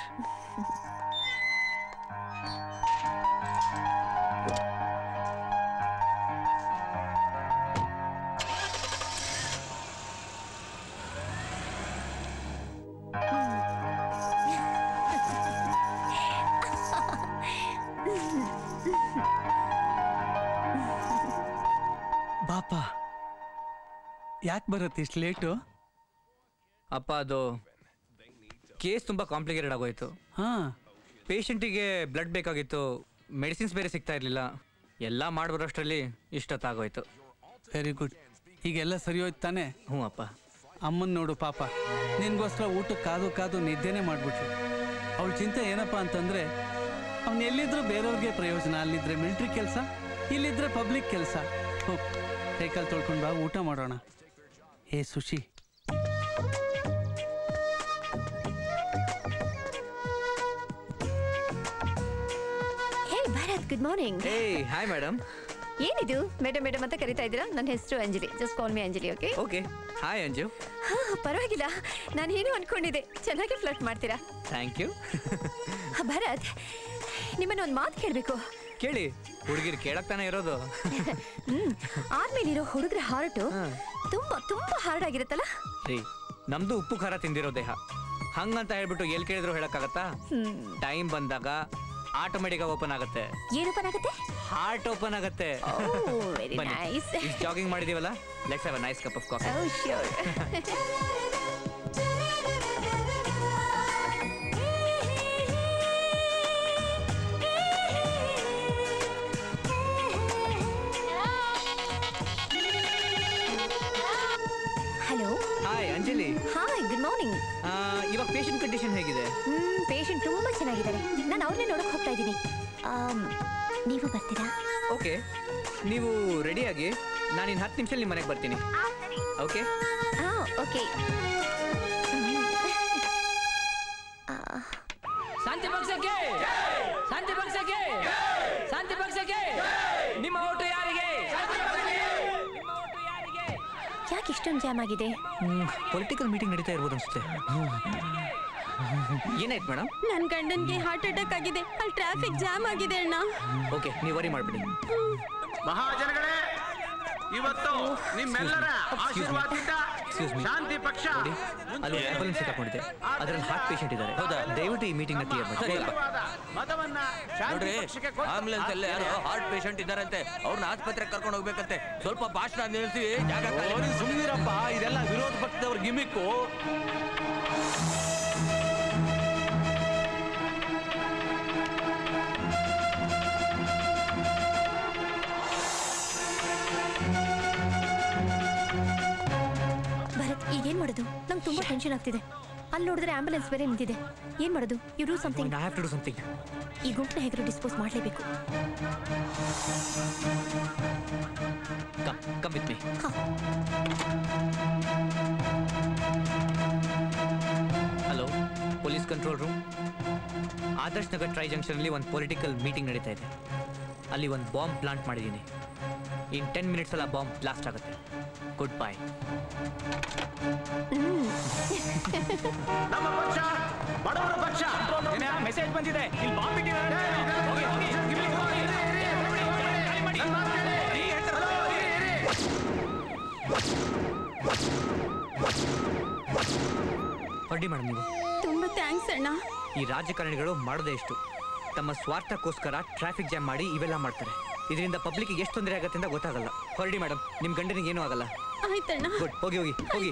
ಬಾಪ ಯಾಕೆ ಬರುತ್ತೆ ಇಷ್ಟು ಲೇಟು ಅಪ್ಪ ಅದು ಕೇಸ್ ತುಂಬ ಕಾಂಪ್ಲಿಕೇಟೆಡ್ ಆಗೋಯ್ತು ಹಾಂ ಪೇಷಂಟಿಗೆ ಬ್ಲಡ್ ಬೇಕಾಗಿತ್ತು ಮೆಡಿಸಿನ್ಸ್ ಬೇರೆ ಸಿಗ್ತಾ ಇರಲಿಲ್ಲ ಎಲ್ಲ ಮಾಡ್ಬರೋಷ್ಟರಲ್ಲಿ ಇಷ್ಟೊತ್ತಾಗೋಯ್ತು ವೆರಿ ಗುಡ್ ಈಗೆಲ್ಲ ಸರಿ ಹೋಯ್ತು ತಾನೆ ಹ್ಞೂ ಅಪ್ಪ ಅಮ್ಮನ್ ನೋಡು ಪಾಪ ನಿನ್ಗೋಸ್ಕರ ಊಟಕ್ಕೆ ಕಾದು ಕಾದು ನಿದ್ದೆನೆ ಮಾಡ್ಬಿಟ್ರು ಅವಳ ಚಿಂತೆ ಏನಪ್ಪ ಅಂತಂದ್ರೆ ಅವ್ನು ಎಲ್ಲಿದ್ರು ಬೇರೆಯವ್ರಿಗೆ ಪ್ರಯೋಜನ ಅಲ್ಲಿದ್ರೆ ಮಿಲಿಟ್ರಿ ಕೆಲಸ ಇಲ್ಲಿದ್ರೆ ಪಬ್ಲಿಕ್ ಕೆಲಸ ಹೋಗ್ ಕೈಕಾಲು ತೊಳ್ಕೊಂಡು ಬಾ ಊಟ ಮಾಡೋಣ ಏ Sushi hey Bharat good morning ಏಯ್ ಹಾಯ್ ಮೇಡಮ್ ಏನಿದು ಮೇಡಮ್ ಮೇಡಮ್ ಅಂತ ಕರಿತಾ ಇದ್ದೀರಾ ನನ್ನ ಹೆಸರು Anjali just call me Anjali okay okay hi Anju ಹಾ ಪರವಾಗಿಲ್ಲ ನಾನು ಏನು ಅನ್ಕೊಂಡಿದ್ದೆ ಚೆನ್ನಾಗಿ ಫ್ಲರ್ಟ್ ಮಾಡ್ತೀರಾ ಥ್ಯಾಂಕ್ ಯು ಹಾ, ಭರತ್ ನಿಮ್ಮನ್ನ ಒಂದು ಮಾತು ಕೇಳಬೇಕು ಕೇಳಿ ಹುಡುಗಿರು ಕೇಳಕ್ ತಾನೇ ಇರೋದು ಹ್ಮ್ ಆರ್ಮೇಲಿರೋ ಹುಡುಗರ ಹಾರ್ಟು ತುಂಬಾ ತುಂಬಾ ಹಾರ್ಡ್ ಆಗಿರುತ್ತಲ್ಲ ರೀ ನಮ್ದು ಉಪ್ಪು ಖಾರ ತಿಂದಿರೋ ದೇಹ ಹಂಗಂತ ಹೇಳ್ಬಿಟ್ಟು ಎಲ್ಲಿ ಕೇಳಿದ್ರು ಹೇಳಕ್ಕಾಗತ್ತಾ ಹ್ಮ್ ಟೈಮ್ ಬಂದಾಗ ಆಟೋಮೆಟಿಕ್ ಓಪನ್ ಆಗುತ್ತೆ ಏನು ಓಪನ್ ಆಗುತ್ತೆ ಹಾರ್ಟ್ ಓಪನ್ ಆಗುತ್ತೆ ವೆರಿ ನೈಸ್ ಜಾಗಿಂಗ್ ಮಾಡಿದೀವಲ್ಲ let's have a nice cup of coffee oh sure hello hi Anjali hi good morning ಆ, ಇವಾಗ ಪೇಷಂಟ್ ಕಂಡೀಷನ್ ಹೇಗಿದೆ ಹ್ಮ್ ಪೇಷಂಟ್ ತುಂಬಾ ಚೆನ್ನಾಗಿದ್ದಾರೆ ನಾನು ಅವ್ರನ್ನೇ ನೋಡಕ್ ಹೋಗ್ತಾ ಇದ್ದೀನಿ ಆಮ್, ನೀವು ಬರ್ತೀರಾ ಓಕೆ ನೀವು ರೆಡಿಯಾಗಿ ನಾನು ಇನ್ನು ಹತ್ತು ನಿಮಿಷದಲ್ಲಿ ನಿಮ್ಮ ಮನೆಗೆ ಬರ್ತೀನಿ ಓಕೆ ಹಾ ಓಕೆ ಶಾಂತಿ ಪಕ್ಷಕ್ಕೆ ಶಾಂತಿ ಪಕ್ಷಕ್ಕೆ ಶಾಂತಿ ಪಕ್ಷಕ್ಕೆ ನಿಮ್ಮ ಓಟು ಯಾರಿಗೆ ಯಾಕೆ ಇಷ್ಟೊಂದು ಜಾಮ್ ಆಗಿದೆ ಪೊಲಿಟಿಕಲ್ ಮೀಟಿಂಗ್ ನಡೀತಾ ಇರ್ಬೋದು ಅನ್ಸುತ್ತೆ ಏನಾಯ್ತು ಮೇಡಮ್ ನನ್ನ ಗಂಡನ್ಗೆ ಹಾರ್ಟ್ ಅಟ್ಯಾಕ್ ಆಗಿದೆ ಅಲ್ಲಿ ಟ್ರಾಫಿಕ್ ಜಾಮ್ ಆಗಿದೆ ಅಣ್ಣ ಓಕೆ ನೀವು ವರಿ ಮಾಡ್ಬಿಡಿ ಮಹಾಜನಗಳೇ ಇವತ್ತು ನಿಮ್ಮೆಲ್ಲರ ಆಶೀರ್ವಾದದಿಂದ Excuse me. ಶಾಂತಿ ಪಕ್ಷ ನೋಡಿ ಅಲ್ಲಿ ಆಂಬುಲೆನ್ಸ್ ತಗೊಂಡಿದೆ ಅದರಲ್ಲಿ ಹಾರ್ಟ್ ಪೇಷಂಟ್ ಇದ್ದಾರೆ ಹೌದಾ ದಯವಿಟ್ಟು ಈ ಮೀಟಿಂಗ್ ನ ಕ್ಲಿಯರ್ ಮಾಡಿ ಮತವನ್ನ ಶಾಂತಿ ನೋಡ್ರಿ ಪಕ್ಷಕ್ಕೆ ಕೊಟ್ಟು ಆಂಬುಲೆನ್ಸ್ ಅಲ್ಲಿ ಯಾರೋ ಹಾರ್ಟ್ ಪೇಷಂಟ್ ಇದ್ದಾರಂತೆ ಅವ್ರನ್ನ ಆಸ್ಪತ್ರೆಗೆ ಕರ್ಕೊಂಡು ಹೋಗ್ಬೇಕಂತೆ ಸ್ವಲ್ಪ ಭಾಷಣ ನಿಲ್ಲಿಸಿ ಜಾಗ ಖಾಲಿ ಮಾಡಿ. ಸುಮ್ಮನಿರಪ್ಪ ಇದೆಲ್ಲ ವಿರೋಧ ಪಕ್ಷದವ್ರ ಗಿಮಿಕ್ಕು ಭರತ್ ಈಗೇನ್ ಮಾಡೋದು ನಂಗೆ ತುಂಬಾ ಟೆನ್ಷನ್ ಆಗ್ತಿದೆ ಅಲ್ಲಿ ನೋಡಿದ್ರೆ ಆಂಬುಲೆನ್ಸ್ ಬೇರೆ ನಿಂತಿದೆ ಏನ್ ಮಾಡೋದು you do something I have to do something ಈ ಗುಂಪನ್ನ ಹೇಗಾದ್ರು ಡಿಸ್ಪೋಸ್ ಮಾಡಲೇಬೇಕು come come with me hello police control room Adarsh Nagar ಟ್ರೈ ಜಂಕ್ಷನಲ್ಲಿ ಒಂದು ಪೊಲಿಟಿಕಲ್ ಮೀಟಿಂಗ್ ನಡೀತಾ ಇದೆ ಅಲ್ಲಿ ಒಂದು ಬಾಂಬ್ ಪ್ಲಾಂಟ್ ಮಾಡಿದ್ದೀನಿ ಇನ್ ಟೆನ್ ಮಿನಿಟ್ಸ್ ಅಲ್ಲ ಬಾಂಬ್ ಬ್ಲಾಸ್ಟ್ ಆಗುತ್ತೆ ಗುಡ್ ಬೈ ನಮ್ಮ ಪಕ್ಷ ಬಡವರ ಪಕ್ಷ ಮೆಸೇಜ್ ಬಂದಿದೆ ಇಲ್ಲಿ ಬಾಂಬ್ ಇಟ್ಟಿದ್ದಾರೆ ಹೋಗಿ, ಹೋಗಿ. ಖಾಲಿ ಮಾಡಿ. ಈ ಹೆಸರು- ಹೊರಡಿ ಮೇಡಮ್ ನೀವು ತುಂಬಾ ಥ್ಯಾಂಕ್ಸ್ ಅಣ್ಣ ಈ ರಾಜಕಾರಣಿಗಳು ಮಾಡೋದೇ ಇಷ್ಟು ತಮ್ಮ ಸ್ವಾರ್ಥಕ್ಕೋಸ್ಕರ ಟ್ರಾಫಿಕ್ ಜಾಮ್ ಮಾಡಿ ಇವೆಲ್ಲ ಮಾಡ್ತಾರೆ ಇದರಿಂದ ಪಬ್ಲಿಕ್ ಎಷ್ಟು ತೊಂದರೆ ಆಗುತ್ತೆ ಅಂತ ಗೊತ್ತಾಗಲ್ಲ ಹೊರಡಿ ಮೇಡಮ್ ನಿಮ್ಮ ಗಂಡನಿಗೆ ಏನೂ ಆಗಲ್ಲ ಆಯ್ತಣ್ಣ ಗುಡ್ ಹೋಗಿ ಹೋಗಿ ಹೋಗಿ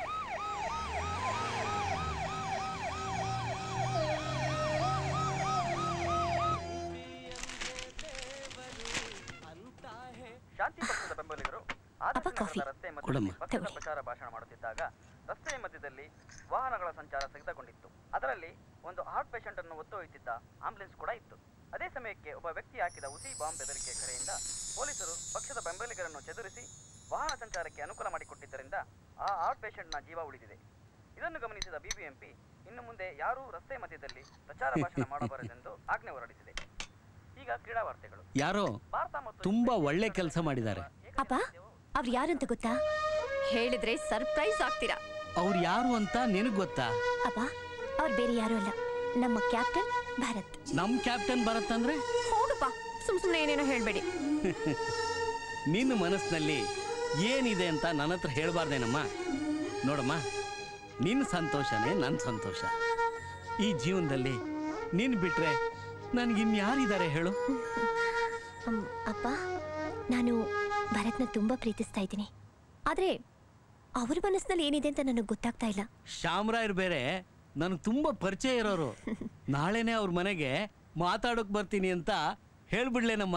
ಶಾಂತಿ ಪಕ್ಷದ ಬೆಂಬಲಿಗರು ಅಪ್ಪ ಕಾಫಿ ರಸ್ತೆ ಕೊಡಮ್ಮ. ಮಧ್ಯದಲ್ಲಿ ಪಕ್ಷದ ಪ್ರಚಾರ ಭಾಷಣ ಮಾಡುತ್ತಿದ್ದಾಗ ರಸ್ತೆಯ ಮಧ್ಯದಲ್ಲಿ ವಾಹನಗಳ ಸಂಚಾರ ಸ್ಥಗಿತಗೊಂಡಿತ್ತು ಅದರಲ್ಲಿ ಒಂದು ಹಾರ್ಟ್ ಪೇಷಂಟ್ ಅನ್ನು ಒತ್ತೊಯ್ಯುತ್ತಿದ್ದ ಆಂಬುಲೆನ್ಸ್ ಕೂಡ ಇತ್ತು ಅದೇ ಸಮಯಕ್ಕೆ ಒಬ್ಬ ವ್ಯಕ್ತಿ ಹಾಕಿದ ಹುಸಿ ಬಾಂಬ್ ಬೆದರಿಕೆ ಕರೆಯಿಂದ ಪೊಲೀಸರು ಪಕ್ಷದ ಬೆಂಬಲಿಗರನ್ನು ಚದುರಿಸಿ ವಾಹನ ಸಂಚಾರಕ್ಕೆ ಅನುಕೂಲ ಮಾಡಿಕೊಟ್ಟಿದ್ದರಿಂದ ಆ ಹಾರ್ಟ್ ಪೇಷಂಟ್ನ ಜೀವ ಉಳಿದಿದೆ ಇದನ್ನು ಗಮನಿಸಿದ ಬಿಬಿಎಂಪಿ ಇನ್ನು ಮುಂದೆ ಯಾರೂ ರಸ್ತೆ ಮಧ್ಯದಲ್ಲಿ ಪ್ರಚಾರ ಭಾಷಣ ಮಾಡಬಾರದೆಂದು ಆಜ್ಞೆ ಹೊರಡಿಸಿದೆ ಈಗ ಕ್ರೀಡಾ ವಾರ್ತೆಗಳು ಯಾರೋ ತುಂಬಾ ಒಳ್ಳೆ ಕೆಲಸ ಮಾಡಿದ್ದಾರೆ ಅಪ್ಪ ಅವ್ರು ಯಾರಂತ ಗೊತ್ತಾ ಹೇಳಿದ್ರೆ ಸರ್ಪ್ರೈಸ್ ಆಗ್ತೀರಾ ಅವ್ರು ಯಾರು ಅಂತ ನಿನಗೆ ಗೊತ್ತಾ ಅಪ್ಪ ಅವ್ರು ಬೇರೆ ಯಾರೂ ಅಲ್ಲ ನಮ್ಮ ಕ್ಯಾಪ್ಟನ್ ಭರತ್ ನಮ್ ಕ್ಯಾಪ್ಟನ್ ಭರತ್ ಅಂದ್ರೆ ಹೋಗಪ್ಪ ಸುಮ್ ಸುಮ್ಮನೆ ಏನೇನೋ ಹೇಳ್ಬೇಡಿ ನಿನ್ನ ಮನಸ್ಸಿನಲ್ಲಿ ಏನಿದೆ ಅಂತ ನನ್ನ ಹತ್ರ ಹೇಳ್ಬಾರ್ದೇನಮ್ಮ ನೋಡಮ್ಮ ನಿನ್ನ ಸಂತೋಷನೇ ನನ್ನ ಸಂತೋಷ ಈ ಜೀವನದಲ್ಲಿ ನೀನು ಬಿಟ್ರೆ ನನ್ಗಿನ್ಯಾರಿದ್ದಾರೆ ಹೇಳು ಅಮ್, ಅಪ್ಪ ನಾನು ಭರತ್ನ ತುಂಬಾ ಪ್ರೀತಿಸ್ತಾ ಇದ್ದೀನಿ ಆದ್ರೆ ಅವ್ರ ಮನಸ್ಸಿನಲ್ಲಿ ಏನಿದೆ ಅಂತ ನನಗೆ ಗೊತ್ತಾಗ್ತಾ ಇಲ್ಲ ಶ್ಯಾಮರಾಯರ್ ಬೇರೆ ನನಗೆ ತುಂಬಾ ಪರಿಚಯ ಇರೋರು ನಾಳೆನೆ ಅವ್ರ ಮನೆಗೆ ಮಾತಾಡೋಕ್ ಬರ್ತೀನಿ ಅಂತ ಹೇಳ್ಬಿಡ್ಲೇನಮ್ಮ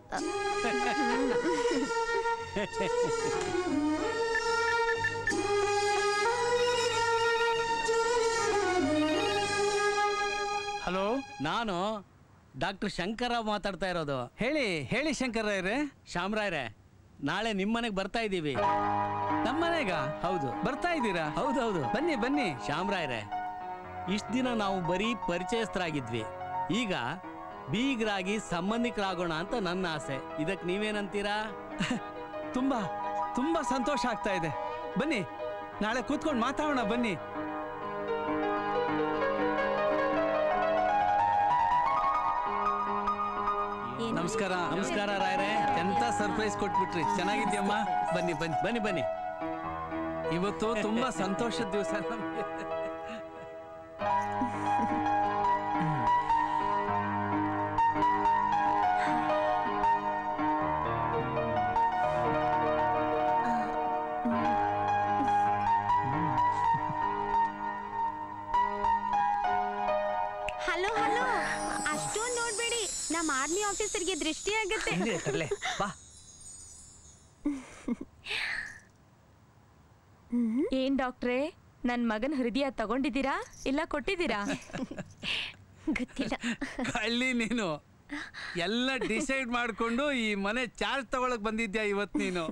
ಹಲೋ ನಾನು ಡಾಕ್ಟರ್ ಶಂಕರ ಮಾತಾಡ್ತಾ ಇರೋದು ಹೇಳಿ ಹೇಳಿ ಶಂಕರರಾಯ್ರೆ ಶ್ಯಾಮರಾಯ್ರೆ ನಾಳೆ ನಿಮ್ಮನೆಗೆ ಬರ್ತಾ ಇದ್ದೀವಿ ನಮ್ಮನೆಗ ಹೌದು ಬರ್ತಾ ಇದ್ದೀರಾ ಹೌದೌದು ಬನ್ನಿ ಬನ್ನಿ ಶ್ಯಾಮರಾಯ್ರೆ ಇಷ್ಟ ದಿನ ನಾವು ಬರೀ ಪರಿಚಯಸ್ಥರಾಗಿದ್ವಿ ಈಗ ಬೀಗರಾಗಿ ಸಂಬಂಧಿಕರಾಗೋಣ ಅಂತ ನನ್ನ ಆಸೆ ಇದಕ್ಕೆ ನೀವೇನಂತೀರಾ ತುಂಬಾ ತುಂಬಾ ಸಂತೋಷ ಆಗ್ತಾ ಇದೆ ಬನ್ನಿ ನಾಳೆ ಕೂತ್ಕೊಂಡು ಮಾತಾಡೋಣ ಬನ್ನಿ ನಮಸ್ಕಾರ ನಮಸ್ಕಾರ ರಾಯರೇ ಎಂತ ಸರ್ಪ್ರೈಸ್ ಕೊಟ್ಬಿಟ್ರಿ ಚೆನ್ನಾಗಿದ್ಯಮ್ಮ ಬನ್ನಿ ಬನ್ನಿ ಬನ್ನಿ ಬನ್ನಿ ಇವತ್ತು ತುಂಬಾ ಸಂತೋಷದ ದಿವಸ ನಮ್ಗೆ ಹಲೋ ಹಲೋ ಅಷ್ಟೊಂದು ನೋಡ್ಬೇಡಿ ನಮ್ಮ ಆರ್ಮಿ ಆಫೀಸರ್ಗೆ ದೃಷ್ಟಿ ಆಗುತ್ತೆ ಬಾ ಏನ್ ಡಾಕ್ಟ್ರೇ ನನ್ ಮಗನ್ ಹೃದಯ ತಗೊಂಡಿದ್ದೀರಾ ಇಲ್ಲ ಕೊಟ್ಟಿದ್ದೀರಾ ಗೊತ್ತಿಲ್ಲ ಕಳ್ಳಿ ನೀನು ಎಲ್ಲ ಡಿಸೈಡ್ ಮಾಡ್ಕೊಂಡು ಈ ಮನೆ ಚಾರ್ಜ್ ತಗೊಳಕ್ ಬಂದಿದ್ಯಾ ಇವತ್ ನೀನು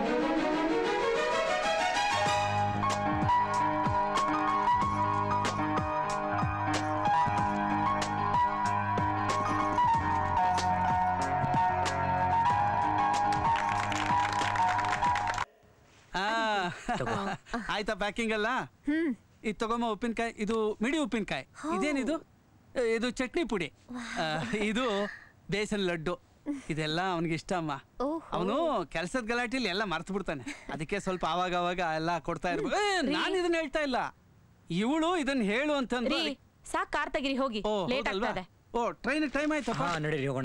ಆ, ಆಯ್ತಾ ಪ್ಯಾಕಿಂಗ್ ಅಲ್ಲ ಇದು ತಗೊಂಬ ಉಪ್ಪಿನಕಾಯಿ ಇದು ಮಿಡಿ ಉಪ್ಪಿನಕಾಯಿ ಇದೇನಿದು ಆ, ಇದು ಚಟ್ನಿ ಪುಡಿ ಆ, ಇದು ಬೇಸನ್ ಲಡ್ಡು ಇದೆಲ್ಲ ಅವನಿಗೆ ಇಷ್ಟ ಅಮ್ಮ ಅವನು ಕೆಲಸದ ಗಲಾಟೆಲಿ ಎಲ್ಲ ಮರ್ತು ಬಿಡ್ತಾನೆ ಅದಕ್ಕೆ ಸ್ವಲ್ಪ ಆವಾಗ ಅವಾಗ ಎಲ್ಲ ಕೊಡ್ತಾ ಇರ್ಬೇಕು ಏ, ನಾನು ಇದನ್ನ ಹೇಳ್ತಾ ಇಲ್ಲ ಇವಳು ಇದನ್ನ ಹೇಳು ಅಂತಂದ್ರೆ ರೀ ಸಾಕ್ ಕಾರ್ ತೆಗಿರಿ ಹೋಗಿ ಓ ಲೇಟ್ ಹೌದಲ್ವಾ? ಆಗ್ತದೆ ಓ ಟ್ರೈನ್ ಟೈಮ್ ಆಯ್ತಪ್ಪ ಹಾ ನಡೀರಿ ಹೋಗೋಣ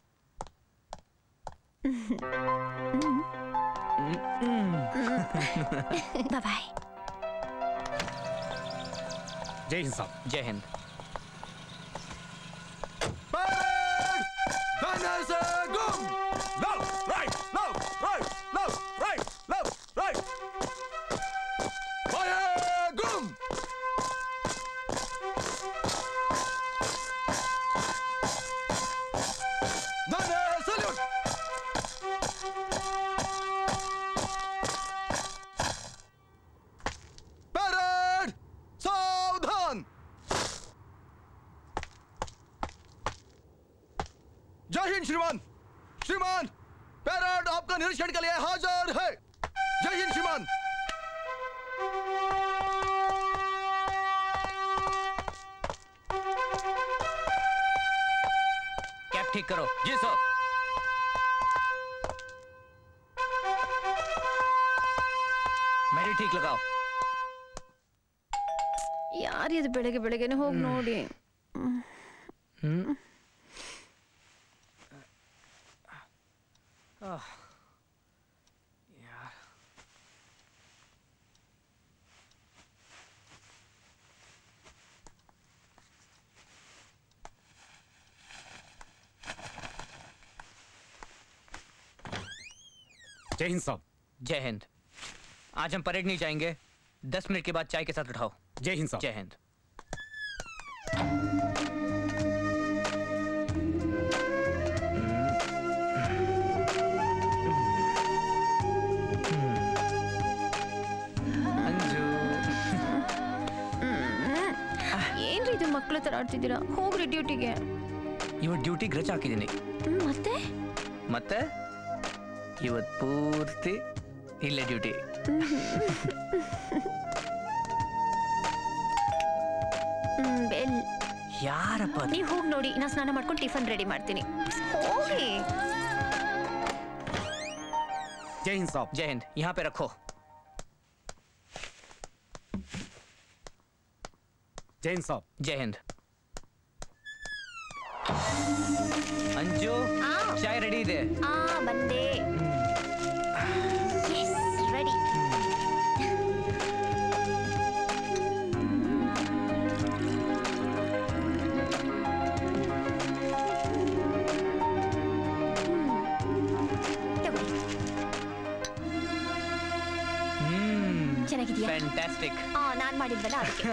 ಬಾಯ್ ಜೈ ಹಿಂದ್ ಸಾಬ್ ಜೈ Hind Gum! Left, right, left, right, left, right, left, right. Fire! Gum! Nane, salute! Parade! सावधान जय हिंद श्रीमान श्रीमान पैराड आपका निरीक्षण के लिए हाजिर है जय हिंद श्रीमान कैप ठीक करो जी सर मेरी ठीक लगाओ ಯಾರಿದು ಬೆಳಗ್ಗೆ ಬೆಳಗ್ಗೆನೆ ಹೋಗಿ ನೋಡಿ ಹ್ಮ್ जय हिंद साहब जय हिंद आज हम परेड नहीं जाएंगे दस मिनट के बाद चाय के साथ उठाओ जय हिंद साहब जय हिंद ಏನ್ರಿ ಇದು ಮಕ್ಳ ತರ ಆಡ್ತಿದ್ದೀರಾ ಹೋಗ್ರಿ ಡ್ಯೂಟಿಗೆ ಇವತ್ತು ಡ್ಯೂಟಿಗೆ ರಜೆ ಹಾಕಿದ್ದೀನಿ ಮತ್ತೆ ಮತ್ತೆ ಇವತ್ತು ಪೂರ್ತಿ ಇಲ್ಲೇ ಡ್ಯೂಟಿ ಯಾರಪ್ಪ ಅದು? ನೀವು ಹೋಗಿ ನೋಡಿ ನಾ ಸ್ನಾನ ಮಾಡ್ಕೊಂಡು ಟಿಫನ್ ರೆಡಿ ಮಾಡ್ತೀನಿ ಹೋಗಿ ಜೈ ಹಿಂದ್ ಸಾಬ್ ಜೈ ಹಿಂದ್ यहाँ पे रखो ಜೈ ಹಿಂದ್ ಸಾಬ್ ಜೈ ಹಿಂದ್ ಅಂಜು ಚಾಯ್ ರೆಡಿ ಇದೆ ಆ ಬಂದೆ ರೆಡಿ ಹ್ಮ್ ಚೆನ್ನಾಗಿದ್ಯಾ ಫ್ಯಾಂಟಾಸ್ಟಿಕ್ ಆ ನಾನ್ ಮಾಡಿದ್ವಲ್ಲ ಅದಕ್ಕೆ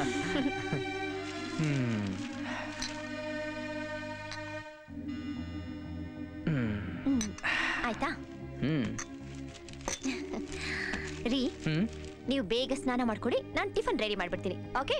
ಹ್ಮ್ ಹ್ಮ್ ಹ್ಮ್. ಆಯ್ತಾ ಹ್ಮ್ ರೀ ಹ್ಮ್ ನೀವು ಬೇಗ ಸ್ನಾನ ಮಾಡ್ಕೊಡಿ ನಾನು ಟಿಫನ್ ರೆಡಿ ಮಾಡ್ಬಿಡ್ತೀನಿ ಓಕೆ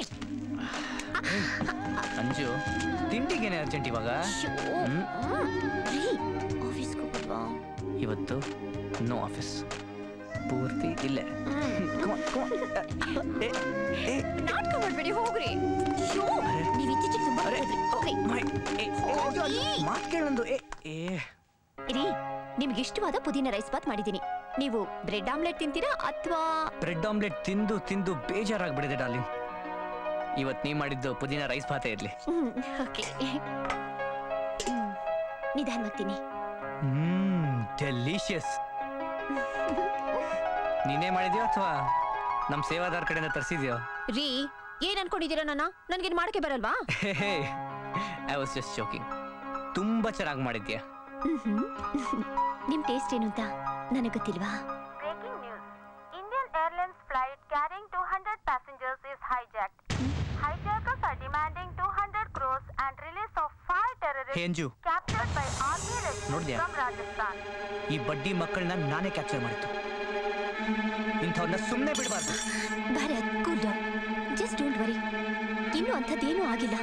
ಅಂಜು ತಿಂಡಿಗೇನೆ ಅರ್ಜೆಂಟ್ ಇವಾಗ ಹ್ಮ್. ರೀ ಆಫೀಸ್ಗೆ ಹೋಗ್ಬಲ್ವಾ ಇವತ್ತು ನೋ ಆಫೀಸ್ ಪೂರ್ತಿ ಇಲ್ಲೇ Come on, come on. ಏ, ಏ, ನಾಟಕ ಮಾಡ್ಬೇಡಿ ಹೋಗ್ರಿ ಅಯ್ಯೋ, ನೀವ್ ಇತ್ತೀಚೆಗೆ ತುಂಬಾ ಹೋದ್ರಿ ಹೋಗ್ರಿ ಹೋಗಿ. ಮಾತ್ ಕೇಳೊಂದು ಏ ಏ ರೀ ನಿಮ್ಗೆ ಇಷ್ಟವಾದ ಪುದೀನ ರೈಸ್ ಬಾತ್ ಮಾಡಿದ್ದೀನಿ ನೀವು ಬ್ರೆಡ್ ಆಮ್ಲೆಟ್ ತಿಂತೀರಾ ಅಥವಾ ಬ್ರೆಡ್ ಆಮ್ಲೆಟ್ ತಿಂದು ತಿಂದು ಬೇಜಾರಾಗ್ಬಿಡಿದೆ ಡಾರ್ಲಿಂಗ್ ಇವತ್ ನೀ ಮಾಡಿದ್ದು ಪುದೀನ ರೈಸ್ ಭಾತೆ ಇರ್ಲಿ ಓಕೆ ನಿಧಾನವಾಗಿ ತಿನ್ನಿ ಹ್ಮ್ ಡೆಲಿಷಿಯಸ್ ನೀನೇ ಮಾಡಿದ್ಯೋ ಅಥವಾ ನಮ್ ಸೇವಾದಾರ್ ಕಡೆಯಿಂದ ತರಿಸಿದ್ಯೋ ರೀ ಏನ್ ಅನ್ಕೊಂಡಿದ್ದೀರಾ ನನ್ನ ನನ್ಗೇನ್ ಮಾಡಕ್ಕೆ ಬರಲ್ವಾ ಐ ವಾಸ್ ಜಸ್ಟ್ ಜೋಕಿಂಗ್ ತುಂಬಾ ಚೆನ್ನಾಗಿ ಮಾಡಿದ್ಯಾ ಮ್ಹ್ಮ್. ನಿಮ್ ಟೇಸ್ಟ್ ಏನು ಅಂತ ನನಗೆ ಗೊತ್ತಿಲ್ವಾ Breaking news. Indian Airlines flight carrying 200 passengers is hijacked. Hijackers are demanding 200 crores and release of five terrorists hey Anju captured by army ನೋಡ್ದ್ಯಾ? regiments from Rajasthan. ಈ ಬಡ್ಡಿ ಮಕ್ಕಳನ್ನ ನಾನೇ ಕ್ಯಾಪ್ಚರ್ ಮಾಡಿದ್ದು ಇಂಥವ್ರನ್ನ ಸುಮ್ಮನೆ ಬಿಡಬಾರ್ದು Bharat cool down just don't worry ಇನ್ನೂ ಅಂಥದ್ದೇನೂ ಆಗಿಲ್ಲ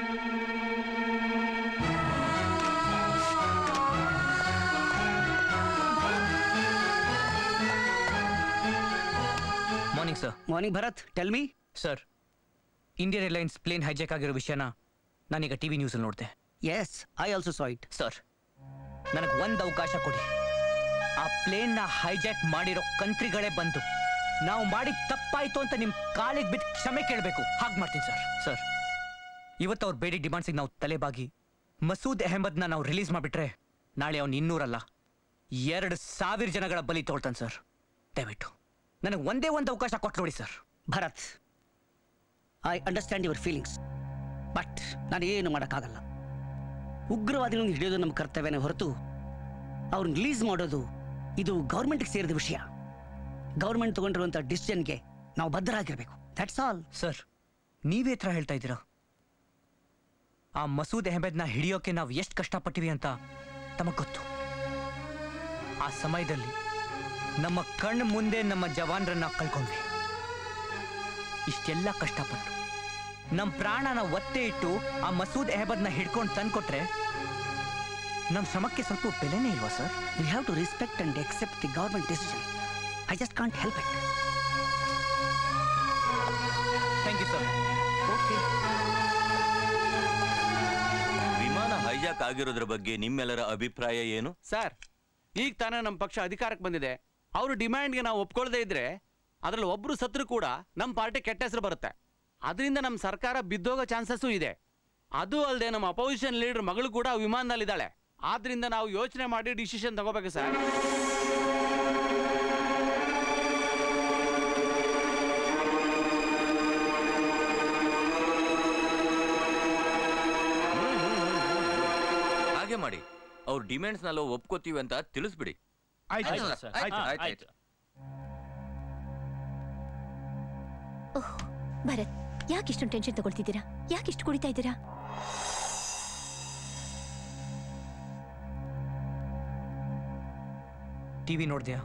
morning sir morning Bharat tell me sir Indian Airlines plane hijack ಆಗಿರೋ ವಿಷಯನ ನಾನೀಗ ಟಿವಿ ನ್ಯೂಸಲ್ಲಿ ನೋಡಿದೆ yes I also saw it sir ನನಗೆ ಒಂದು ಅವಕಾಶ ಕೊಡಿ ಆ ಪ್ಲೇನ್ನ ಹೈಜಾಕ್ ಮಾಡಿರೋ ಕಂಟ್ರಿಗಳೇ ಬಂದು ನಾವು ಮಾಡಿದ ತಪ್ಪಾಯ್ತು ಅಂತ ನಿಮ್ಮ ಕಾಲಿಗೆ ಬಿದ್ದು ಕ್ಷಮೆ ಕೇಳಬೇಕು ಹಾಗೆ ಮಾಡ್ತೀನಿ ಸರ್ ಸರ್ ಇವತ್ತು ಅವ್ರ ಬೇಡಿ ಡಿಮಾಂಡ್ಸಿಗೆ ನಾವು ತಲೆಬಾಗಿ ಮಸೂದ್ ಅಹಮದ್ನ ನಾವು ರಿಲೀಸ್ ಮಾಡಿಬಿಟ್ರೆ ನಾಳೆ ಅವ್ನು ಇನ್ನೂರಲ್ಲ ಎರಡು ಸಾವಿರ ಜನಗಳ ಬಲಿ ತೊಗೊಳ್ತಾನೆ ಸರ್ ದಯವಿಟ್ಟು ನನಗೆ ಒಂದೇ ಒಂದು ಅವಕಾಶ ಕೊಟ್ಟು ನೋಡಿ sir Bharat I understand your feelings but ನಾನು ಏನು ಮಾಡೋಕ್ಕಾಗಲ್ಲ ಉಗ್ರವಾದಿಗಳನ್ನು ಹಿಡಿಯೋದು ನಮ್ಮ ಕರ್ತವ್ಯನೇ ಹೊರತು ಅವ್ರನ್ನ ರಿಲೀಸ್ ಮಾಡೋದು ಇದು ಗೌರ್ಮೆಂಟ್ಗೆ ಸೇರಿದ ವಿಷಯ ಗೌರ್ಮೆಂಟ್ ತಗೊಂಡಿರುವಂಥ ಡಿಸಿಷನ್ಗೆ ನಾವು ಬದ್ಧರಾಗಿರ್ಬೇಕು ದಟ್ಸ್ ಆಲ್ ಸರ್ ನೀವೇ ಹತ್ರ ಹೇಳ್ತಾ ಇದ್ದೀರಾ ಆ ಮಸೂದ್ ಅಹಮದ್ನ ಹಿಡಿಯೋಕೆ ನಾವು ಎಷ್ಟು ಕಷ್ಟಪಟ್ಟಿವಿ ಅಂತ ತಮಗ್ ಗೊತ್ತು ಆ ಸಮಯದಲ್ಲಿ ನಮ್ಮ ಕಣ್ಣು ಮುಂದೆ ನಮ್ಮ ಜವಾನರನ್ನ ಕಳ್ಕೊಂಡ್ವಿ ಇಷ್ಟೆಲ್ಲ ಕಷ್ಟಪಟ್ಟು ನಮ್ಮ ಪ್ರಾಣನ ಒತ್ತೆ ಇಟ್ಟು ಆ ಮಸೂದ್ ಅಹಮದ್ನ ಹಿಡ್ಕೊಂಡು ತಂದ್ಕೊಟ್ರೆ ನಮ್ಮ ಶ್ರಮಕ್ಕೆ ಸ್ವಲ್ಪ ಬೆಲೆನೇ ಇಲ್ವಾ sir we have to respect and accept the government decision I just can't help it thank you sir okay ವಿಮಾನ ಹೈಜಾಕ್ ಆಗಿರೋದ್ರ ಬಗ್ಗೆ ನಿಮ್ಮೆಲ್ಲರ ಅಭಿಪ್ರಾಯ ಏನು ಸರ್ ಈಗ ತಾನೇ ನಮ್ಮ ಪಕ್ಷ ಅಧಿಕಾರಕ್ಕೆ ಬಂದಿದೆ ಅವ್ರ ಡಿಮ್ಯಾಂಡ್ಗೆ ನಾವು ಒಪ್ಕೊಳ್ದೇ ಇದ್ರೆ ಅದ್ರಲ್ಲಿ ಒಬ್ರು ಸತ್ರು ಕೂಡ ನಮ್ಮ ಪಾರ್ಟಿ ಕೆಟ್ಟ ಹೆಸರು ಬರುತ್ತೆ ಅದರಿಂದ ನಮ್ಮ ಸರ್ಕಾರ ಬಿದ್ದೋಗೋ ಚಾನ್ಸಸ್ಸು ಇದೆ ಅದು ಅಲ್ಲದೆ ನಮ್ಮ ಅಪೋಸಿಷನ್ ಲೀಡರ್ ಮಗಳು ಕೂಡ ವಿಮಾನದಲ್ಲಿದ್ದಾಳೆ ಆದ್ರಿಂದ ನಾವು ಯೋಚನೆ ಮಾಡಿ ಡಿಸಿಷನ್ ತಗೋಬೇಕು ಸರ್ ಹಾಗೆ ಮಾಡಿ ಅವ್ರ ಡಿಮ್ಯಾಂಡ್ಸ್ ನಾವ್ ಒಪ್ಕೋತೀವಿ ಅಂತ ತಿಳಿಸ್ಬಿಡಿ ಆಯ್ತು, ಆಯ್ತು, ಸರ್. ಆಯ್ತು, ಹಾ, ಆಯ್ತು, ಆಯ್ತು. ಓಹ್ ಭರತ್ ಯಾಕೆ ಇಷ್ಟೊಂದು ಟೆನ್ಷನ್ ತಗೊಳ್ತಿದ್ದೀರಾ ಯಾಕೆ ಇಷ್ಟು ಕುಡಿತಾ ಇದ್ದೀರಾ ಟಿವಿ ನೋಡ್ದ್ಯಾ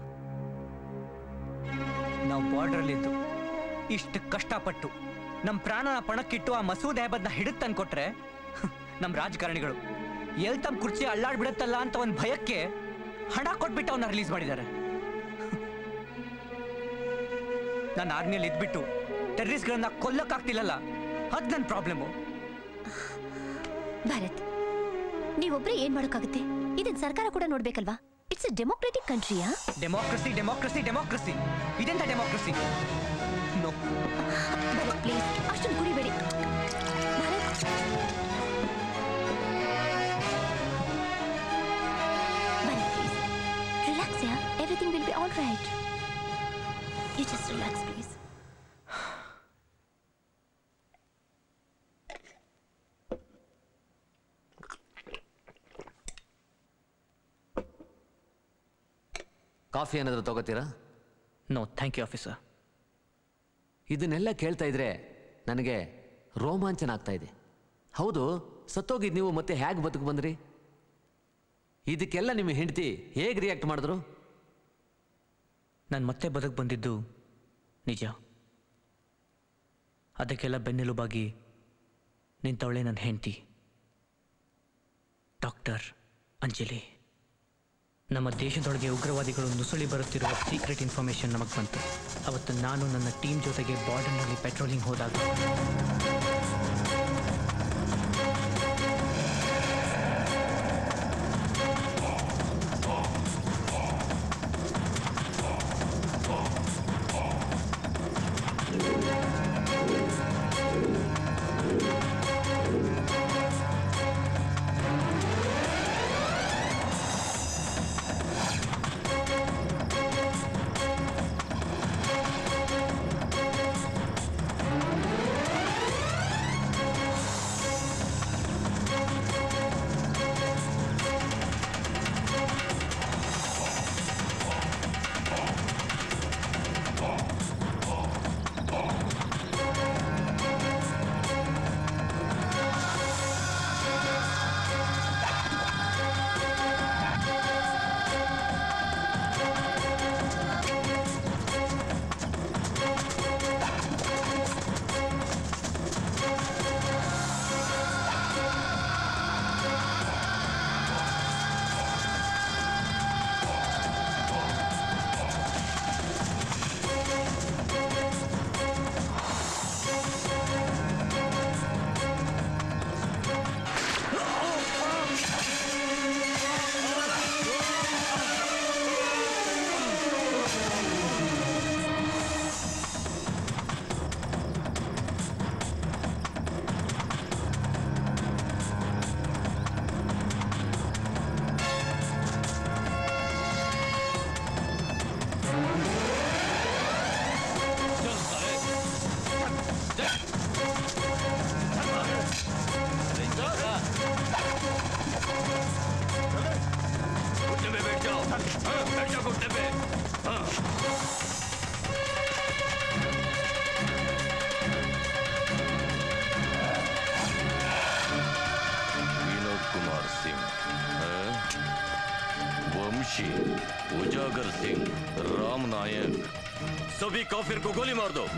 ನಾವು ಬಾರ್ಡ್ರಲ್ಲಿದ್ದು ಇಷ್ಟು ಕಷ್ಟಪಟ್ಟು ನಮ್ಮ ಪ್ರಾಣನ ಪಣಕ್ಕಿಟ್ಟು ಆ ಮಸೂದ್ ಅಹಮದ್ನ ಹಿಡಿದು ತಂದ್ಕೊಟ್ರೆ ನಮ್ಮ ರಾಜಕಾರಣಿಗಳು ಎಲ್ ತಮ್ಮ ಕುರ್ಚಿ ಅಳ್ಳಾಡ್ಬಿಡತ್ತಲ್ಲ ಅಂತ ಒಂದು ಭಯಕ್ಕೆ ಹಣ ಕೊಟ್ಬಿಟ್ಟು ಅವನ್ನ ರಿಲೀಸ್ ಮಾಡಿದ್ದಾರೆ ನಾನು ಆರ್ಮಿಯಲ್ಲಿ ಇದ್ಬಿಟ್ಟು ಟೆರ್ರಿಸ್ಟ್ಗಳನ್ನ ಕೊಲ್ಲಕ್ಕಾಗ್ತಿಲ್ಲಲ್ಲ ಅದು ನನ್ನ ಪ್ರಾಬ್ಲಮ್ಮು ಭಾರತ್ ನೀವೊಬ್ರೇ ಏನ್ ಮಾಡೋಕ್ಕಾಗುತ್ತೆ ಇದನ್ ಸರ್ಕಾರ ಕೂಡ ನೋಡ್ಬೇಕಲ್ವಾ ಇಟ್ಸ್ ಎ ಡೆಮೋಕ್ರೆಟಿಕ್ ಕಂಟ್ರಿಯಾ ಡೆಮೋಕ್ರಸಿ ಡೆಮೋಕ್ರಸಿ ಡೆಮೋಕ್ರಸಿ ಇದೆಂತ ಡೆಮೋಕ್ರಸಿ ನೋ ಭರತ್ ಪ್ಲೀಸ್ ಅಷ್ಟೊಂದು ಕುಡಿಬೇಡಿ Bharat Bharat please relax yeah everything will be all right you just relax please coffee ಏನಾದರೂ ತಗೋತೀರಾ ನೋ ಥ್ಯಾಂಕ್ ಯು ಆಫೀಸರ್ ಇದನ್ನೆಲ್ಲ ಕೇಳ್ತಾ ಇದ್ರೆ ನನಗೆ ರೋಮಾಂಚನ ಆಗ್ತಾ ಇದೆ ಹೌದು ಸತ್ತೋಗಿದ್ ನೀವು ಮತ್ತೆ ಹೇಗೆ ಬದುಕು ಬಂದ್ರಿ ಇದಕ್ಕೆಲ್ಲ ನಿಮ್ಮ ಹೆಂಡತಿ ಹೇಗೆ ರಿಯಾಕ್ಟ್ ಮಾಡಿದ್ರು ನಾನು ಮತ್ತೆ ಬದುಕು ಬಂದಿದ್ದು ನಿಜ ಅದಕ್ಕೆಲ್ಲ ಬೆನ್ನೆಲುಬಾಗಿ ನಿಂತವಳೆ ನನ್ನ ಹೆಂಡತಿ ಡಾಕ್ಟರ್ ಅಂಜಲಿ ನಮ್ಮ ದೇಶದೊಳಗೆ ಉಗ್ರವಾದಿಗಳು ನುಸುಳಿ ಬರುತ್ತಿರುವ ಸೀಕ್ರೆಟ್ ಇನ್ಫಾರ್ಮೇಶನ್ ನಮಗೆ ಬಂತು ಅವತ್ತು ನಾನು ನನ್ನ ಟೀಮ್ ಜೊತೆಗೆ ಬಾರ್ಡರ್ನಲ್ಲಿ ಪೆಟ್ರೋಲಿಂಗ್ ಹೋದಾಗ विनोद कुमार सिंह हैं? वंशी उजागर सिंह राम नायक सभी काफिर को गोली मार दो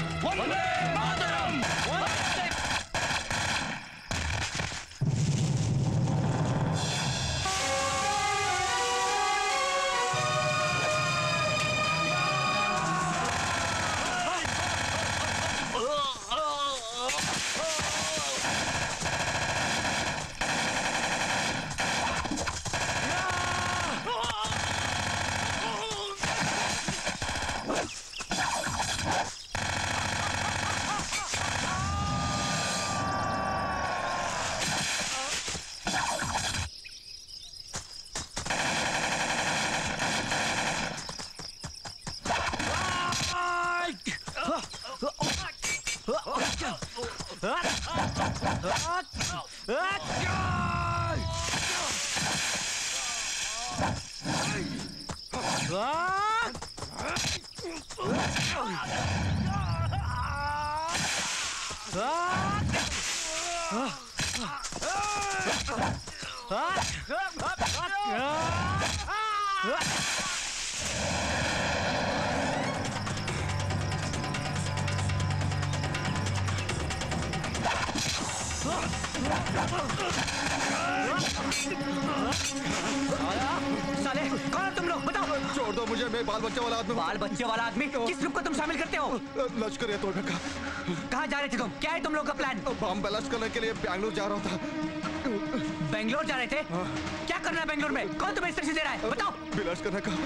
साले कौन हो तुम लोग बताओ छोड़ दो मुझे मैं बाल बच्चे वाला आदमी बाल बच्चे वाला आदमी किस ग्रुप को तुम शामिल करते हो लश्कर ए तोयबा का कहाँ जा रहे थे तुम क्या है तुम लोग का प्लान बम ब्लास्ट करने के लिए बैंगलोर जा रहा था बेंगलोर जा रहे थे क्या करना है बेंगलोर में कौन तुम्हें इंस्ट्रक्शन दे रहा है बताओ ब्लास्ट करने का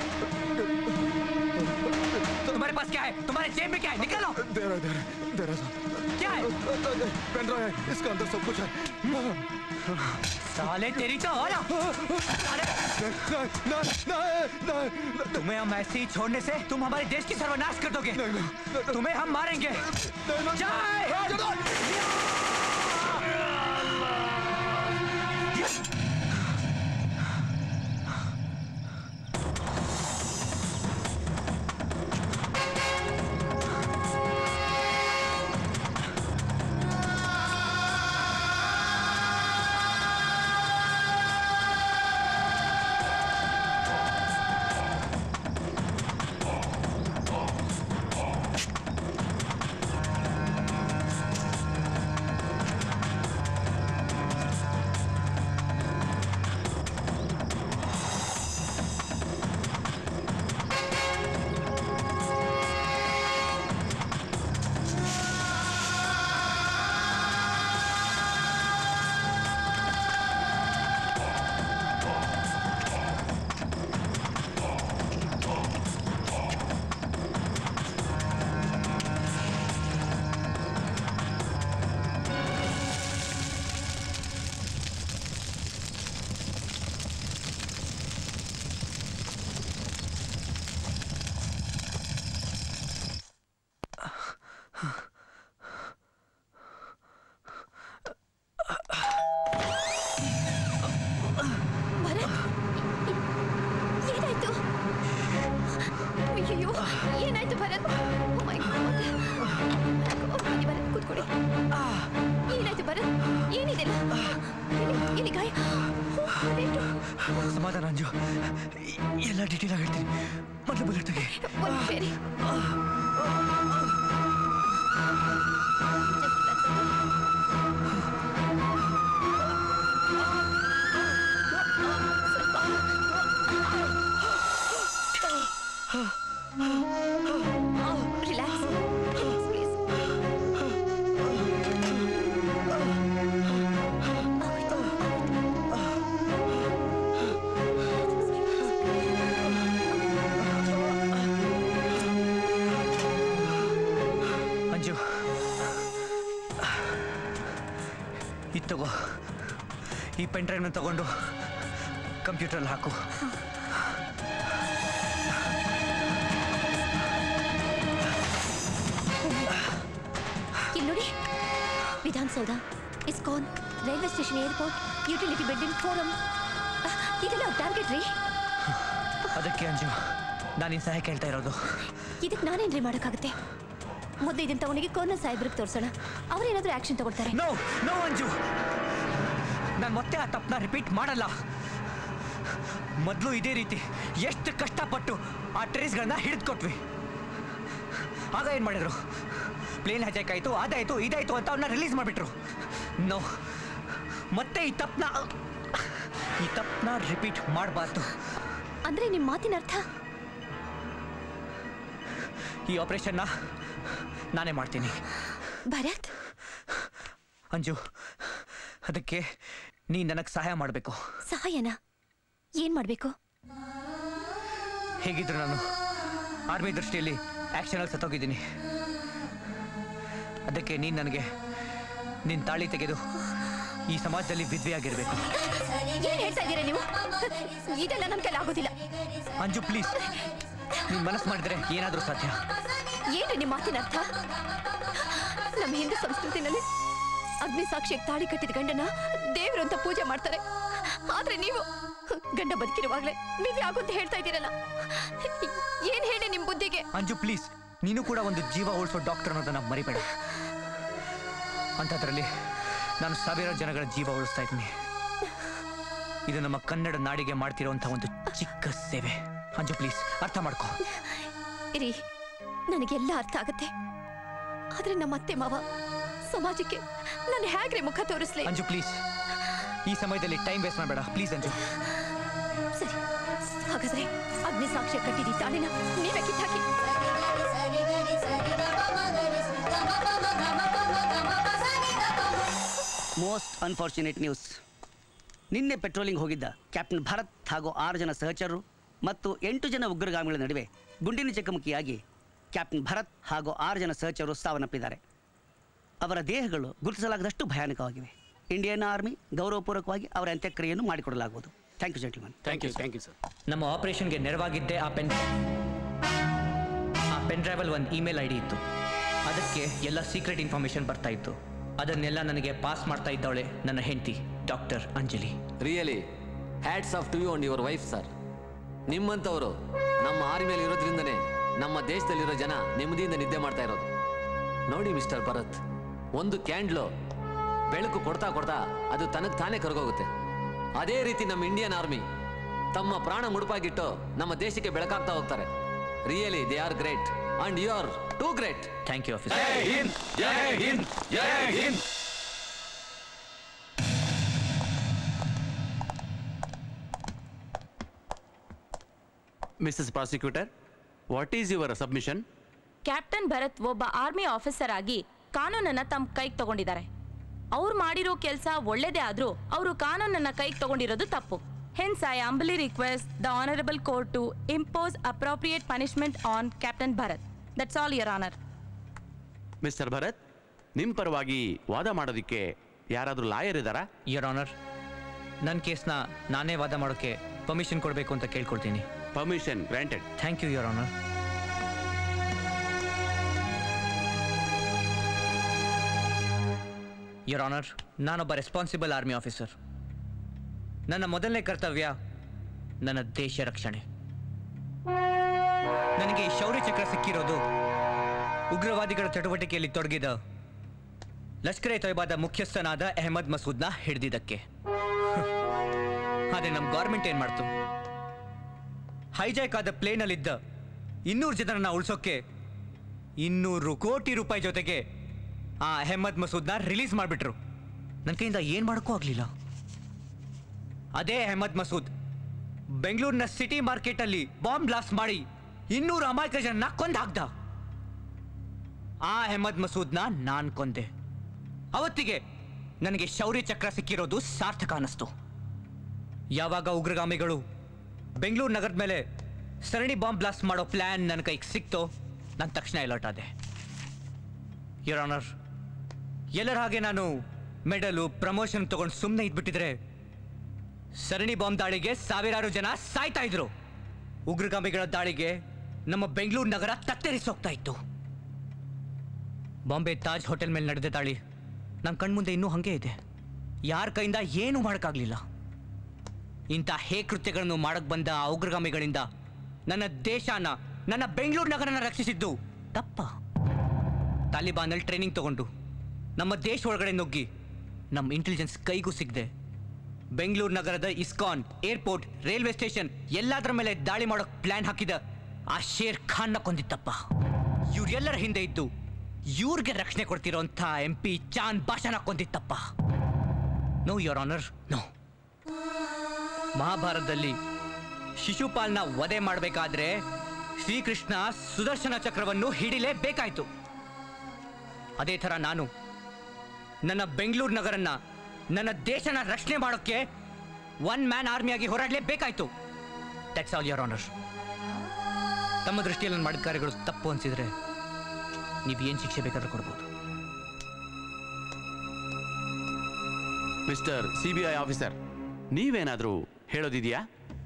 तुम्हारे पास क्या है तुम्हारे जेब में क्या है निकालो दे रहा है, दे रहा है, दे रहा है क्या है पेन ड्राइव है इसके अंदर सब कुछ है साले तेरी तो हो ना तुम्हें हम ऐसे ही छोड़ने से तुम हमारे देश की सर्वनाश कर दोगे तुम्हें हम मारेंगे जय ಏನಾಯ್ತು ಅಯ್ಯೋ ಏನಾಯ್ತು ಭರತ್ Oh my God. ಬನ್ನಿ ಭರತ್ ಕೂತ್ಕೊಳ್ಳಿ ಏನಾಯ್ತು ಭರತ್ ಏನಿದೆಲ್ಲ ಎಲ್ಲಿ- ಎಲ್ಲಿ ಗಾಯ ಓ, ಅದೇಂಟು? ಸಮಾಧಾನ ಅಂಜು ಎಲ್ಲ ಡೀಟೇಲ್ ಆಗಿ ಹೇಳ್ತೀನಿ ಮೊದಲು ಬುಲೆಟ್ ತೆಗಿ ಒಂದ್ ನಿಮಿಷ ಇರಿ. ರಿಲ್ಯಾಕ್ಸ್ ರಿಲ್ಯಾಕ್ಸ್ ಪ್ಲೀಸ್ ಅಂಜು ಇದು ತಗೋ ಈ ಪೆನ್ ಡ್ರೈವ್ನ ತಗೊಂಡು ಕಂಪ್ಯೂಟ್ರಲ್ಲಿ ಹಾಕು ಇಲ್ಲಿ ನೋಡಿ Vidhana Soudha ISKCON railway station airport utility building Forum ಇದೆಲ್ಲ ಟಾರ್ಗೆಟ್ ರೀ ಅದಕ್ಕೆ ಅಂಜು ನಾನು ಈ ಸಹಾಯ ಕೇಳ್ತಾ ಇರೋದು ಇದಕ್ಕೆ ನಾನೇನ್ರಿ ಮಾಡೋಕ್ಕಾಗುತ್ತೆ ಮೊದಲು ಇದನ್ನ ತಗೊಂಡಿಗೆ ಕೋರ್ನರ್ ಸಾಹೇಬ್ರಿಗೆ ತೋರಿಸೋಣ ಅವ್ರೇನಾದ್ರೂ ಆಕ್ಷನ್ ತಗೊಳ್ತಾರೆ ನೋ ನೋ ಅಂಜು ನಾನು ಮತ್ತೆ ಆ ತಪ್ಪನ್ನ ರಿಪೀಟ್ ಮಾಡಲ್ಲ ಮೊದಲು ಇದೇ ರೀತಿ ಎಷ್ಟು ಕಷ್ಟಪಟ್ಟು ಆ ಟೆರಿಸ್ಗಳನ್ನ ಹಿಡಿದುಕೊಟ್ವಿ ಆಗ ಏನು ಮಾಡಿದ್ರು ಪ್ಲೇನ್ ಹಜಾಕ್ ಆಯಿತು ಅದಾಯಿತು ಇದಾಯಿತು ಅಂತ ಅವನ್ನ ರಿಲೀಸ್ ಮಾಡಿಬಿಟ್ರು ನೋ ಮತ್ತೆ ಈ ತಪ್ಪನ್ನ ಈ ತಪ್ಪನ್ನ ರಿಪೀಟ್ ಮಾಡಬಾರ್ದು ಅಂದ್ರೆ ನಿಮ್ಮ ಮಾತಿನ ಅರ್ಥ ಈ ಆಪರೇಷನ್ನ ನಾನೇ ಮಾಡ್ತೀನಿ ಭರತ್ ಅಂಜು ಅದಕ್ಕೆ ನೀ ನನಗೆ ಸಹಾಯ ಮಾಡಬೇಕು ಸಹಾಯನ ಏನ್ ಮಾಡ್ಬೇಕು ಹೇಗಿದ್ರು ನಾನು ಆರ್ಮಿ ದೃಷ್ಟಿಯಲ್ಲಿ ಆ್ಯಕ್ಷನಲ್ಲಿ ಸತ್ತೋಗಿದ್ದೀನಿ ಅದಕ್ಕೆ ನೀನು ನನಗೆ ನಿನ್ನ ತಾಳಿ ತೆಗೆದು ಈ ಸಮಾಜದಲ್ಲಿ ವಿದ್ವೆಯಾಗಿರ್ಬೇಕು ಏನ್ ಹೇಳ್ತಾ ಇದ್ದೀರಾ ನೀವು ಇದೆಲ್ಲ ನಮ್ ಕೈಲಿ ಆಗೋದಿಲ್ಲ ಅಂಜು ಪ್ಲೀಸ್ ನೀನು ಮನಸ್ಸು ಮಾಡಿದ್ರೆ ಏನಾದರೂ ಸಾಧ್ಯ ಏನ್ರಿ ನಿಮ್ಮ ಮಾತಿನ ಅರ್ಥ ನಮ್ಮ ಹಿಂದೂ ಸಂಸ್ಕೃತಿನಲ್ಲಿ ಅಗ್ನಿ ಸಾಕ್ಷಿಗೆ ತಾಳಿ ಕಟ್ಟಿದ ಗಂಡನ ದೇವ್ರು ಅಂತ ಪೂಜೆ ಮಾಡ್ತಾರೆ ಆದ್ರೆ ನೀವು ಗಂಡ ಬದುಕಿರುವಾಗ್ಲೇ ನೀವೇ ಆಗು ಅಂತ ಹೇಳ್ತಾ ಇದ್ದೀರಲ್ಲ ಏನ್ ಹೇಳಿ ನಿಮ್ ಬುದ್ಧಿಗೆ ಅಂಜು ಪ್ಲೀಸ್ ನೀನು ಕೂಡ ಒಂದು ಜೀವ ಉಳಿಸೋ ಡಾಕ್ಟರ್ ಅನ್ನೋದನ್ನ ಮರಿಬೇಡ ಅಂಥದ್ರಲ್ಲಿ ನಾನು ಸಾವಿರಾರು ಜನಗಳ ಜೀವ ಉಳಿಸ್ತಾ ಇದ್ದೀನಿ ಇದು ನಮ್ಮ ಕನ್ನಡ ನಾಡಿಗೆ ಮಾಡ್ತಿರೋಂಥ ಒಂದು ಚಿಕ್ಕ ಸೇವೆ ಅಂಜು ಪ್ಲೀಸ್ ಅರ್ಥ ಮಾಡ್ಕೋ ಇರಿ ನನಗೆಲ್ಲ ಅರ್ಥ ಆಗತ್ತೆ ಆದ್ರೆ ನಮ್ಮ ಅತ್ತೆ ಮಾವ ಸಮಾಜಕ್ಕೆ ನಾನು ಹೇಗ್ರೆ ಮುಖ ತೋರಿಸ್ಲಿ ಅಂಜು ಪ್ಲೀಸ್ ಈ ಸಮಯದಲ್ಲಿ ಟೈಮ್ ವೇಸ್ಟ್ ಮಾಡಬೇಡ ಪ್ಲೀಸ್ ಅಂಜು ಸರಿ ಹಾಗಾದ್ರೆ ಅಗ್ನಿ ಸಾಕ್ಷ್ಯ ಕಟ್ಟಿದಿ ತಾಳಿನ ನೀವೇ ಕಿತ್ತಾಕಿ ಮೋಸ್ಟ್ ಅನ್ಫಾರ್ಚುನೇಟ್ ನ್ಯೂಸ್ ನಿನ್ನೆ ಪೆಟ್ರೋಲಿಂಗ್ ಹೋಗಿದ್ದ ಕ್ಯಾಪ್ಟನ್ ಭರತ್ ಹಾಗೂ ಆರು ಜನ ಸಹಚರರು ಮತ್ತು ಎಂಟು ಜನ ಉಗ್ರಗಾಮಿಗಳ ನಡುವೆ ಗುಂಡಿನ ಚಕಮಕಿಯಾಗಿ ಕ್ಯಾಪ್ಟನ್ ಭರತ್ ಹಾಗೂ ಆರು ಜನ ಸಹಚರರು ಸಾವನ್ನಪ್ಪಿದ್ದಾರೆ ಅವರ ದೇಹಗಳು ಗುರುತಿಸಲಾಗದಷ್ಟು ಭಯಾನಕವಾಗಿವೆ ಇಂಡಿಯನ್ ಆರ್ಮಿ ಗೌರವಪೂರ್ವಕವಾಗಿ ಅವರ ಅಂತ್ಯಕ್ರಿಯೆಯನ್ನು ಮಾಡಿಕೊಡಲಾಗುವುದು thank you gentleman thank you thank you sir ನಮ್ಮ ಆಪರೇಷನ್ಗೆ ನೆರವಾಗಿದ್ದೆ ಆ ಪೆನ್ ಆ ಪೆನ್ ಡ್ರೈವಲ್ಲಿ ಒಂದು ಇಮೇಲ್ ಐ ಡಿ ಇತ್ತು ಅದಕ್ಕೆ ಎಲ್ಲ ಸೀಕ್ರೆಟ್ ಇನ್ಫಾರ್ಮೇಷನ್ ಬರ್ತಾ ಇತ್ತು ಅದನ್ನೆಲ್ಲ ನನಗೆ ಪಾಸ್ ಮಾಡ್ತಾ ಇದ್ದವಳೆ ನನ್ನ ಹೆಂಡತಿ doctor Anjali really hats off to you and your wife sir ನಿಮ್ಮಂಥವರು ನಮ್ಮ ಆರ್ಮಿಯಲ್ಲಿ ಇರೋದ್ರಿಂದನೇ ನಮ್ಮ ದೇಶದಲ್ಲಿರೋ ಜನ ನೆಮ್ಮದಿಯಿಂದ ನಿದ್ದೆ ಮಾಡ್ತಾ ಇರೋದು ನೋಡಿ ಮಿಸ್ಟರ್ ಭರತ್ ಒಂದು ಕ್ಯಾಂಡ್ಲು ಬೆಳಕು ಕೊಡ್ತಾ ಕೊಡ್ತಾ ಅದು ತನಗೆ ತಾನೇ ಕರಗೋಗುತ್ತೆ ಅದೇ ರೀತಿ ನಮ್ಮ ಇಂಡಿಯನ್ ಆರ್ಮಿ ತಮ್ಮ ಪ್ರಾಣ ಮುಡುಪಾಗಿಟ್ಟು ನಮ್ಮ ದೇಶಕ್ಕೆ ಬೆಳಕಾಗ್ತಾ ಹೋಗ್ತಾರೆ really they are great and you are too great thank you officer ಜೈ ಹಿಂದ್ ಜೈ ಹಿಂದ್ ಜೈ ಹಿಂದ್ Mrs prosecutor what is your submission captain Bharat ಒಬ್ಬ ಆರ್ಮಿ ಆಫೀಸರ್ ಆಗಿ ಕಾನೂನನ್ನ ತಮ್ಮ ಕೈಗೆ ತಗೊಂಡಿದ್ದಾರೆ ಅವ್ರು ಮಾಡಿರೋ ಕೆಲಸ ಒಳ್ಳೇದೇ ಆದ್ರೂ ಅವರು ಕಾನೂನನ್ನ ಕೈಗೆ ತಗೊಂಡಿರೋದು ತಪ್ಪು hence I humbly request the honourable court to impose appropriate punishment on captain Bharat that's all your honour mister Bharat ನಿಮ್ಮ ಪರವಾಗಿ ವಾದ ಮಾಡೋದಕ್ಕೆ ಯಾರಾದರೂ ಲಾಯರ್ ಇದ್ದಾರಾ ಯರ್ ಆನರ್ ನನ್ನ ಕೇಸ್ನ ನಾನೇ ವಾದ ಮಾಡೋಕ್ಕೆ ಪರ್ಮಿಷನ್ ಕೊಡಬೇಕು ಅಂತ ಕೇಳ್ಕೊಳ್ತೀನಿ permission granted thank you your honour your honour ನಾನೊಬ್ಬ ರೆಸ್ಪಾನ್ಸಿಬಲ್ ಆರ್ಮಿ ಆಫೀಸರ್ ನನ್ನ ಮೊದಲನೇ ಕರ್ತವ್ಯ ನನ್ನ ದೇಶ ರಕ್ಷಣೆ ನನಗೆ ಈ ಶೌರ್ಯ ಚಕ್ರ ಸಿಕ್ಕಿರೋದು ಉಗ್ರವಾದಿಗಳ ಚಟುವಟಿಕೆಯಲ್ಲಿ ತೊಡಗಿದ ಲಷ್ಕರ್ ಎ ತೊಯ್ಬಾದ ಮುಖ್ಯಸ್ಥನಾದ ಅಹಮದ್ ಮಸೂದ್ನ ಹಿಡಿದಿದ್ದಕ್ಕೆ ಅದೇ ನಮ್ಮ ಗೌರ್ಮೆಂಟ್ ಏನ್ ಮಾಡ್ತು ಹೈಜಾಕ್ ಆದ ಪ್ಲೇನಲ್ಲಿದ್ದ ಇನ್ನೂರು ಜನರನ್ನ ಉಳಿಸೋಕೆ ಇನ್ನೂರು ಕೋಟಿ ರೂಪಾಯಿ ಜೊತೆಗೆ ಆ ಅಹಮದ್ ಮಸೂದ್ನ ರಿಲೀಸ್ ಮಾಡಿಬಿಟ್ರು ನನ್ನ ಕೈಯಿಂದ ಏನು ಮಾಡೋಕ್ಕೂ ಆಗಲಿಲ್ಲ ಅದೇ ಅಹಮದ್ ಮಸೂದ್ ಬೆಂಗಳೂರಿನ ಸಿಟಿ ಮಾರ್ಕೆಟಲ್ಲಿ ಬಾಂಬ್ ಬ್ಲಾಸ್ಟ್ ಮಾಡಿ ಇನ್ನೂರು ಅಮಾಯಕ ಜನನ ಕೊಂದು ಹಾಕ್ದ ಆ ಅಹಮದ್ ಮಸೂದ್ನ ನಾನ್ ಕೊಂದೆ ಅವತ್ತಿಗೆ ನನಗೆ ಶೌರ್ಯ ಚಕ್ರ ಸಿಕ್ಕಿರೋದು ಸಾರ್ಥಕ ಅನ್ನಿಸ್ತು ಯಾವಾಗ ಉಗ್ರಗಾಮಿಗಳು ಬೆಂಗಳೂರು ನಗರದ ಮೇಲೆ ಸರಣಿ ಬಾಂಬ್ ಬ್ಲಾಸ್ಟ್ ಮಾಡೋ ಪ್ಲಾನ್ ನನ್ನ ಕೈಗೆ ಸಿಕ್ತೋ ನಾನು ತಕ್ಷಣ ಅಲರ್ಟ್ ಆದೆ ಯುವರ್ ಆನರ್ ಎಲ್ಲರ ಹಾಗೆ ನಾನು ಮೆಡಲು ಪ್ರಮೋಷನ್ ತಗೊಂಡು ಸುಮ್ಮನೆ ಇದ್ಬಿಟ್ಟಿದ್ರೆ ಸರಣಿ ಬಾಂಬ್ ದಾಳಿಗೆ ಸಾವಿರಾರು ಜನ ಸಾಯ್ತಾ ಇದ್ರು ಉಗ್ರಗಾಮಿಗಳ ದಾಳಿಗೆ ನಮ್ಮ ಬೆಂಗಳೂರು ನಗರ ತತ್ತರಿಸೋಗ್ತಾ ಇತ್ತು ಬಾಂಬೆ ತಾಜ್ ಹೋಟೆಲ್ ಮೇಲೆ ನಡೆದ ದಾಳಿ ನನ್ನ ಕಣ್ಮುಂದೆ ಇನ್ನೂ ಹಂಗೆ ಇದೆ ಯಾರ ಕೈಯಿಂದ ಏನೂ ಮಾಡೋಕ್ಕಾಗಲಿಲ್ಲ ಇಂಥ ಹೇ ಕೃತ್ಯಗಳನ್ನು ಮಾಡಕ್ ಬಂದ ಆ ಉಗ್ರಗಾಮಿಗಳಿಂದ ನನ್ನ ದೇಶನ ನನ್ನ ಬೆಂಗಳೂರು ನಗರನ ರಕ್ಷಿಸಿದ್ದು ತಪ್ಪ ತಾಲಿಬಾನಲ್ಲಿ ಟ್ರೈನಿಂಗ್ ತಗೊಂಡು ನಮ್ಮ ದೇಶ ಒಳಗಡೆ ನುಗ್ಗಿ ನಮ್ಮ ಇಂಟೆಲಿಜೆನ್ಸ್ ಕೈಗೂ ಸಿಗದೆ ಬೆಂಗಳೂರು ನಗರದ ಇಸ್ಕಾನ್ ಏರ್ಪೋರ್ಟ್ ರೈಲ್ವೆ ಸ್ಟೇಷನ್ ಎಲ್ಲದರ ಮೇಲೆ ದಾಳಿ ಮಾಡೋಕ್ ಪ್ಲಾನ್ ಹಾಕಿದ ಆ ಶೇರ್ ಖಾನ್ನ ಕೊಂದಿತ್ತಪ್ಪ ಇವ್ರೆಲ್ಲರ ಹಿಂದೆ ಇದ್ದು ಇವ್ರಿಗೆ ರಕ್ಷಣೆ ಕೊಡ್ತಿರೋಂಥ ಎಂ ಪಿ ಚಾಂದ್ ಭಾಷಣ ಕೊಂದಿತ್ತಪ್ಪ ನೋ ಯೋರ್ ಆನರ್ ನೋ ಮಹಾಭಾರತದಲ್ಲಿ ಶಿಶುಪಾಲ್ನ ವಧೆ ಮಾಡಬೇಕಾದ್ರೆ ಶ್ರೀಕೃಷ್ಣ ಸುದರ್ಶನ ಚಕ್ರವನ್ನು ಹಿಡಿಲೇಬೇಕಾಯ್ತು ಅದೇ ಥರ ನಾನು ನನ್ನ ಬೆಂಗಳೂರು ನಗರನ್ನ ನನ್ನ ದೇಶನ ರಕ್ಷಣೆ ಮಾಡೋಕ್ಕೆ ಒನ್ ಮ್ಯಾನ್ ಆರ್ಮಿಯಾಗಿ ಹೋರಾಡಲೇಬೇಕಾಯ್ತು ದಟ್ಸ್ ಆಲ್ ಯೋರ್ ಆನರ್ ತಮ್ಮ ದೃಷ್ಟಿಯಲ್ಲಿ ನಾನು ಮಾಡಿದ ಕಾರ್ಯಗಳು ತಪ್ಪು ಅನ್ಸಿದ್ರೆ ನೀವು ಏನು ಶಿಕ್ಷೆ ಬೇಕಾದ್ರೂ ಕೊಡ್ಬೋದು mister C B I officer ನೀವೇನಾದರೂ ಹೇಳೋದಿದೆಯಾ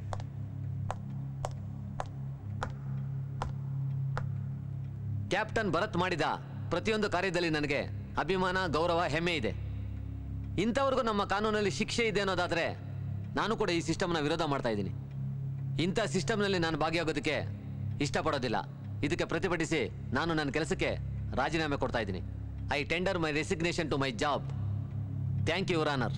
ಕ್ಯಾಪ್ಟನ್ ಭರತ್ ಮಾಡಿದ ಪ್ರತಿಯೊಂದು ಕಾರ್ಯದಲ್ಲಿ ನನಗೆ ಅಭಿಮಾನ ಗೌರವ ಹೆಮ್ಮೆ ಇದೆ ಇಂಥವ್ರಿಗೂ ನಮ್ಮ ಕಾನೂನಲ್ಲಿ ಶಿಕ್ಷೆ ಇದೆ ಅನ್ನೋದಾದ್ರೆ ನಾನು ಕೂಡ ಈ ಸಿಸ್ಟಮ್ನ ವಿರೋಧ ಮಾಡ್ತಾ ಇದ್ದೀನಿ ಇಂಥ ಸಿಸ್ಟಮ್ನಲ್ಲಿ ನಾನು ಭಾಗಿಯಾಗೋದಕ್ಕೆ ಇಷ್ಟಪಡೋದಿಲ್ಲ ಇದಕ್ಕೆ ಪ್ರತಿಭಟಿಸಿ ನಾನು ನನ್ನ ಕೆಲಸಕ್ಕೆ ರಾಜೀನಾಮೆ ಕೊಡ್ತಾ ಇದ್ದೀನಿ I tender my resignation to my job thank you ರಾನರ್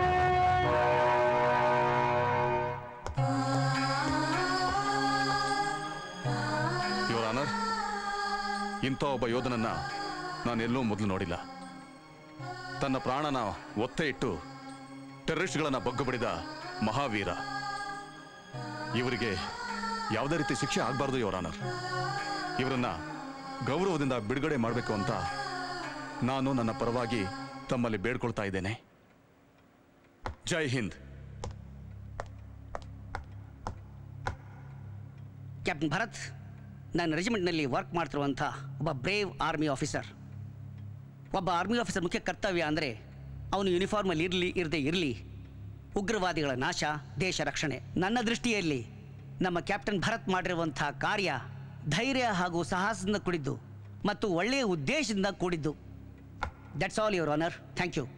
ಯುವರ್ ಆನರ್ ಇಂಥ ಒಬ್ಬ ಯೋಧನನ್ನ ನಾನೆಲ್ಲೂ ಮೊದಲು ನೋಡಿಲ್ಲ ತನ್ನ ಪ್ರಾಣನ ಒತ್ತೆ ಇಟ್ಟು ಟೆರರಿಸ್ಟ್ಗಳನ್ನ ಬಗ್ಗು ಬಡಿದ ಮಹಾವೀರ ಇವರಿಗೆ ಯಾವುದೇ ರೀತಿ ಶಿಕ್ಷೆ ಆಗಬಾರ್ದು ಯುವರ್ ಆನರ್ ಇವರನ್ನ ಗೌರವದಿಂದ ಬಿಡುಗಡೆ ಮಾಡಬೇಕು ಅಂತ ನಾನು ನನ್ನ ಪರವಾಗಿ ತಮ್ಮಲ್ಲಿ ಬೇಡ್ಕೊಳ್ತಾ ಇದ್ದೇನೆ ಜೈ ಹಿಂದ್ ಕ್ಯಾಪ್ಟನ್ ಭರತ್ ನಾನು ರೆಜಿಮೆಂಟ್ನಲ್ಲಿ ವರ್ಕ್ ಮಾಡ್ತಿರುವಂಥ ಒಬ್ಬ ಬ್ರೇವ್ ಆರ್ಮಿ ಆಫೀಸರ್ ಒಬ್ಬ ಆರ್ಮಿ ಆಫೀಸರ್ ಮುಖ್ಯ ಕರ್ತವ್ಯ ಅಂದರೆ ಅವನು ಯೂನಿಫಾರ್ಮಲ್ಲಿ ಇರಲಿ ಇರದೇ ಇರಲಿ ಉಗ್ರವಾದಿಗಳ ನಾಶ ದೇಶ ರಕ್ಷಣೆ ನನ್ನ ದೃಷ್ಟಿಯಲ್ಲಿ ನಮ್ಮ ಕ್ಯಾಪ್ಟನ್ ಭರತ್ ಮಾಡಿರುವಂಥ ಕಾರ್ಯ ಧೈರ್ಯ ಹಾಗೂ ಸಾಹಸದಿಂದ ಕೂಡಿದ್ದು ಮತ್ತು ಒಳ್ಳೆಯ ಉದ್ದೇಶದಿಂದ ಕೂಡಿದ್ದು that's all your honour thank you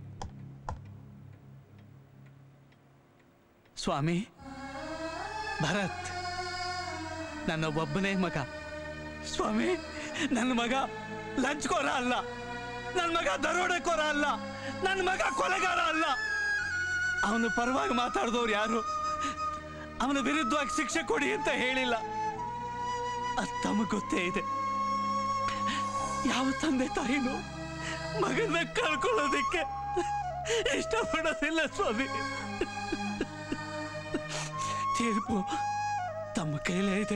ಸ್ವಾಮಿ ಭರತ್ ನನ್ನೊಬ್ಬನೇ ಮಗ ಸ್ವಾಮಿ ನನ್ನ ಮಗ ಲಂಚ್ಕೋರ ಅಲ್ಲ ನನ್ನ ಮಗ ದರೋಡೆಕೋರ ಅಲ್ಲ ನನ್ನ ಮಗ ಕೊಲೆಗಾರ ಅಲ್ಲ ಅವನು ಪರವಾಗಿ ಮಾತಾಡಿದವ್ರು ಯಾರು ಅವನ ವಿರುದ್ಧವಾಗಿ ಶಿಕ್ಷೆ ಕೊಡಿ ಅಂತ ಹೇಳಿಲ್ಲ ಅದು ತಮಗೆ ಗೊತ್ತೇ ಇದೆ ಯಾವ ತಂದೆ ತಾಯಿನೂ ಮಗನ ಕಳ್ಕೊಳ್ಳೋದಕ್ಕೆ ಇಷ್ಟಪಡೋದಿಲ್ಲ ಸ್ವಾಮಿ ತೀರ್ಪು ತಮ್ಮ ಕೈಲೇ ಇದೆ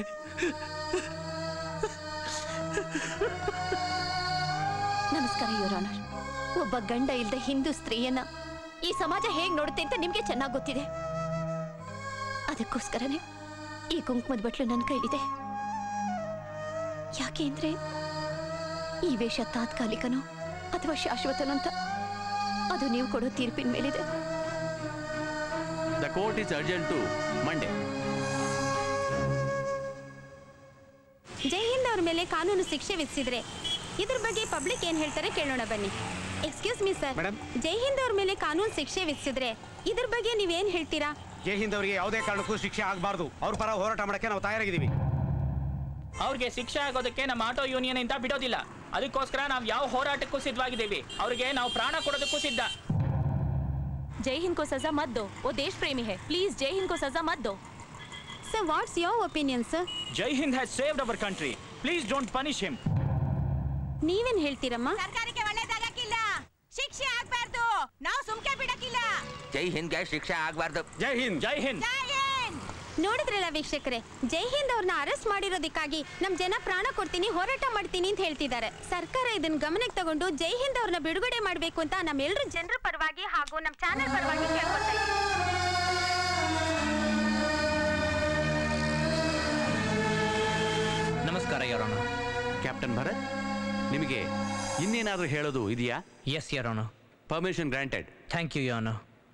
ನಮಸ್ಕಾರ ಯುವರ್ ಆನರ್ ಒಬ್ಬ ಗಂಡ ಇಲ್ಲದೆ ಹಿಂದೂ ಸ್ತ್ರೀಯನ್ನ ಈ ಸಮಾಜ ಹೇಗ್ ನೋಡುತ್ತೆ ಅಂತ ನಿಮ್ಗೆ ಚೆನ್ನಾಗಿ ಗೊತ್ತಿದೆ ಅದಕ್ಕೋಸ್ಕರನೇ ಈ ಕುಂಕುಮದ ಬಟ್ಲು ನನ್ನ ಕೈಲಿದೆ ಯಾಕೆ ಅಂದ್ರೆ ಈ ವೇಷ ತಾತ್ಕಾಲಿಕನೋ ಅಥವಾ ಶಾಶ್ವತನೋ ಅಂತ ಅದು ನೀವು ಕೊಡೋ ತೀರ್ಪಿನ ಮೇಲಿದೆ the court is urgent to Monday Jai Hind ಅವ್ರ ಮೇಲೆ ಕಾನೂನು ಶಿಕ್ಷೆ ವಿಧಿಸಿದ್ರೆ ಇದ್ರ ಬಗ್ಗೆ ಪಬ್ಲಿಕ್ ಏನ್ ಹೇಳ್ತಾರೆ ಕೇಳೋಣ ಬನ್ನಿ excuse me sir Madam? Jai Hind ಅವ್ರ ಮೇಲೆ ಕಾನೂನು ಶಿಕ್ಷೆ ವಿಧಿಸಿದ್ರೆ ಇದ್ರ ಬಗ್ಗೆ ನೀವೇನ್ ಹೇಳ್ತೀರಾ ಜೈ ಹಿಂದ್ ಅವರಿಗೆ ಯಾವುದೇ ಕಾರಣಕ್ಕೂ ಶಿಕ್ಷೆ ಆಗಬಾರ್ದು ಅವ್ರ ಪರ ಹೋರಾಟ ಮಾಡಕ್ಕೆ ನಾವು ತಯಾರಾಗಿದ್ದೀವಿ ಅವ್ರಿಗೆ ಶಿಕ್ಷೆ ಆಗೋದಕ್ಕೆ ನಮ್ಮ ಆಟೋ ಯೂನಿಯನ್ ಇಂದ ಬಿಡೋದಿಲ್ಲ ಅದಕ್ಕೋಸ್ಕರ ನಾವು ಯಾವ ಹೋರಾಟಕ್ಕೂ ಸಿದ್ಧವಾಗಿದ್ದೀವಿ ಅವ್ರಿಗೆ ನಾವು ಪ್ರಾಣ ಕೊಡೋದಕ್ಕೂ ಸಿದ್ಧ जय हिंद को सजा मत दो वो देश प्रेमी है प्लीज जय हिंद को सजा मत दो sir what's your opinion sir Jai Hind has saved our country please don't punish him ನೀವೇನ್ ಹೇಳ್ತೀರಮ್ಮ ಸರ್ಕಾರಕ್ಕೆ ಒಳ್ಳೇದಾಗಕ್ಕಿಲ್ಲ ಶಿಕ್ಷೆ ಆಗ್ಬಾರ್ದು ನಾವು ಸುಮ್ಕೆ ಬಿಡಕ್ಕಿಲ್ಲ ಜೈ ಹಿಂದ್ಗೆ ಶಿಕ್ಷೆ ಆಗ್ಬಾರ್ದು ಜೈ ಹಿಂದ್ ಜೈ ಹಿಂದ್ ನೋಡಿದ್ರಲ್ಲ ವೀಕ್ಷಕರೇ ಜೈ ಹಿಂದ್ ಅವ್ರನ್ನ ಅರೆಸ್ಟ್ ಮಾಡಿರೋದಕ್ಕಾಗಿ ನಮ್ ಜನ ಪ್ರಾಣ ಕೊಡ್ತೀನಿ ಹೋರಾಟ ಮಾಡ್ತೀನಿ ಅಂತ ಹೇಳ್ತಿದ್ದಾರೆ ಸರ್ಕಾರ ಇದನ್ನ ಗಮನಕ್ಕೆ ತಗೊಂಡು ಜೈ ಹಿಂದ್ ಅವ್ರನ್ನ ಬಿಡುಗಡೆ ಮಾಡ್ಬೇಕು ಅಂತ ನಮ್ಮೆಲ್ಲರೂ ಜನರ ಪರವಾಗಿ ಹಾಗೂ ನಮ್ ಚಾನೆಲ್ ಪರವಾಗಿ ಕೇಳ್ಕೊತಾ ಇದ್ದೀನಿ. ನಮಸ್ಕಾರ ಯರೋಣ ಕ್ಯಾಪ್ಟನ್ ಭರತ್ ನಿಮಗೆ ಇನ್ನೇನಾದರೂ ಹೇಳೋದು ಇದೆಯಾ yes your honour permission granted thank you ಯೋನ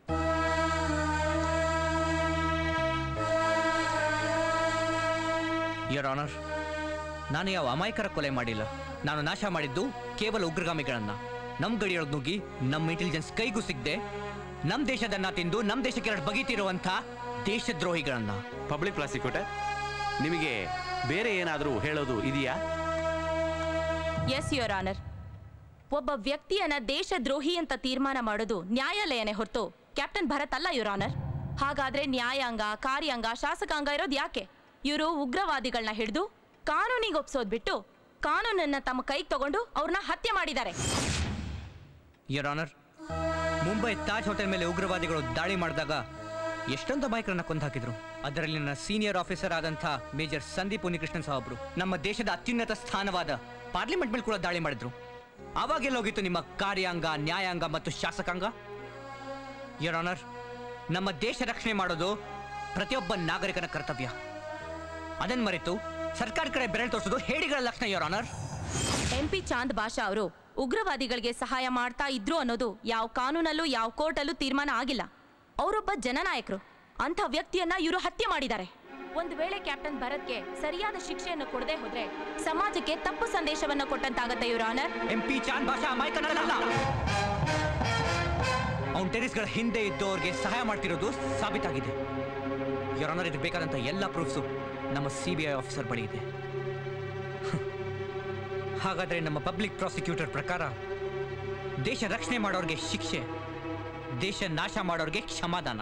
ಯರ್ ಆನರ್ ನಾನು ಯಾವ ಅಮಾಯಕರ ಕೊಲೆ ಮಾಡಿಲ್ಲ ನಾನು ನಾಶ ಮಾಡಿದ್ದು ಕೇವಲ ಉಗ್ರಗಾಮಿಗಳನ್ನ ನಮ್ಮ ಗಡಿಯೊಳಗೆ ನುಗ್ಗಿ ನಮ್ಮ ಇಂಟೆಲಿಜೆನ್ಸ್ ಕೈಗೂ ಸಿಗದೆ ನಮ್ಮ ದೇಶದನ್ನ ತಿಂದು ನಮ್ಮ ದೇಶಕ್ಕೆ ಎರಡು ಬಗೀತಿರುವಂಥ ದೇಶದ್ರೋಹಿಗಳನ್ನ ಪಬ್ಲಿಕ್ ಪ್ರಾಸಿಕ್ಯೂಟರ್ ನಿಮಗೆ ಬೇರೆ ಏನಾದರೂ ಹೇಳೋದು ಇದೆಯಾ ಎಸ್ ಯುವರ್ ಆನರ್ ಒಬ್ಬ ವ್ಯಕ್ತಿಯನ್ನ ದೇಶದ್ರೋಹಿ ಅಂತ ತೀರ್ಮಾನ ಮಾಡೋದು ನ್ಯಾಯಾಲಯನೇ ಹೊರತು ಕ್ಯಾಪ್ಟನ್ ಭರತ್ ಅಲ್ಲ ಯುವರ್ ಆನರ್ ಹಾಗಾದ್ರೆ ನ್ಯಾಯಾಂಗ ಕಾರ್ಯಾಂಗ ಶಾಸಕಾಂಗ ಇರೋದು ಯಾಕೆ ಇವರು ಉಗ್ರವಾದಿಗಳನ್ನ ಹಿಡಿದು ಕಾನೂನಿಗೆ ಒಪ್ಸೋದ್ ಬಿಟ್ಟು ಕಾನೂನನ್ನ ತಮ್ಮ ಕೈಗೆ ತಗೊಂಡು ಅವ್ರನ್ನ ಹತ್ಯೆ ಮಾಡಿದ್ದಾರೆ your honour Mumbai Taj hotel ಮೇಲೆ ಉಗ್ರವಾದಿಗಳು ದಾಳಿ ಮಾಡಿದಾಗ ಎಷ್ಟೊಂದು ಅಮಾಯಕರನ್ನ ಕೊಂದು ಹಾಕಿದ್ರು ಅದರಲ್ಲಿ ನನ್ನ ಸೀನಿಯರ್ ಆಫೀಸರ್ ಆದಂಥ ಮೇಜರ್ ಸಂದೀಪ್ ಉನ್ನಿಕೃಷ್ಣನ್ ಸಾಹೇಬ್ರು ನಮ್ಮ ದೇಶದ ಅತ್ಯುನ್ನತ ಸ್ಥಾನವಾದ ಪಾರ್ಲಿಮೆಂಟ್ ಮೇಲೆ ಕೂಡ ದಾಳಿ ಮಾಡಿದ್ರು ಅವಾಗೆಲ್ಲೋಗಿತ್ತು ನಿಮ್ಮ ಕಾರ್ಯಾಂಗ ನ್ಯಾಯಾಂಗ ಮತ್ತು ಶಾಸಕಾಂಗ ಯರ್ ಆನರ್ ನಮ್ಮ ದೇಶ ರಕ್ಷಣೆ ಮಾಡೋದು ಪ್ರತಿಯೊಬ್ಬ ನಾಗರಿಕನ ಕರ್ತವ್ಯ ಅದನ್ನ ಮರೆತು ಸರ್ಕಾರ ಕಡೆ ಬೆರಳು ತೋರಿಸೋದು ಹೇಡಿಗಳ ಲಕ್ಷಣ your honour M P Chand Basha ಅವರು ಉಗ್ರವಾದಿಗಳಿಗೆ ಸಹಾಯ ಮಾಡ್ತಾ ಇದ್ರು ಅನ್ನೋದು ಯಾವ ಕಾನೂನಲ್ಲೂ ಯಾವ ಕೋರ್ಟಲ್ಲೂ ತೀರ್ಮಾನ ಆಗಿಲ್ಲ ಅವರೊಬ್ಬ ಜನನಾಯಕರು ಅಂಥ ವ್ಯಕ್ತಿಯನ್ನ ಇವರು ಹತ್ಯೆ ಮಾಡಿದ್ದಾರೆ ಒಂದು ವೇಳೆ ಕ್ಯಾಪ್ಟನ್ ಭರತ್ಗೆ ಸರಿಯಾದ ಶಿಕ್ಷೆಯನ್ನು ಕೊಡದೆ ಹೋದ್ರೆ ಸಮಾಜಕ್ಕೆ ತಪ್ಪು ಸಂದೇಶವನ್ನ ಕೊಟ್ಟಂತಾಗತ್ತೆ ಇವ್ರ ಆನರ್ ಎಂ ಪಿ ಚಾಂದ್ ಭಾಷಾ ಅಮಾಯಕನಲ್ಲ ಅವನ್ ಟೆರಿಸ್ಗಳ ಹಿಂದೆ ಇದ್ದವ್ರಿಗೆ ಸಹಾಯ ಮಾಡ್ತಿರೋದು ಸಾಬೀತಾಗಿದೆ ಆನರ್ ಇದಕ್ಕೆ ಬೇಕಾದಂತ ಎಲ್ಲ ಪ್ರೂಫ್ಸು ನಮ್ಮ ಸಿ ಬಿ ಐ ಆಫೀಸರ್ ಬಳಿ ಇದೆ ಹಾಗಾದ್ರೆ ನಮ್ಮ ಪಬ್ಲಿಕ್ ಪ್ರಾಸಿಕ್ಯೂಟರ್ ಪ್ರಕಾರ ದೇಶ ರಕ್ಷಣೆ ಮಾಡೋರಿಗೆ ಶಿಕ್ಷೆ ದೇಶ ನಾಶ ಮಾಡೋರಿಗೆ ಕ್ಷಮಾದಾನ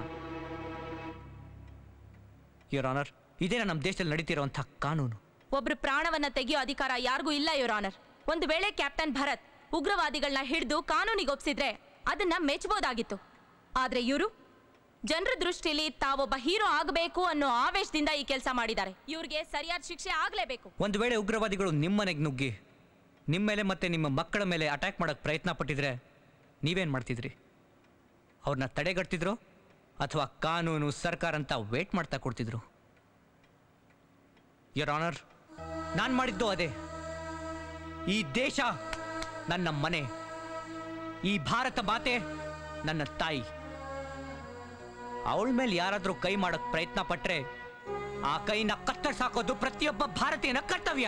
ಯೋರ್ ಆನರ್ ಇದೇನ ನಮ್ಮ ದೇಶದಲ್ಲಿ ನಡೀತಿರುವಂಥ ಕಾನೂನು ಒಬ್ರು ಪ್ರಾಣವನ್ನ ತೆಗೆಯೋ ಅಧಿಕಾರ ಯಾರಿಗೂ ಇಲ್ಲ ಇವ್ರ ಆನರ್ ಒಂದು ವೇಳೆ ಕ್ಯಾಪ್ಟನ್ ಭರತ್ ಉಗ್ರವಾದಿಗಳನ್ನ ಹಿಡಿದು ಕಾನೂನಿಗೆ ಒಪ್ಸಿದ್ರೆ ಅದನ್ನ ಮೆಚ್ಚಬಹುದಾಗಿತ್ತು ಆದ್ರೆ ಇವರು ಜನರ ದೃಷ್ಟಿಲಿ ತಾವೊಬ್ಬ ಹೀರೋ ಆಗಬೇಕು ಅನ್ನೋ ಆವೇಶದಿಂದ ಈ ಕೆಲಸ ಮಾಡಿದ್ದಾರೆ ಇವ್ರಿಗೆ ಸರಿಯಾದ ಶಿಕ್ಷೆ ಆಗ್ಲೇಬೇಕು ಒಂದು ವೇಳೆ ಉಗ್ರವಾದಿಗಳು ನಿಮ್ಮನೆಗೆ ನುಗ್ಗಿ ನಿಮ್ಮ ಮೇಲೆ ಮತ್ತೆ ನಿಮ್ಮ ಮಕ್ಕಳ ಮೇಲೆ ಅಟ್ಯಾಕ್ ಮಾಡಕ್ ಪ್ರಯತ್ನ ಪಟ್ಟಿದ್ರೆ ನೀವೇನ್ ಮಾಡ್ತಿದ್ರಿ ಅವ್ರನ್ನ ತಡೆಗಟ್ತಿದ್ರು ಅಥವಾ ಕಾನೂನು ಸರ್ಕಾರ ಅಂತ ವೇಟ್ ಮಾಡ್ತಾ ಕೊಡ್ತಿದ್ರು ಯರ್ ಆನರ್ ನಾನು ಮಾಡಿದ್ದು ಅದೇ ಈ ದೇಶ ನನ್ನ ಮನೆ ಈ ಭಾರತ ಮಾತೆ ನನ್ನ ತಾಯಿ ಅವಳ ಮೇಲೆ ಯಾರಾದ್ರೂ ಕೈ ಮಾಡಕ್ ಪ್ರಯತ್ನ ಪಟ್ರೆ ಆ ಕೈನ ಕತ್ತರಿಸಾಕೋದು ಪ್ರತಿಯೊಬ್ಬ ಭಾರತೀಯನ ಕರ್ತವ್ಯ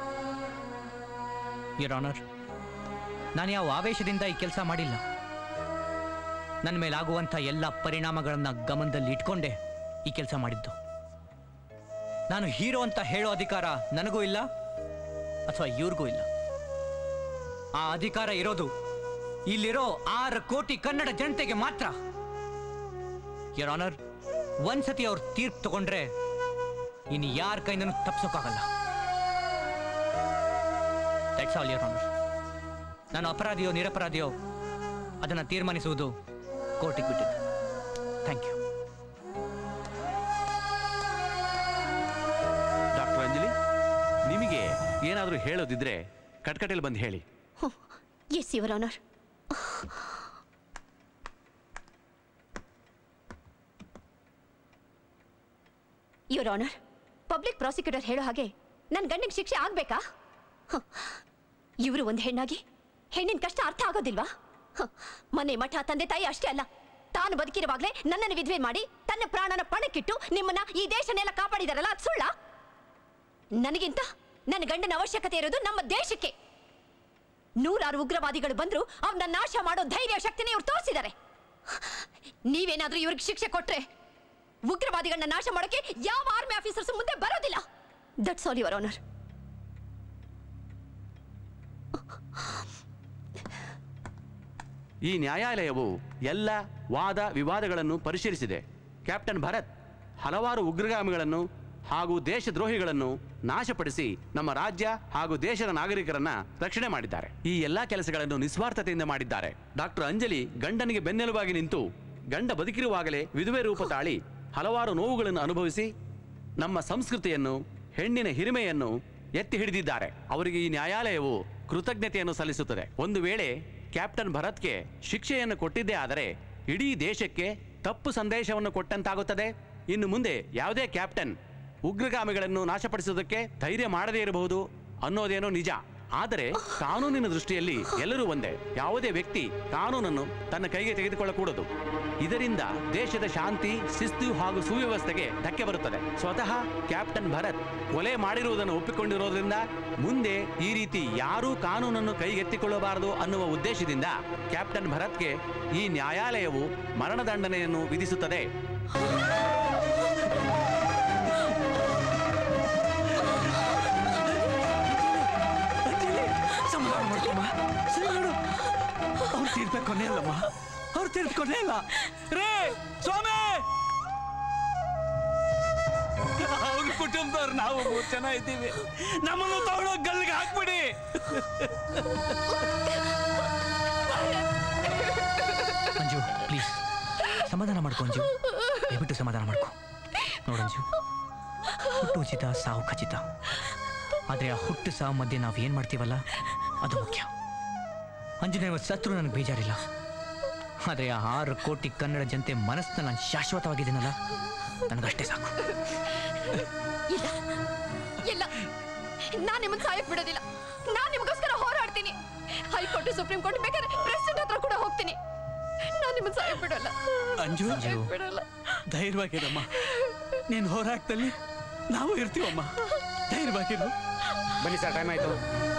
ಯರ್ ಆನರ್ ನಾನು ಯಾವ ಆವೇಶದಿಂದ ಈ ಕೆಲಸ ಮಾಡಿಲ್ಲ ನನ್ನ ಮೇಲಾಗುವಂಥ ಎಲ್ಲ ಪರಿಣಾಮಗಳನ್ನ ಗಮನದಲ್ಲಿ ಇಟ್ಕೊಂಡೆ ಈ ಕೆಲಸ ಮಾಡಿದ್ದು ನಾನು ಹೀರೋ ಅಂತ ಹೇಳೋ ಅಧಿಕಾರ ನನಗೂ ಇಲ್ಲ ಅಥವಾ ಇವ್ರಿಗೂ ಇಲ್ಲ ಆ ಅಧಿಕಾರ ಇರೋದು ಇಲ್ಲಿರೋ ಆರು ಕೋಟಿ ಕನ್ನಡ ಜನತೆಗೆ ಮಾತ್ರ ಯರ್ ಆನರ್ ಒಂದ್ಸತಿ ಅವ್ರು ತೀರ್ಪು ತಗೊಂಡ್ರೆ ಇನ್ನು ಯಾರ ಕೈನೂ ತಪ್ಸೋಕ್ಕಾಗಲ್ಲ ದಟ್ಸ್ ಆಲ್ ಯರ್ ಆನರ್ ನಾನು ಅಪರಾಧಿಯೋ ನಿರಪರಾಧಿಯೋ ಅದನ್ನು ತೀರ್ಮಾನಿಸುವುದು ಕೋರ್ಟಿಗೆ ಬಿಟ್ಟಿದ್ದು ಥ್ಯಾಂಕ್ ಯು ಡಾಕ್ಟರ್ ಅಂಜಲಿ ನಿಮಗೆ ಏನಾದರೂ ಹೇಳೋದಿದ್ರೆ ಕಟ್ಕಟೆಯಲ್ಲಿ ಬಂದು ಹೇಳಿ yes your honour your honour public prosecutor ಹೇಳೋ ಹಾಗೆ ನನ್ನ ಗಂಡಿಗೆ ಶಿಕ್ಷೆ ಆಗ್ಬೇಕಾ ಇವರು ಒಂದು ಹೆಣ್ಣಾಗಿ ಹೆಣ್ಣಿನ ಕಷ್ಟ ಅರ್ಥ ಆಗೋದಿಲ್ವಾ ಹ, ಮನೆ ಮಠ ತಂದೆ ತಾಯಿ ಅಷ್ಟೇ ಅಲ್ಲ ತಾನು ಬದುಕಿರುವಾಗಲೇ ನನ್ನನ್ನು ವಿಧವೆ ಮಾಡಿ ತನ್ನ ಪ್ರಾಣನ ಪಣಕ್ಕಿಟ್ಟು ನಿಮ್ಮನ್ನ ಈ ದೇಶನೆಲ್ಲ ಕಾಪಾಡಿದಾರಲ್ಲ ಅದು ಸುಳ್ಳ ನನಗಿಂತ ನನ್ನ ಗಂಡನ ಅವಶ್ಯಕತೆ ಇರೋದು ನಮ್ಮ ದೇಶಕ್ಕೆ ನೂರಾರು ಉಗ್ರವಾದಿಗಳು ಬಂದ್ರು ಅವ್ರನ್ನ ನಾಶ ಮಾಡೋ ಧೈರ್ಯ ಶಕ್ತಿನ ಇವ್ರು ತೋರಿಸಿದ್ದಾರೆ ನೀವೇನಾದ್ರೂ ಇವ್ರಿಗೆ ಶಿಕ್ಷೆ ಕೊಟ್ರೆ ಉಗ್ರವಾದಿಗಳನ್ನ ನಾಶ ಮಾಡೋಕೆ ಯಾವ ಆರ್ಮಿ ಆಫೀಸರ್ಸ್ ಮುಂದೆ ಬರೋದಿಲ್ಲ ದಟ್ಸ್ ಆಲ್ ಯುವರ್ ಆನರ್ ಈ ನ್ಯಾಯಾಲಯವು ಎಲ್ಲ ವಾದ ವಿವಾದಗಳನ್ನು ಪರಿಶೀಲಿಸಿದೆ ಕ್ಯಾಪ್ಟನ್ ಭರತ್ ಹಲವಾರು ಉಗ್ರಗಾಮಿಗಳನ್ನು ಹಾಗೂ ದೇಶದ್ರೋಹಿಗಳನ್ನು ನಾಶಪಡಿಸಿ ನಮ್ಮ ರಾಜ್ಯ ಹಾಗೂ ದೇಶದ ನಾಗರಿಕರನ್ನ ರಕ್ಷಣೆ ಮಾಡಿದ್ದಾರೆ ಈ ಎಲ್ಲಾ ಕೆಲಸಗಳನ್ನು ನಿಸ್ವಾರ್ಥತೆಯಿಂದ ಮಾಡಿದ್ದಾರೆ ಡಾಕ್ಟರ್ ಅಂಜಲಿ ಗಂಡನಿಗೆ ಬೆನ್ನೆಲುಬಾಗಿ ನಿಂತು ಗಂಡ ಬದುಕಿರುವಾಗಲೇ ವಿಧವೆ ರೂಪ ತಾಳಿ ಹಲವಾರು ನೋವುಗಳನ್ನು ಅನುಭವಿಸಿ ನಮ್ಮ ಸಂಸ್ಕೃತಿಯನ್ನು ಹೆಣ್ಣಿನ ಹಿರಿಮೆಯನ್ನು ಎತ್ತಿ ಹಿಡಿದಿದ್ದಾರೆ ಅವರಿಗೆ ಈ ನ್ಯಾಯಾಲಯವು ಕೃತಜ್ಞತೆಯನ್ನು ಸಲ್ಲಿಸುತ್ತದೆ ಒಂದು ವೇಳೆ ಕ್ಯಾಪ್ಟನ್ ಭರತ್ಗೆ ಶಿಕ್ಷೆಯನ್ನು ಕೊಟ್ಟಿದ್ದೇ ಆದರೆ ಇಡೀ ದೇಶಕ್ಕೆ ತಪ್ಪು ಸಂದೇಶವನ್ನು ಕೊಟ್ಟಂತಾಗುತ್ತದೆ ಇನ್ನು ಮುಂದೆ ಯಾವುದೇ ಕ್ಯಾಪ್ಟನ್ ಉಗ್ರಗಾಮಿಗಳನ್ನು ನಾಶಪಡಿಸುವುದಕ್ಕೆ ಧೈರ್ಯ ಮಾಡದೇ ಇರಬಹುದು ಅನ್ನೋದೇನೋ ನಿಜ ಆದರೆ ಕಾನೂನಿನ ದೃಷ್ಟಿಯಲ್ಲಿ ಎಲ್ಲರೂ ಒಂದೇ ಯಾವುದೇ ವ್ಯಕ್ತಿ ಕಾನೂನನ್ನು ತನ್ನ ಕೈಗೆ ತೆಗೆದುಕೊಳ್ಳಕೂಡದು ಇದರಿಂದ ದೇಶದ ಶಾಂತಿ ಶಿಸ್ತು ಹಾಗೂ ಸುವ್ಯವಸ್ಥೆಗೆ ಧಕ್ಕೆ ಬರುತ್ತದೆ ಸ್ವತಃ ಕ್ಯಾಪ್ಟನ್ ಭರತ್ ಕೊಲೆ ಮಾಡಿರುವುದನ್ನು ಒಪ್ಪಿಕೊಂಡಿರೋದ್ರಿಂದ ಮುಂದೆ ಈ ರೀತಿ ಯಾರೂ ಕಾನೂನನ್ನು ಕೈಗೆತ್ತಿಕೊಳ್ಳಬಾರದು ಅನ್ನುವ ಉದ್ದೇಶದಿಂದ ಕ್ಯಾಪ್ಟನ್ ಭರತ್ಗೆ ಈ ನ್ಯಾಯಾಲಯವು ಮರಣದಂಡನೆಯನ್ನು ವಿಧಿಸುತ್ತದೆ ಸಮಾಧಾನ ಮಾಡ್ಕೊಮ್ಮ ಸರಿ ನೋಡು ಅವ್ರು ತೀರ್ಪೆ ಕೊನೆ ಅಲ್ಲಮ್ಮ ಅವ್ರು ತೀರ್ಪು ಕೊನೆ ಇಲ್ಲ ರೇ ಸ್ವಾಮಿ ಅವ್ರ ಕುಟುಂಬದವ್ರು ನಾವು ಮೂರು ಜನ ಇದ್ದೀವಿ ನಮ್ಮನ್ನು ತಗೊಂಡು ಗಲ್ಲಿಗೆ ಹಾಕ್ಬಿಡಿ ಅಂಜು ಪ್ಲೀಸ್ ಸಮಾಧಾನ ಮಾಡ್ಕೊ ಅಂಜು ದಯವಿಟ್ಟು ಸಮಾಧಾನ ಮಾಡ್ಕೊ ನೋಡಂಜು ಹುಟ್ಟು ಉಚಿತ ಸಾವು ಖಚಿತ ಆದರೆ ಆ ಹುಟ್ಟು ಸಾವು ಮಧ್ಯೆ ನಾವು ಏನು ಮಾಡ್ತೀವಲ್ಲ ಅದು ಮುಖ್ಯ ಅಂಜನೇಯ ಸತ್ರು ನನಗೆ ಬೇಜಾರಿಲ್ಲ ಆದರೆ ಆ ಆರು ಕೋಟಿ ಕನ್ನಡ ಜನತೆ ಮನಸ್ಸನ್ನ ನಾನು ಶಾಶ್ವತವಾಗಿದ್ದೀನಲ್ಲ ನನಗಷ್ಟೇ ಸಾಕು ಇಲ್ಲ ಇಲ್ಲ ನಾನ್ ನಿಮ್ಮನ್ನ ಸಾಯಕ್ ಬಿಡೋದಿಲ್ಲ ನಾನ್ ನಿಮಗೋಸ್ಕರ ಹೋರಾಡ್ತೀನಿ ಹೈಕೋರ್ಟ್ ಸುಪ್ರೀಂ ಕೋರ್ಟ್ ಬೇಕಾದ್ರೆ ಪ್ರೆಸಿಡೆಂಟ್ ಹತ್ರ ಕೂಡ ಹೋಗ್ತೀನಿ ನಾನ್ ನಿಮ್ಮನ್ನ ಸಾಯಕ್ ಬಿಡಲ್ಲ ಅಂಜು ಸಾಯಕ್ ಬಿಡಲ್ಲ ಧೈರ್ಯವಾಗಿರಮ್ಮ ನೀನು ಹೋರಾಟದಲ್ಲಿ ನಾವು ಇರ್ತೀವಮ್ಮ ಧೈರ್ಯವಾಗಿರು ಬನ್ನಿ ಸರ್ ಟೈಮ್ ಆಯ್ತು